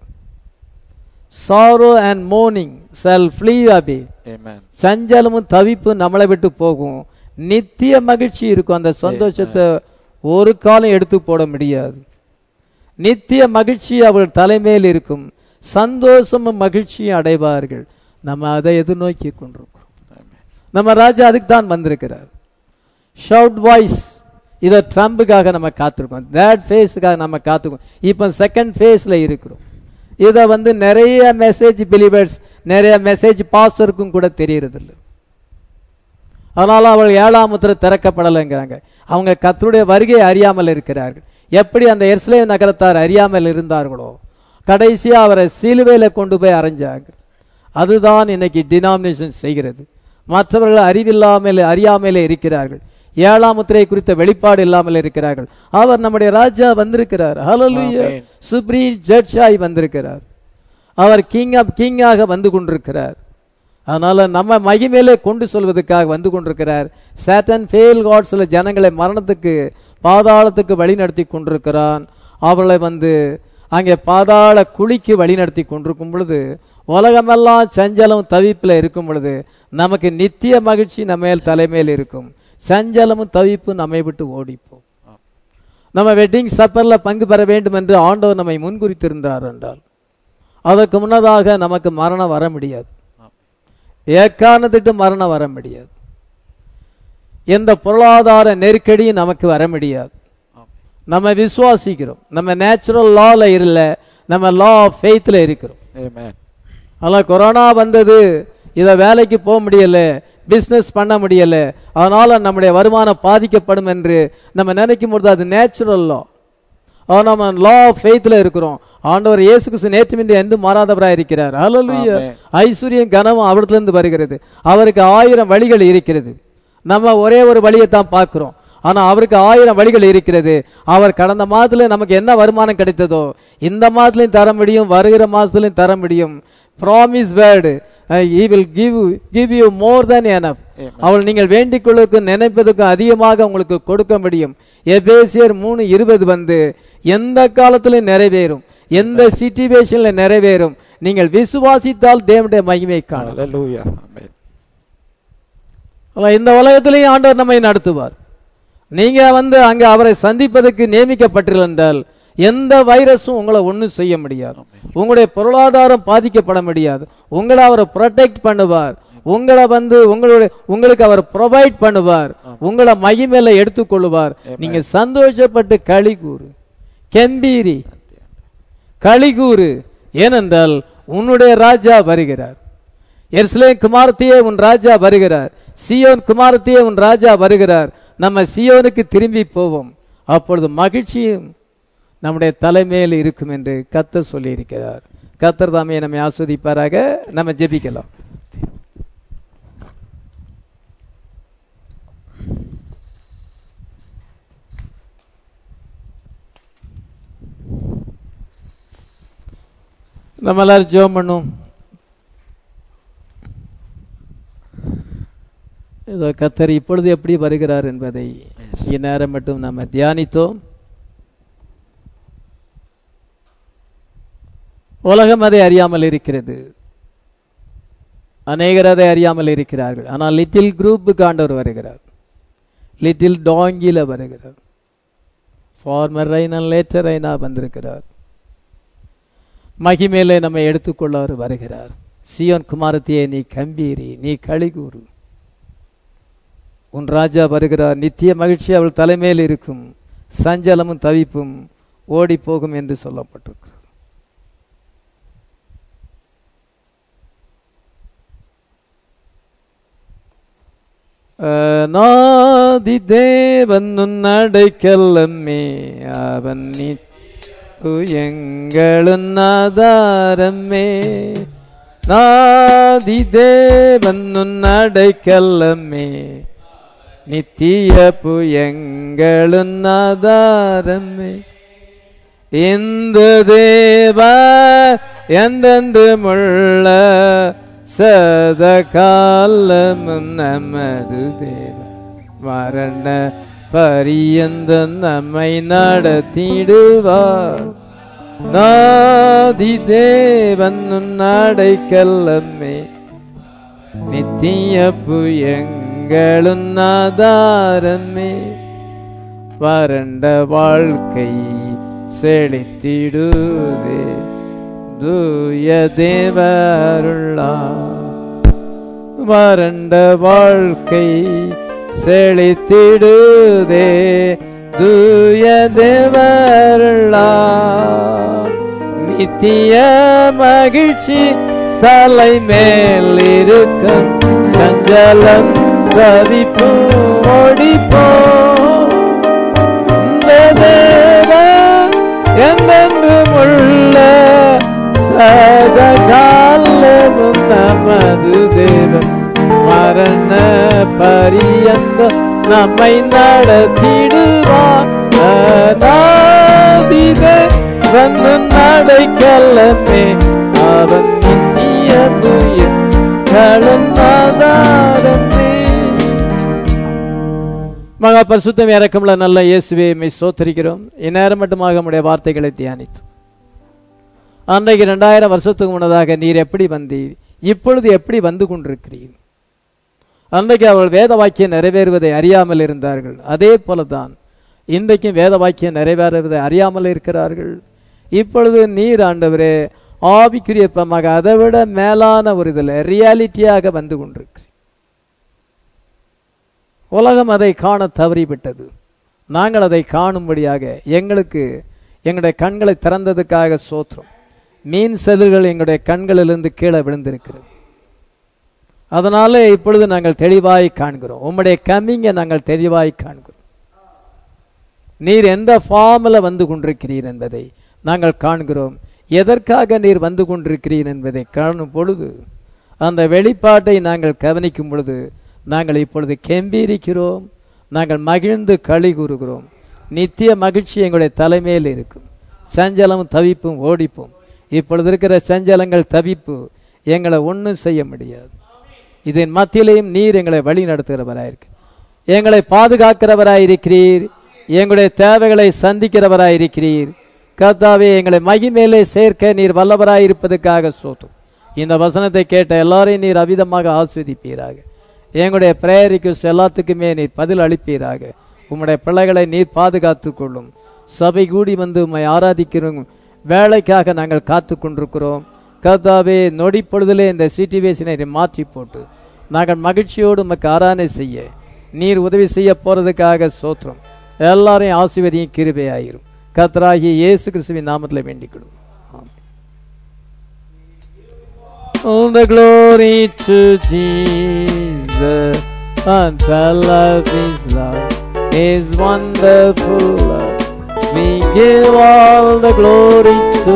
sorrow and mourning shall flee away Amen. சஞ்சலமும் தவிப்பும் நம்மளை விட்டு போகும் நித்திய மகிழ்ச்சி இருக்கும் அந்த சந்தோஷத்தை ஒரு காலம் எடுத்து போட முடியாது நித்திய மகிழ்ச்சி அவர்கள் தலைமையில் இருக்கும் சந்தோஷமும் மகிழ்ச்சியும் அடைவார்கள் நம்ம அதை எதிர்நோக்கி கொண்டிருக்கிறோம் நம்ம ராஜா அதுக்கு தான் வந்திருக்கிறார் ஷவுட் வாய்ஸ் இதை ட்ரம்புக்காக நம்ம காத்திருக்கோம் தேட் ஃபேஸுக்காக நம்ம காத்துக்கோம் இப்போ செகண்ட் ஃபேஸ்ல இருக்கிறோம் இதை வந்து நிறைய மெசேஜ் பிலிவர்ஸ் நிறைய மெசேஜ் பாஸருக்கும் கூட தெரியறதில்ல அதனால அவள் ஏழாம் முத்திரை திறக்கப்படலைங்கிறாங்க அவங்க கர்த்தருடைய வருகையை அறியாமல் இருக்கிறார்கள் எப்படி அந்த எருசலேம் நகரத்தார் அறியாமல் இருந்தார்களோ கடைசியா அவரை சிலுவையில கொண்டு போய் அரைஞ்சாங்க அதுதான் இன்னைக்கு டினாமினேஷன் செய்கிறது மற்றவர்கள் அறிவில்லாமல் அறியாமலே இருக்கிறார்கள் ஏழாம் முத்திரை குறித்த வெளிப்பாடு இல்லாமல் இருக்கிறார்கள் அவர் நம்முடைய ராஜா வந்திருக்கிறார் ஹalleluya Amen. சுப்ரீம் ஜட்ஜாய் வந்திருக்கிறார் அவர் கிங் ஆஃப் கிங்காக வந்து கொண்டிருக்கிறார் அதனால நம்ம மகிமையிலே கொண்டு சொல்வதற்காக வந்து கொண்டிருக்கிறார் சேட்டன் ஃபெயில் காட் சில ஜனங்களை மரணத்துக்கு பாதாளத்துக்கு வழி நடத்தி கொண்டிருக்கிறான் அவளை வந்து அங்கே பாதாள குழிக்கு வழி நடத்தி கொண்டிருக்கும் பொழுது உலகமெல்லாம் சஞ்சலம் தவிப்பில் இருக்கும் பொழுது நமக்கு நித்திய மகிழ்ச்சி நம்ம மேல் தலைமையில் இருக்கும் சஞ்சலமும் தவிப்பும் நம்மை விட்டு ஓடிப்போம் நம்ம வெட்டிங் சப்பர்ல பங்கு பெற வேண்டும் என்று ஆண்டவர் நம்மை முன்குறித்திருந்தார் என்றால் அதற்கு முன்னதாக நமக்கு மரணம் வர முடியாது ஏக்காரணத்திட்டு மரணம் வர முடியாது எந்த பொருளாதார நெருக்கடியும் நமக்கு வர முடியாது நம்ம விசுவாசிக்கிறோம் நம்ம நேச்சுரல் லால இல்ல நம்ம லா ஆஃப் ஃபெய்த்ல இருக்கிறோம் Amen. ஆனால் கொரோனா வந்தது இதை வேலைக்கு போக முடியல பிஸ்னஸ் பண்ண முடியல அதனால நம்முடைய வருமானம் பாதிக்கப்படும் என்று நம்ம நினைக்கும் பொழுது அது நேச்சுரல் லா ஆனால் நம்ம லா ஆஃப் ஃபெய்த்ல இருக்கிறோம் ஆண்டவர் இயேசு கிறிஸ்து நேற்றுமின்றி எந்த மாறாதவராக இருக்கிறார் ஹalleluya ஆமென். ஐஸ்வர்யம் கனமும் அவரிடத்திலிருந்து வருகிறது அவருக்கு ஆயிரம் வழிகள் இருக்கிறது நம்ம ஒரே ஒரு வழியை தான் பார்க்கிறோம் ஆனா அவருக்கு ஆயிரம் வழிகள் இருக்கிறது அவர் கடந்த மாதத்துல நமக்கு என்ன வருமானம் கிடைத்ததோ இந்த மாதத்துலயும் தர முடியும் வருகிற மாதத்துலயும் தர முடியும் promise word he will give give you more than enough Amen. அவள் நீங்கள் வேண்டிக் கொள்வதற்கும் நினைப்பதற்கும் அதிகமாக உங்களுக்கு கொடுக்க முடியும் எபேசியர் மூணு இருபது வந்து எந்த காலத்திலும் நிறைவேறும் எந்த சிச்சுவேஷன்ல நிறைவேறும் நீங்கள் விசுவாசித்தால் தேவனுடைய மகிமை காணலாம் Hallelujah. Amen. ஆனா, இந்த உலகத்திலேயும் ஆண்டவர் நம்மை நடத்துவார் நீங்க வந்து அங்க அவரை சந்திப்பதற்கு நியமிக்கப்பட்டிருந்தால் எந்த வைரஸும் உங்களை ஒண்ணும் செய்ய முடியாது உங்களுடைய பொருளாதாரம் பாதிக்கப்பட முடியாது உங்களை அவர் ப்ரொடெக்ட் பண்ணுவார் உங்களை வந்து உங்களுடைய உங்களுக்கு அவர் ப்ரொவைட் பண்ணுவார் உங்களை மகிமையில எடுத்துக்கொள்வார் நீங்க சந்தோஷப்பட்டு களி கூறு கெம்பீரி களி கூறு ஏனென்றால் உன்னுடைய ராஜா வருகிறார் எருசலேம் குமாரத்தியே உன் ராஜா வருகிறார் சியோன் குமாரத்தியே உன் ராஜா வருகிறார் நம்ம சியோனுக்கு திரும்பி போவோம் அப்பொழுது மகிழ்ச்சியும் நம்முடைய தலைமையில் இருக்கும் என்று கத்தர் சொல்லியிருக்கிறார் கத்தர் தாமே நம்மை ஆஸ்வதிப்பாராக நம்ம ஜெபிக்கலாம் நம்ம எல்லாரும் ஜெபம் பண்ணும் இதோ கத்தர் இப்பொழுது எப்படி வருகிறார் என்பதை இந்நேரம் மட்டும் நம்ம தியானித்தோம் உலகம் அதை அறியாமல் இருக்கிறது அநேகர் அதை அறியாமல் இருக்கிறார்கள் ஆனால் லிட்டில் குரூப்புக்கு ஆண்டவர் வருகிறார் லிட்டில் டாங்கில வருகிறார் ஃபார்மர் ரைனா லேட்டர் ரைனா வந்திருக்கிறார் மகிமேலே நம்மை எடுத்துக்கொள்ள அவர் வருகிறார் சியோன் குமாரத்தியே நீ கம்பீரி நீ களிகூறு உன் ராஜா வருகிறார் நித்திய மகிழ்ச்சி அவள் தலைமையில் இருக்கும் சஞ்சலமும் தவிப்பும் ஓடி போகும் என்று சொல்லப்பட்டிருக்கிறது நாதி தேவன் அடைக்கல்லம்மே அவன் எங்களும் ஆதாரமே நாதி தேவன் அடைக்கல்லம்மே நித்திய புயங்களும் ஆதாரமே இந்த தேவ எந்தெந்து முள்ள சத காலமும் நமது தேவ மரண பரியந்த நம்மை நடத்திடுவார் நாதி தேவன் அடைக்கல்லம்மே நித்திய புயங்களும் ஆதாரமே வறண்ட வாழ்க்கை செழித்திடுவே தூய தேவருள்ளா வறண்ட வாழ்க்கை செழித்திடுதே தூய தேவருள்ளா நித்திய மகிழ்ச்சி தலை மேல் இருக்கும் சஞ்சலம் தவிப்பு ஓடிப்போ தேவன் என்றென்றும் உள்ள சதகாலமும் நமது தேவன் மரண பரியந்த நம்மை நடத்திடுவார் அநாதிதே வந்து நடைக்கல்லமே அவன் நித்திய துயில் கலந்தாதாரமே மகா பரிசுத்தம் இறக்கமுள்ள நல்ல இயேசுவே மை சோத்தரிக்கிறோம் இந்நேரம் மட்டுமாக நம்முடைய வார்த்தைகளை தியானித்தோம் அன்றைக்கு ரெண்டாயிரம் வருஷத்துக்கு முன்னதாக நீர் எப்படி வந்தீர் இப்பொழுது எப்படி வந்து கொண்டிருக்கிறீர் அன்றைக்கு அவர்கள் வேத வாக்கியம் நிறைவேறுவதை அறியாமல் இருந்தார்கள் அதே போலதான் இன்றைக்கும் வேத வாக்கியம் நிறைவேறுவதை அறியாமல் இருக்கிறார்கள் இப்பொழுது நீர் ஆண்டவரே ஆவிக்குரியப்பமாக அதை விட மேலான ஒரு இதில் ரியாலிட்டியாக வந்து கொண்டிருக்கு உலகம் அதை காண தவறிவிட்டது நாங்கள் அதை காணும்படியாக எங்களுக்கு எங்களுடைய கண்களை திறந்ததுக்காக சோத்திரம் மீன் செதில்கள் எங்களுடைய கண்களிலிருந்து கீழே விழுந்திருக்கிறது அதனால இப்பொழுது நாங்கள் தெளிவாய் காண்கிறோம் உம்முடைய கம்மிங்கை நாங்கள் தெளிவாய் காண்கிறோம் நீர் எந்த ஃபார்மில் வந்து கொண்டிருக்கிறீர் என்பதை நாங்கள் காண்கிறோம் எதற்காக நீர் வந்து கொண்டிருக்கிறீர் என்பதை காணும் பொழுது அந்த வெளிப்பாட்டை நாங்கள் கவனிக்கும் பொழுது நாங்கள் இப்பொழுது கெம்பீரிக்கிறோம் நாங்கள் மகிழ்ந்து களி கூறுகிறோம் நித்திய மகிழ்ச்சி எங்களுடைய தலைமையில் இருக்கும் சஞ்சலமும் தவிப்பும் ஓடிப்போம் இப்பொழுது இருக்கிற சஞ்சலங்கள் தவிப்பு எங்களை ஒன்றும் செய்ய முடியாது இதன் மத்தியிலையும் நீர் எங்களை வழி நடத்துகிறவராயிருக்கு எங்களை பாதுகாக்கிறவராயிருக்கிறீர் எங்களுடைய தேவைகளை சந்திக்கிறவராயிருக்கிறீர் கர்த்தாவே எங்களை மகிமேலே சேர்க்க நீர் வல்லவராயிருப்பதற்காக சோத்தும் இந்த வசனத்தை கேட்ட எல்லாரையும் நீர் அவிதமாக ஆஸ்வதிப்பீராக எங்களுடைய பிரேயருக்கு எல்லாத்துக்குமே நீர் பதில் அளிப்பீராக உம்முடைய பிள்ளைகளை நீர் பாதுகாத்துக் கொள்ளும் சபை கூடி வந்து உம்மை ஆராதிக்கிறோம் வேலைக்காக நாங்கள் காத்து கொண்டிருக்கிறோம் கர்த்தாவே நொடி பொழுதிலே இந்த சிச்சுவேஷனை மாற்றி போட்டு நாங்கள் மகிழ்ச்சியோடு உமக்கு ஆராதனை செய்ய நீர் உதவி செய்ய போறதுக்காக சோத்திரம் எல்லாரையும் ஆசீர்வதியும் கிருபையாயிரும் கர்த்தராகிய இயேசு கிறிஸ்துவின் நாமத்தில் வேண்டிக் கொள்வோம் ஆமென். All the glory to Jesus and tell of His love, His wonderful love. We give all the glory to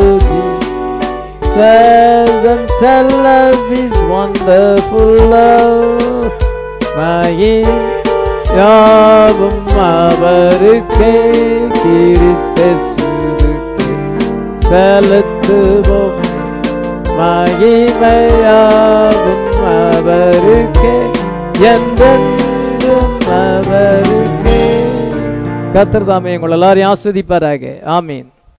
Jesus and tell of His wonderful love. மகிம் யாவும் அவருக்கே கிறிஸ்துவுக்கே செலுத்துவோம் மகிமையாவும் அவருக்கே எந்த அவருக்கே கத்தர் தாமே உங்கள் எல்லாரையும் ஆஸ்வதிப்பாராக ஆமீன்